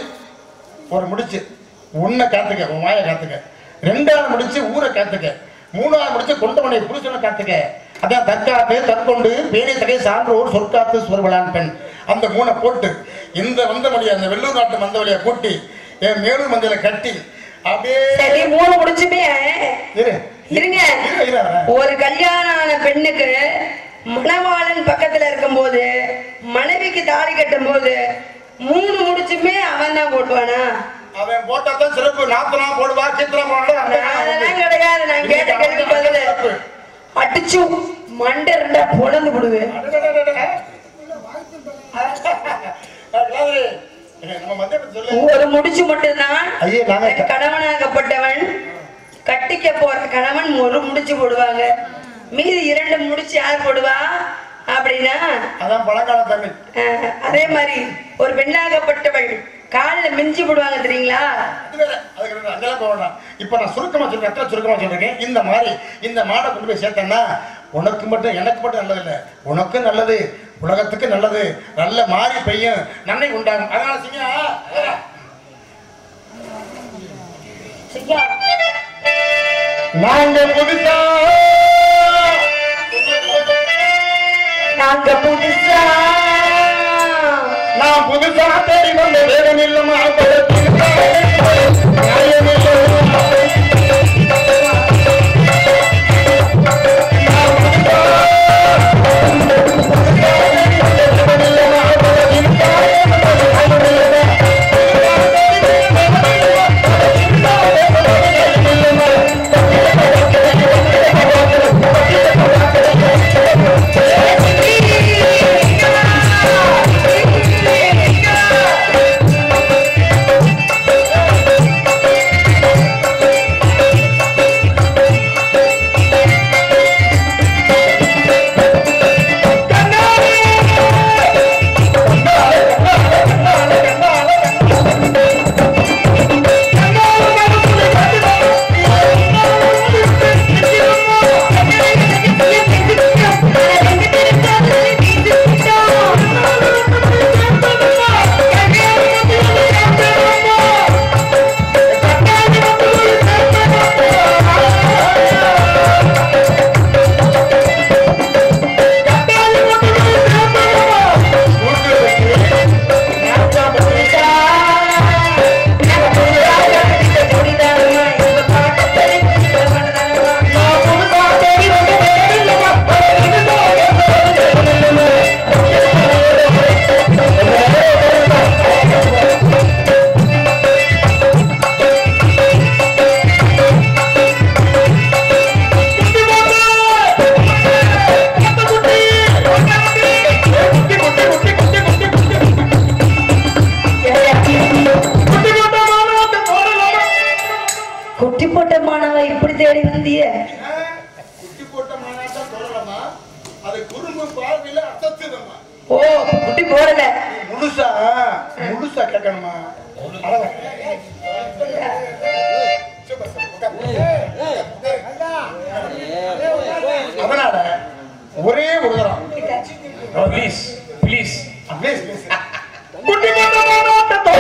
ஒரு முடிச்சு உன்னை காத்துக்க உன் வாயை காத்துக்க ரெண்டாவது முடிச்சு ஊரை காத்துக்க மூணாவது முடிச்சு கொண்டவனை புருஷனை காத்துக்க அதான் தற்காத்து தற்கொண்டு பேரை தகை சான்றோர் சொற்காத்து சுவர்வலான் பெண் அந்த மூணை போட்டு இந்த வந்த வழியா அந்த வெள்ளூர் நாட்டு வந்த வழியா கூட்டி என் மேலூர் மந்தையில கட்டி அப்படியே சரி மூணு முடிச்சுமே இரு இருங்க இரு, இரு, வரேன். ஒரு கல்யாணம் ஆன பெண்ணுக்கு மணவாளன் பக்கத்துல இருக்கும்போது மனைவிக்கு தாலி கட்டும் போது மூணு முடிச்சுமே அவன் தான் போட்டுவானா அவன் போட்டா தான் சிறப்பு நாத்தலாம் போடுவா சித்திரம் அதெல்லாம் கிடையாது நான் கேட்ட கேள்வி பதில் அடிச்சு மண்டை ரெண்டா பொழந்து விடுவேன் நம்ம மத்திய சொல்லு ஒரு முடிச்சு மட்டும்தான் ஐயே, நாங்க- தன் கணவனாகப்பட்டவன் கட்டிக்க போற கணவன் ஒரு முடிச்சு போடுவாங்க மீதி இரண்டு முடிச்சு யார் போடுவா அப்படின்னா அதான் பழங்கால தமிழ் அஹ், அதே மாதிரி ஒரு பெண்ணாகப்பட்டவள் காலில் மிஞ்சி போடுவாங்க தெரியுங்களா அது வேற அதுக்கு வேற, அங்கெல்லாம் போக வேண்டாம் இப்ப நான் சுருக்கமா சொல்றேன் எத்தனை சுருக்கமா சொல்றேன் இந்த மாதிரி இந்த மாடை கொண்டு போய் சேர்த்தேன்னா உனக்கு மட்டும் எனக்கு மட்டும் நல்லது இல்லை உனக்கும் நல்லது உலகத்துக்கு நல்லது நல்ல மாறி பெய்யும் நன்மை உண்டாகும் அதனால சிங்கா நாங்க புதுசா நாங்க புதுசா நான் புதுசா தேடி வந்த வேகம் இல்லமா ஆ ஓ குட்டி போடல முழுசா முழுசா கேட்கணுமா அளவா. அதனால ஒரே ஒரு தரம் ப்ளீஸ் ப்ளீஸ் Please, please. குட்டி போட்ட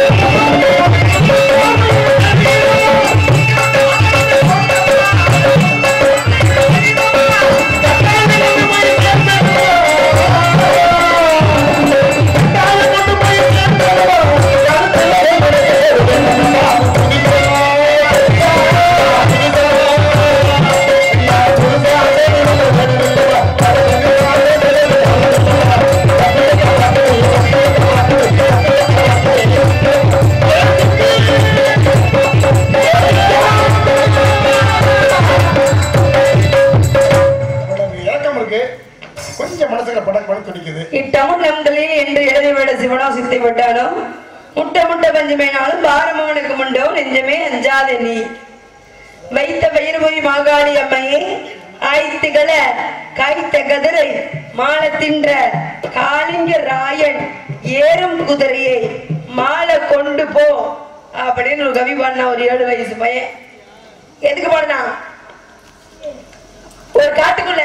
அவ்வளவு இறக்கம் இருக்கு கொஞ்சம் மனசுல படம் படம் துடிக்குது இட்டமும் நம்தலில் என்று எழுதிவிட சிவனோ சித்தை விட்டாலும் முட்ட முட்ட பஞ்சமேனாலும் பாரமவனுக்கு முண்டோ நெஞ்சமே அஞ்சாதே நீ வைத்த பயிர்பொறி மாகாளி அம்மையே ஆய்த்துகள காய்த்த கதிரை மாலை தின்ற காளிங்க ராயன் ஏறும் குதிரையை மாலை கொண்டு போ அப்படின்னு ஒரு கவி பாடினா ஒரு ஏழு வயசு பையன் எதுக்கு பாடினா ஒரு காட்டுக்குள்ள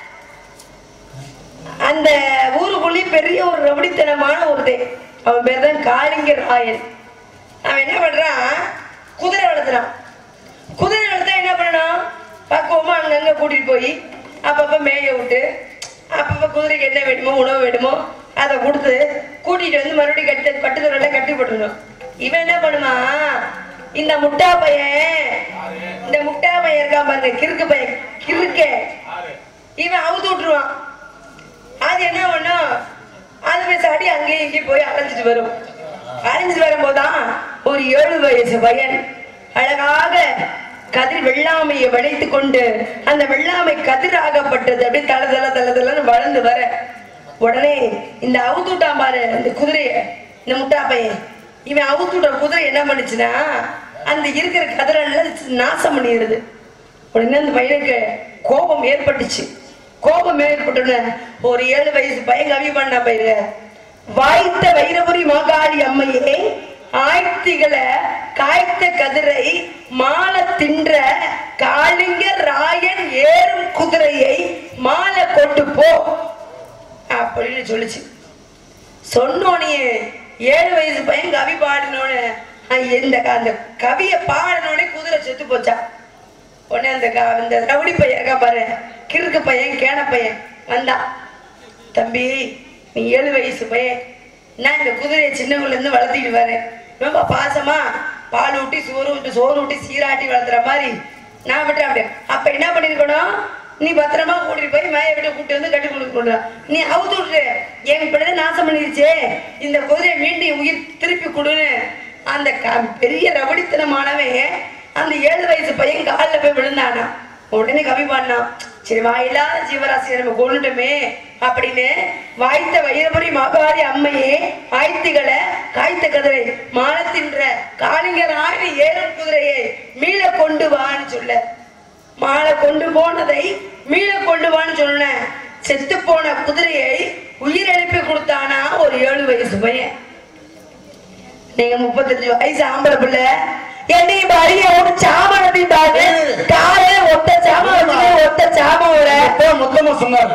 அந்த ஊருக்குள்ளேயும் பெரிய ஒரு ரவுடித்தனமான ஒருத்தன் அவன் பேர் தான் காளிங்க ராயன் அவன் என்ன பண்றான் குதிரை வளர்த்துறான் குதிரை வளர்த்தா என்ன பண்ணணும் பக்குவமா அங்கங்க கூட்டிட்டு போய் அப்பப்ப மேய விட்டு அப்பப்ப குதிரைக்கு என்ன வேணுமோ உணவு வேணுமோ அதை கொடுத்து கூட்டிட்டு வந்து மறுபடியும் கட்டு கட்டுத்தொடரில் கட்டி போட்டுருணும் இவன் என்ன பண்ணுமா இந்த முட்டா பையன் இந்த முட்டா பையன் இருக்கான் பாருங்க கிறுக்கு பையன் கிறுக்க இவன் அவுத்து விட்டுருவான் அது என்ன பண்ணும் அது பேசாடி அங்கேயும் இங்கேயும் போய் அலைஞ்சிட்டு வரும் அலைஞ்சிட்டு வரும்போதுதான் ஒரு ஏழு வயசு பையன் அழகாக கதிர் வெள்ளாமையை வளைத்து கொண்டு அந்த வெள்ளாமை கதிராகப்பட்டது அப்படியே தல தல தல தலன்னு வளர்ந்து வர உடனே இந்த அவுத்துட்டான் பாரு அந்த குதிரைய இந்த முட்டா பையன் இவன் அவுத்துட்ட குதிரை என்ன பண்ணுச்சுன்னா அந்த இருக்கிற கதிரெல்லாம் நாசம் பண்ணிடுது உடனே அந்த பையனுக்கு கோபம் ஏற்பட்டுச்சு கோபம் ஏற்பட்டுன ஒரு ஏழு வயசு பையன் கவி பண்ண பயிரு வாய்த்த வைரபுரி மாகாளி அம்மையே ஆய்த்திகளை காய்த்த கதிரை மாலை தின்ற காளிங்க ராயன் ஏறும் குதிரையை மாலை கொண்டு போ அப்படின்னு சொல்லுச்சு சொன்னோனே ஏழு வயசு பையன் கவி பாடினோன்னு இந்த க- அந்த கவியை பாடினோடனே குதிரை செத்து போச்சா உடனே அந்த க- அந்த ரவுடி பையன் இருக்கா பாரு கிறுக்கு பையன் கேன பையன் வந்தான் தம்பி நீ ஏழு வயசு பையன் நான் இந்த குதிரையை சின்னவங்கள இருந்து வளர்த்திட்டு வரேன் ரொம்ப பாசமா பால் ஊட்டி சோறு ஊட்டி சோறு ஊட்டி சீராட்டி வளர்த்துற மாதிரி நான் விட்டுறேன் அப்படியே அப்ப என்ன பண்ணிருக்கணும் நீ பத்திரமா கூட்டிட்டு போய் மேய விட்டு கூட்டி வந்து கட்டி கொடுக்கணும் நீ அவுத்து விட்டுரு என் பிள்ளை நாசம் பண்ணிருச்சே இந்த குதிரையை மீண்டும் என் உயிர் திருப்பி கொடுன்னு அந்த க- பெரிய ரவடித்தனமானவன் அந்த ஏழு வயசு பையன் காலில் போய் விழுந்தானா உடனே கவி பாடினான் சரி வாயில்லாத ஜீவராசியை நம்ம கொண்டுட்டோமே அப்படின்னு வாய்த்த வைரபுரி மாகாரி அம்மையே ஆய்த்திகளை காய்த்த கதிரை மானத்தின்ற காளிங்கர் ஆடி ஏறும் குதிரையை மீள கொண்டு வான்னு சொல்ல மாலை கொண்டு போனதை மீள கொண்டு வான்னு சொன்னேன் செத்து போன குதிரையை உயிர் எழுப்பி கொடுத்தானா ஒரு ஏழு வயசு பையன் நீங்க முப்பத்தஞ்சு வயசு ஆம்பளை பிள்ளை என்னையும் பாருங்க ஒரு சாமானத்தையும் பாரு காலையில ஒத்த சாமான் வச்சுட்டு ஒத்த சாமான் வர இதான் மொத்தமா சொன்னாரு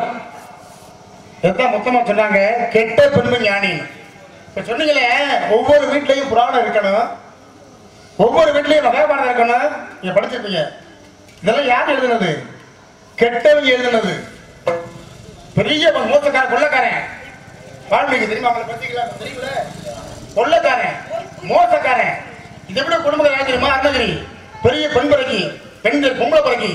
இதான் மொத்தமா சொன்னாங்க கெட்ட பெண்மை ஞானி இப்ப சொன்னீங்களே ஒவ்வொரு வீட்லயும் புராணம் இருக்கணும் ஒவ்வொரு வீட்லயும் மகாபாரதம் இருக்கணும் நீங்க படிச்சிருப்பீங்க இதெல்லாம் யார் எழுதுனது கெட்டவங்க எழுதுனது பெரிய ஒரு மோசக்காரன் கொள்ளக்காரன் வால்மீகி தெரியுமா அவங்களை பத்திங்களா தெரியுமில கொள்ளக்காரன் மோசக்காரன் இதை விட குடும்பங்கள் தெரியுமா அருணகிரி பெரிய பெண் பிறக்கி பெண்கள் பொம்பளை பிறக்கி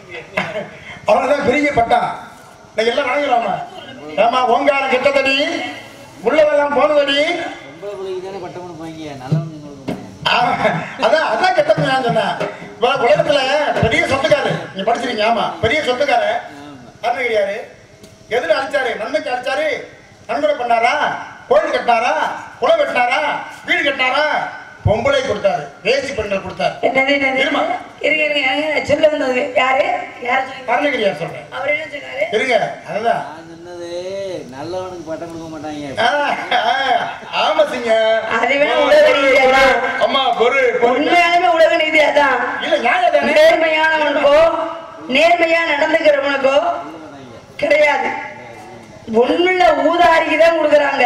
அவனதான் பெரிய பட்டா இன்னைக்கு எல்லாம் வணங்குறாம ஆமா ஓங்காரம் கெட்டதடி உள்ளதெல்லாம் போனதடி பொம்பளை பிள்ளைக்கு தானே பட்டம் கொடுப்பாங்க நல்லவங்களுக்கு ஆமா. அதான் அதான் கெட்டது நான் சொன்னேன் இப்ப உலகத்துல பெரிய சொத்துக்காரு நீங்க படிச்சிருக்கீங்க ஆமா பெரிய சொத்துக்காரு அருணகிரியாரு எதுல அழிச்சாரு நன்மைக்கு அழிச்சாரு நன்கொடை பண்ணாரா கோயில் கட்டினாரா குளம் வெட்டினாரா வீடு கட்டினாரா பொம்பளை கொடுத்தாரு வேசி பெண்கள் கொடுத்தாரு என்னது என்னது இருமா. இருங்க இருங்க இருங்க. சொல்ல வந்தது யாரு யாரு சொன்னீங்க அருணகிரியார் சொல்றேன் அவர் என்ன சொன்னாரு இருங்க அதுதான் நான் சொன்னது நல்லவனுக்கு பட்டம் கொடுக்க மாட்டாங்க ஆ, ஆ, ஆமா சிங்க அது வேணா உலக நீதியாதான். அம்மா பொறு பொறு உண்மையாலுமே உலக நீதி அதான் இல்ல நியாயம் தானே நேர்மையானவனுக்கோ நேர்மையா நடந்துக்கிறவனுக்கோ கிடையாது உண்மையில ஊதாரிக்கு தான் கொடுக்குறாங்க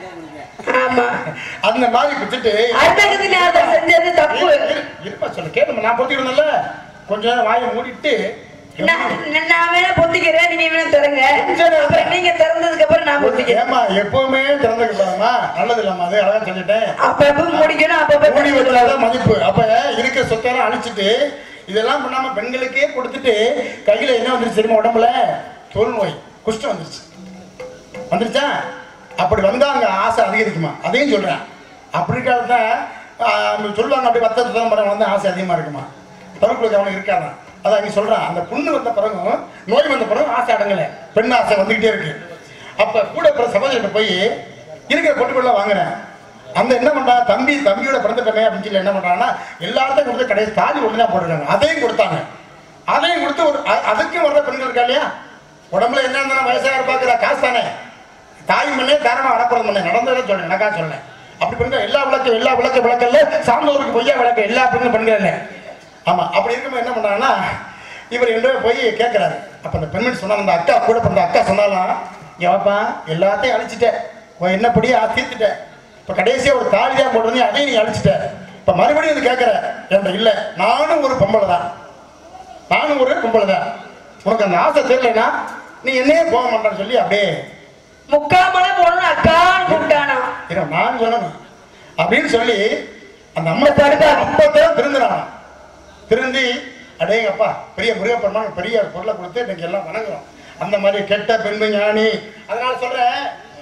ஆமா அந்த மாதிரி குத்துட்டு அடுத்தது நான் செஞ்சது தப்பு இரு, இரு, இருப்பா சொல்லு கேளுமா நான் பொத்திக்கிறேன்ல கொஞ்ச நேரம் வாயை மூடிட்டு நான் நான் வேணா பொத்திக்கிறேன் நீங்க வேணா திறங்க அப்புறம் நீங்க திறந்ததுக்கு அப்புறம் நான் பொத்திக்கிறேன் ஏமா எப்பவுமே திறந்துக்கலாமா நல்லது இல்லாம அது அழகா சொல்லிட்டேன் அப்பப்ப முடிக்கணும் அப்பப்ப மூடி திறந்து வச்சாதான் மதிப்பு அப்ப இருக்கிற சொத்தெல்லாம் அழிச்சிட்டு இதெல்லாம் பண்ணாம பெண்களுக்கே கொடுத்துட்டு கையில என்ன வந்துருச்சு தெரியுமா உடம்புல தோல் நோய் குஷ்டம் வந்துருச்சு வந்துருச்சா அப்படி வந்தா அங்க ஆசை அதிகரிக்குமா அதையும் சொல்றேன் அப்படி இருக்காதான் சொல்லுவாங்க அப்படி பத்த சுத்தம் பண்ண வந்து ஆசை அதிகமா இருக்குமா தவறுக்குள்ள அவனுக்கு இருக்காதான் அதான் நீ சொல்றான் அந்த புண்ணு வந்த பிறகும் நோய் வந்த பிறகும் ஆசை அடங்கல பெண் ஆசை வந்துகிட்டே இருக்கு அப்ப கூட பிற சகோதரிட்ட போய் இருக்கிற பொட்டுக்குள்ள வாங்குறேன் அந்த என்ன பண்றா தம்பி தம்பியோட பிறந்துட்டமே அப்படின்னு சொல்லி என்ன பண்றாங்கன்னா எல்லாத்தையும் கொடுத்து கடைசி தாலி ஒன்று தான் போட்டுருக்காங்க அதையும் கொடுத்தாங்க அதையும் கொடுத்து ஒரு அ- அதுக்கும் வர்ற பெண்கள் இருக்கா இல்லையா உடம்புல என்ன இருந்தாலும் வயசாக பார்க்குற காசு தானே தாய் மண்ணே தாரமா அடப்புறது மண்ணே நடந்ததை சொல்றேன் எனக்கா சொல்றேன் அப்படி பெண்கள் எல்லா விளக்கு எல்லா விளக்கு விளக்கல்ல சார்ந்தவருக்கு பொய்யா விளக்கு எல்லா பெண்களும் பெண்கள் இல்லை ஆமா அப்படி இருக்கும்போது என்ன பண்றாங்கன்னா இவர் என்ற போய் கேட்கிறாரு அப்ப அந்த பெண்மணி சொன்னா அந்த அக்கா கூட பிறந்த அக்கா சொன்னாலாம் இங்க வாப்பா எல்லாத்தையும் அழிச்சிட்டேன் உன் என்னப்படி தீர்த்துட்ட இப்ப கடைசியா ஒரு தாலி தான் போட்டு அதையும் நீ அழிச்சிட்ட இப்ப மறுபடியும் வந்து கேட்கிற என்கிட்ட இல்ல நானும் ஒரு பொம்பளை தான் நானும் ஒரு பொம்பளை தான் உனக்கு அந்த ஆசை தெரியலனா நீ என்னையே போக மாட்டான்னு சொல்லி அப்படியே முக்காமலை போடணும் அக்கான்னு கூப்பிட்டானா இரு, நான் சொல்லணும் அப்படின்னு சொல்லி அந்த அம்மா இந்த படுக்கை. அப்பத்தான் திருந்துறான் திருந்தி அடேங்கப்பா பெரிய முருகப்பெருமான் பெரிய பொருளை கொடுத்து இன்னைக்கு எல்லாம் வணங்குறோம் அந்த மாதிரி கெட்ட பெண்மை ஞானி அதனால சொல்றேன்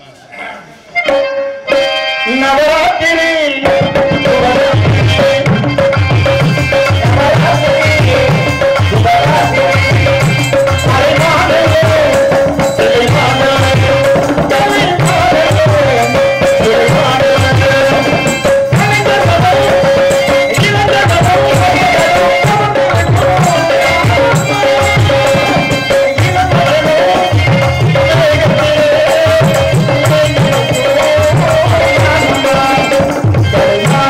நவராத்திரி Thank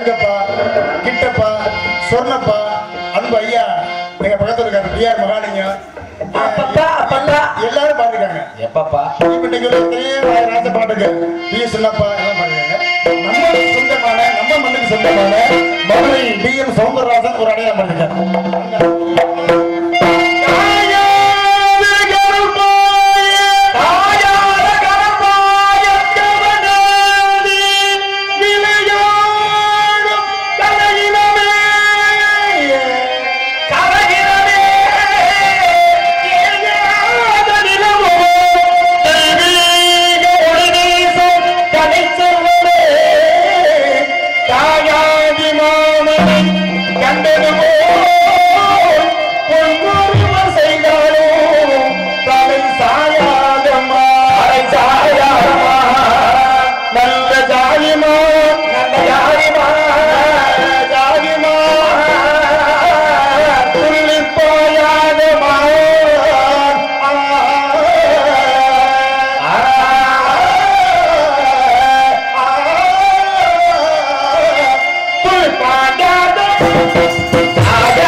தங்கப்பா கிட்டப்பா சொர்ணப்பா அன்பு ஐயா எங்க பக்கத்துல இருக்காரு டிஆர் மகாலிங்கம் அப்பப்பா, அப்பப்பா. எல்லாரும் பாத்துருக்காங்க எப்பப்பா இப்ப நீங்க ஒரு தேவாய ராஜ பாட்டுக்கு பி சின்னப்பா எல்லாம் பாருங்க நம்ம சொந்தமான நம்ம மண்ணுக்கு சொந்தமான மதுரை டி எம் சவுந்தரராஜன் ஒரு அடையாளம் பண்ணிருக்காரு கண்டது போல் பொன்முருவம் செய்தாலும் தலை சாயாதம்மா தலை சாயாதம்மா நல்ல ஜாதிமா நல்ல ஜாதிமா ஜாதிமா துள்ளி போயாதம்மா துள்ளி பாடாத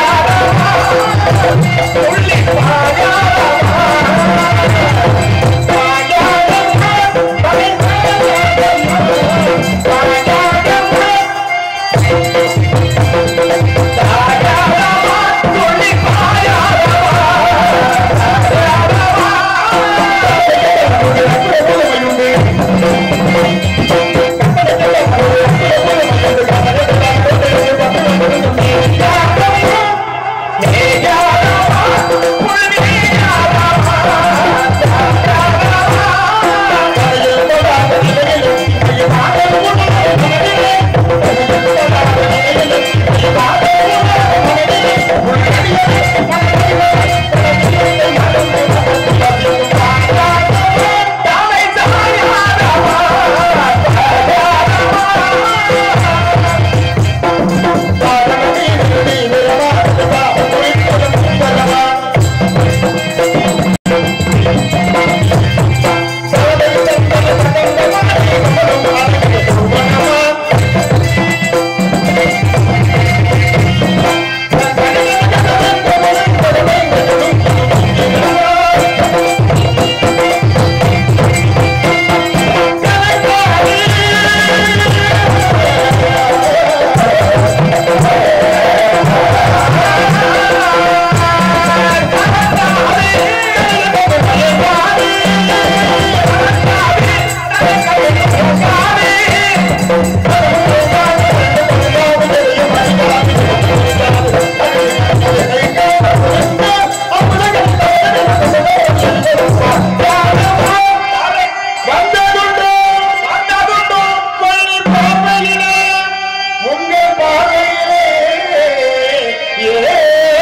வந்ததுண்டோ வந்ததுண்டோ கொள்ளி பார்வையிலே உங்க பார்வையிலே ஏ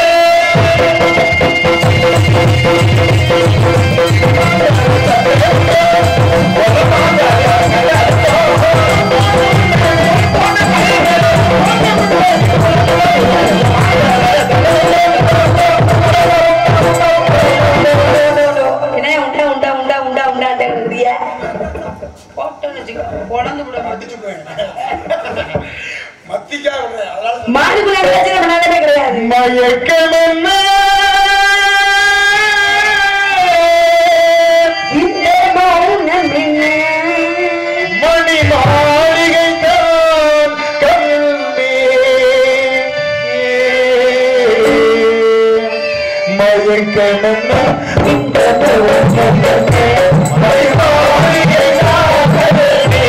என்ன உண்டா உண்டா உண்டா உண்டா உண்டாட்டே இருக்கிறிய போட்டோன்னு வச்சுக்கோ உடந்து கூட மத்திக்கா விடுறேன். அதனால மாடுக்குள்ள பிரச்சனை பண்ணாதே கிடையாது மயக்கமென்ன இந்த மௌனம் என்ன மணி மாளிகை தான் கல்வி மயக்கமென்ன இந்த மௌனமென்ன? மணி மாளிகை தான் கல்வி.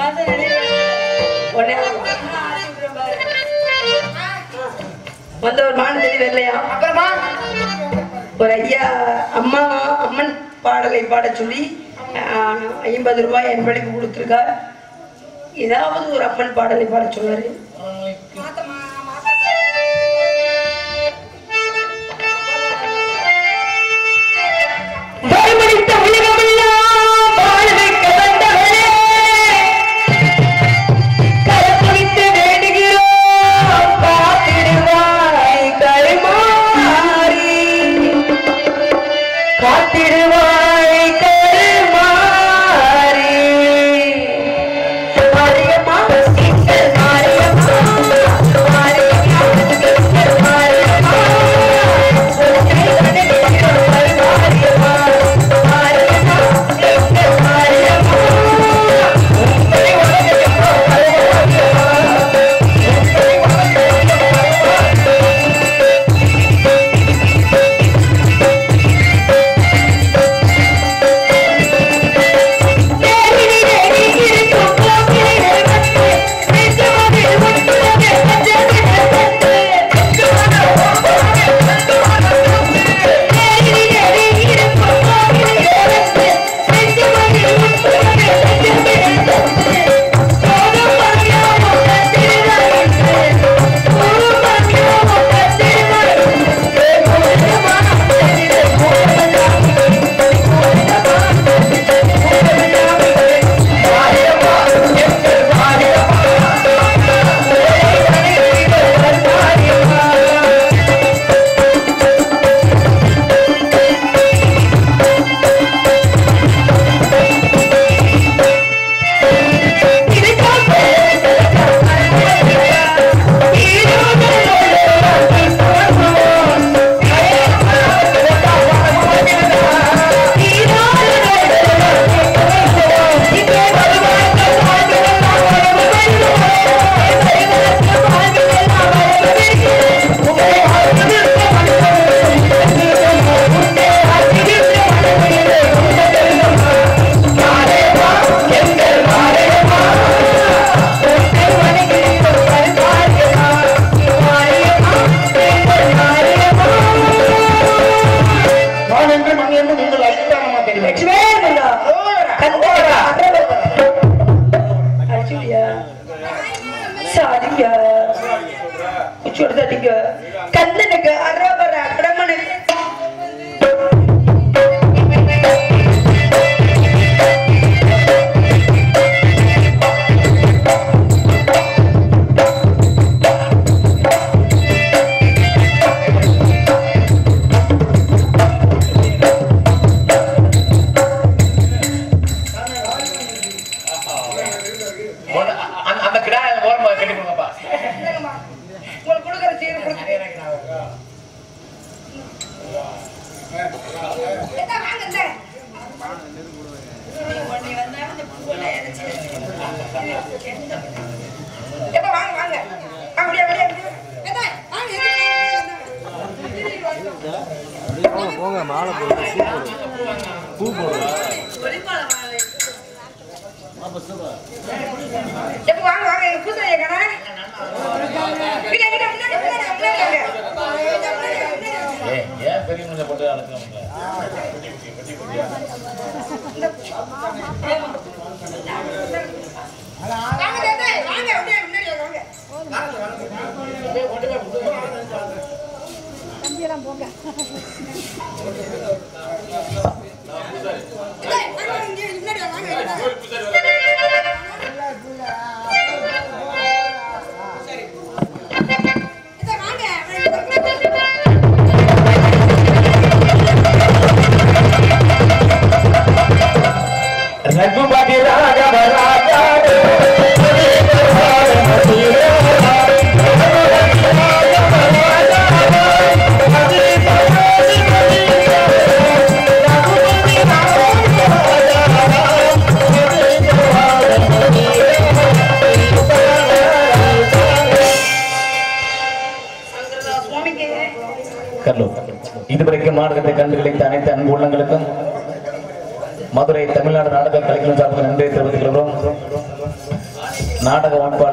மாசம் நினைக்கிறேன். உடனே வந்த ஒரு மான் தேடி வரலையா அப்புறமா ஒரு ஐயா அம்மா அம்மன் பாடலை பாட சொல்லி ஆஹ், ஐம்பது ரூபாய் என் படிப்பு கொடுத்துருக்கா ஏதாவது ஒரு அம்மன் பாடலை பாட சொன்னாரு வறுமடித்த உலகமெல்லாம் வாழ வைக்க வந்தவளே, கரப்பிடித்து வேண்டுகிறோம், காத்திடுவாய் கருமாறி. காத்திடுவாய் கருமாறி. மாரியம்மா, சிங்கள் மாரியம்மா, மாரியம்மா, சிங்கள் மாரியம்மா. உன்னை கண்டுபிடிக்கும் மாரியம்மா, மாரியம்மா, சிங்கள் மாரியம்மா. உன்னை வணங்குகிறோம் மாரியம்மா. உன்னை வணங்குகிறோம் நான் என்று மண் என்று நீங்கள் ஐந்தானமா தெரியும் கந்தனுக்கு அரபர கடமனுக்கு ஒண்ணு- அந்த- அந்த கிடாய ஓரமா கட்டி கொடுங்கப்பா உங்களுக்கு கொடுக்குற சீர் கொடுத்து வாங்க வாங்க அப்படியே அப்படியே போங்க மாலை போடுங்க பூ போடுங்க எப்ப வாங்க வாங்க எங்க பூசை கடை கிட்ட கிட்ட முன்னாடி முன்னாடி முன்னாடி வாங்க. ஏய் ஏன் பெரிய மனுஷன் போட்டு அழைச்சிக்க வாங்க தாத்தா, வாங்க அப்படியே முன்னாடி வாங்க ஏய், வாங்க, இங்க முன்னாடி வாங்க, வாங்க இதோ வாங்க ரகுபதி ராகவ ராஜா சுவாமிக்கு கல்லூர் இதுவரைக்கும் நாடகத்தை கண்டுகளித்த அனைத்து அன்பு உள்ளங்களுக்கும் மதுரை தமிழ்நாடு நாடக கலைஞர் சார்பாக நன்றியை தெரிவித்துக் கொள்கிறோம் நாடக வாட்பாளர்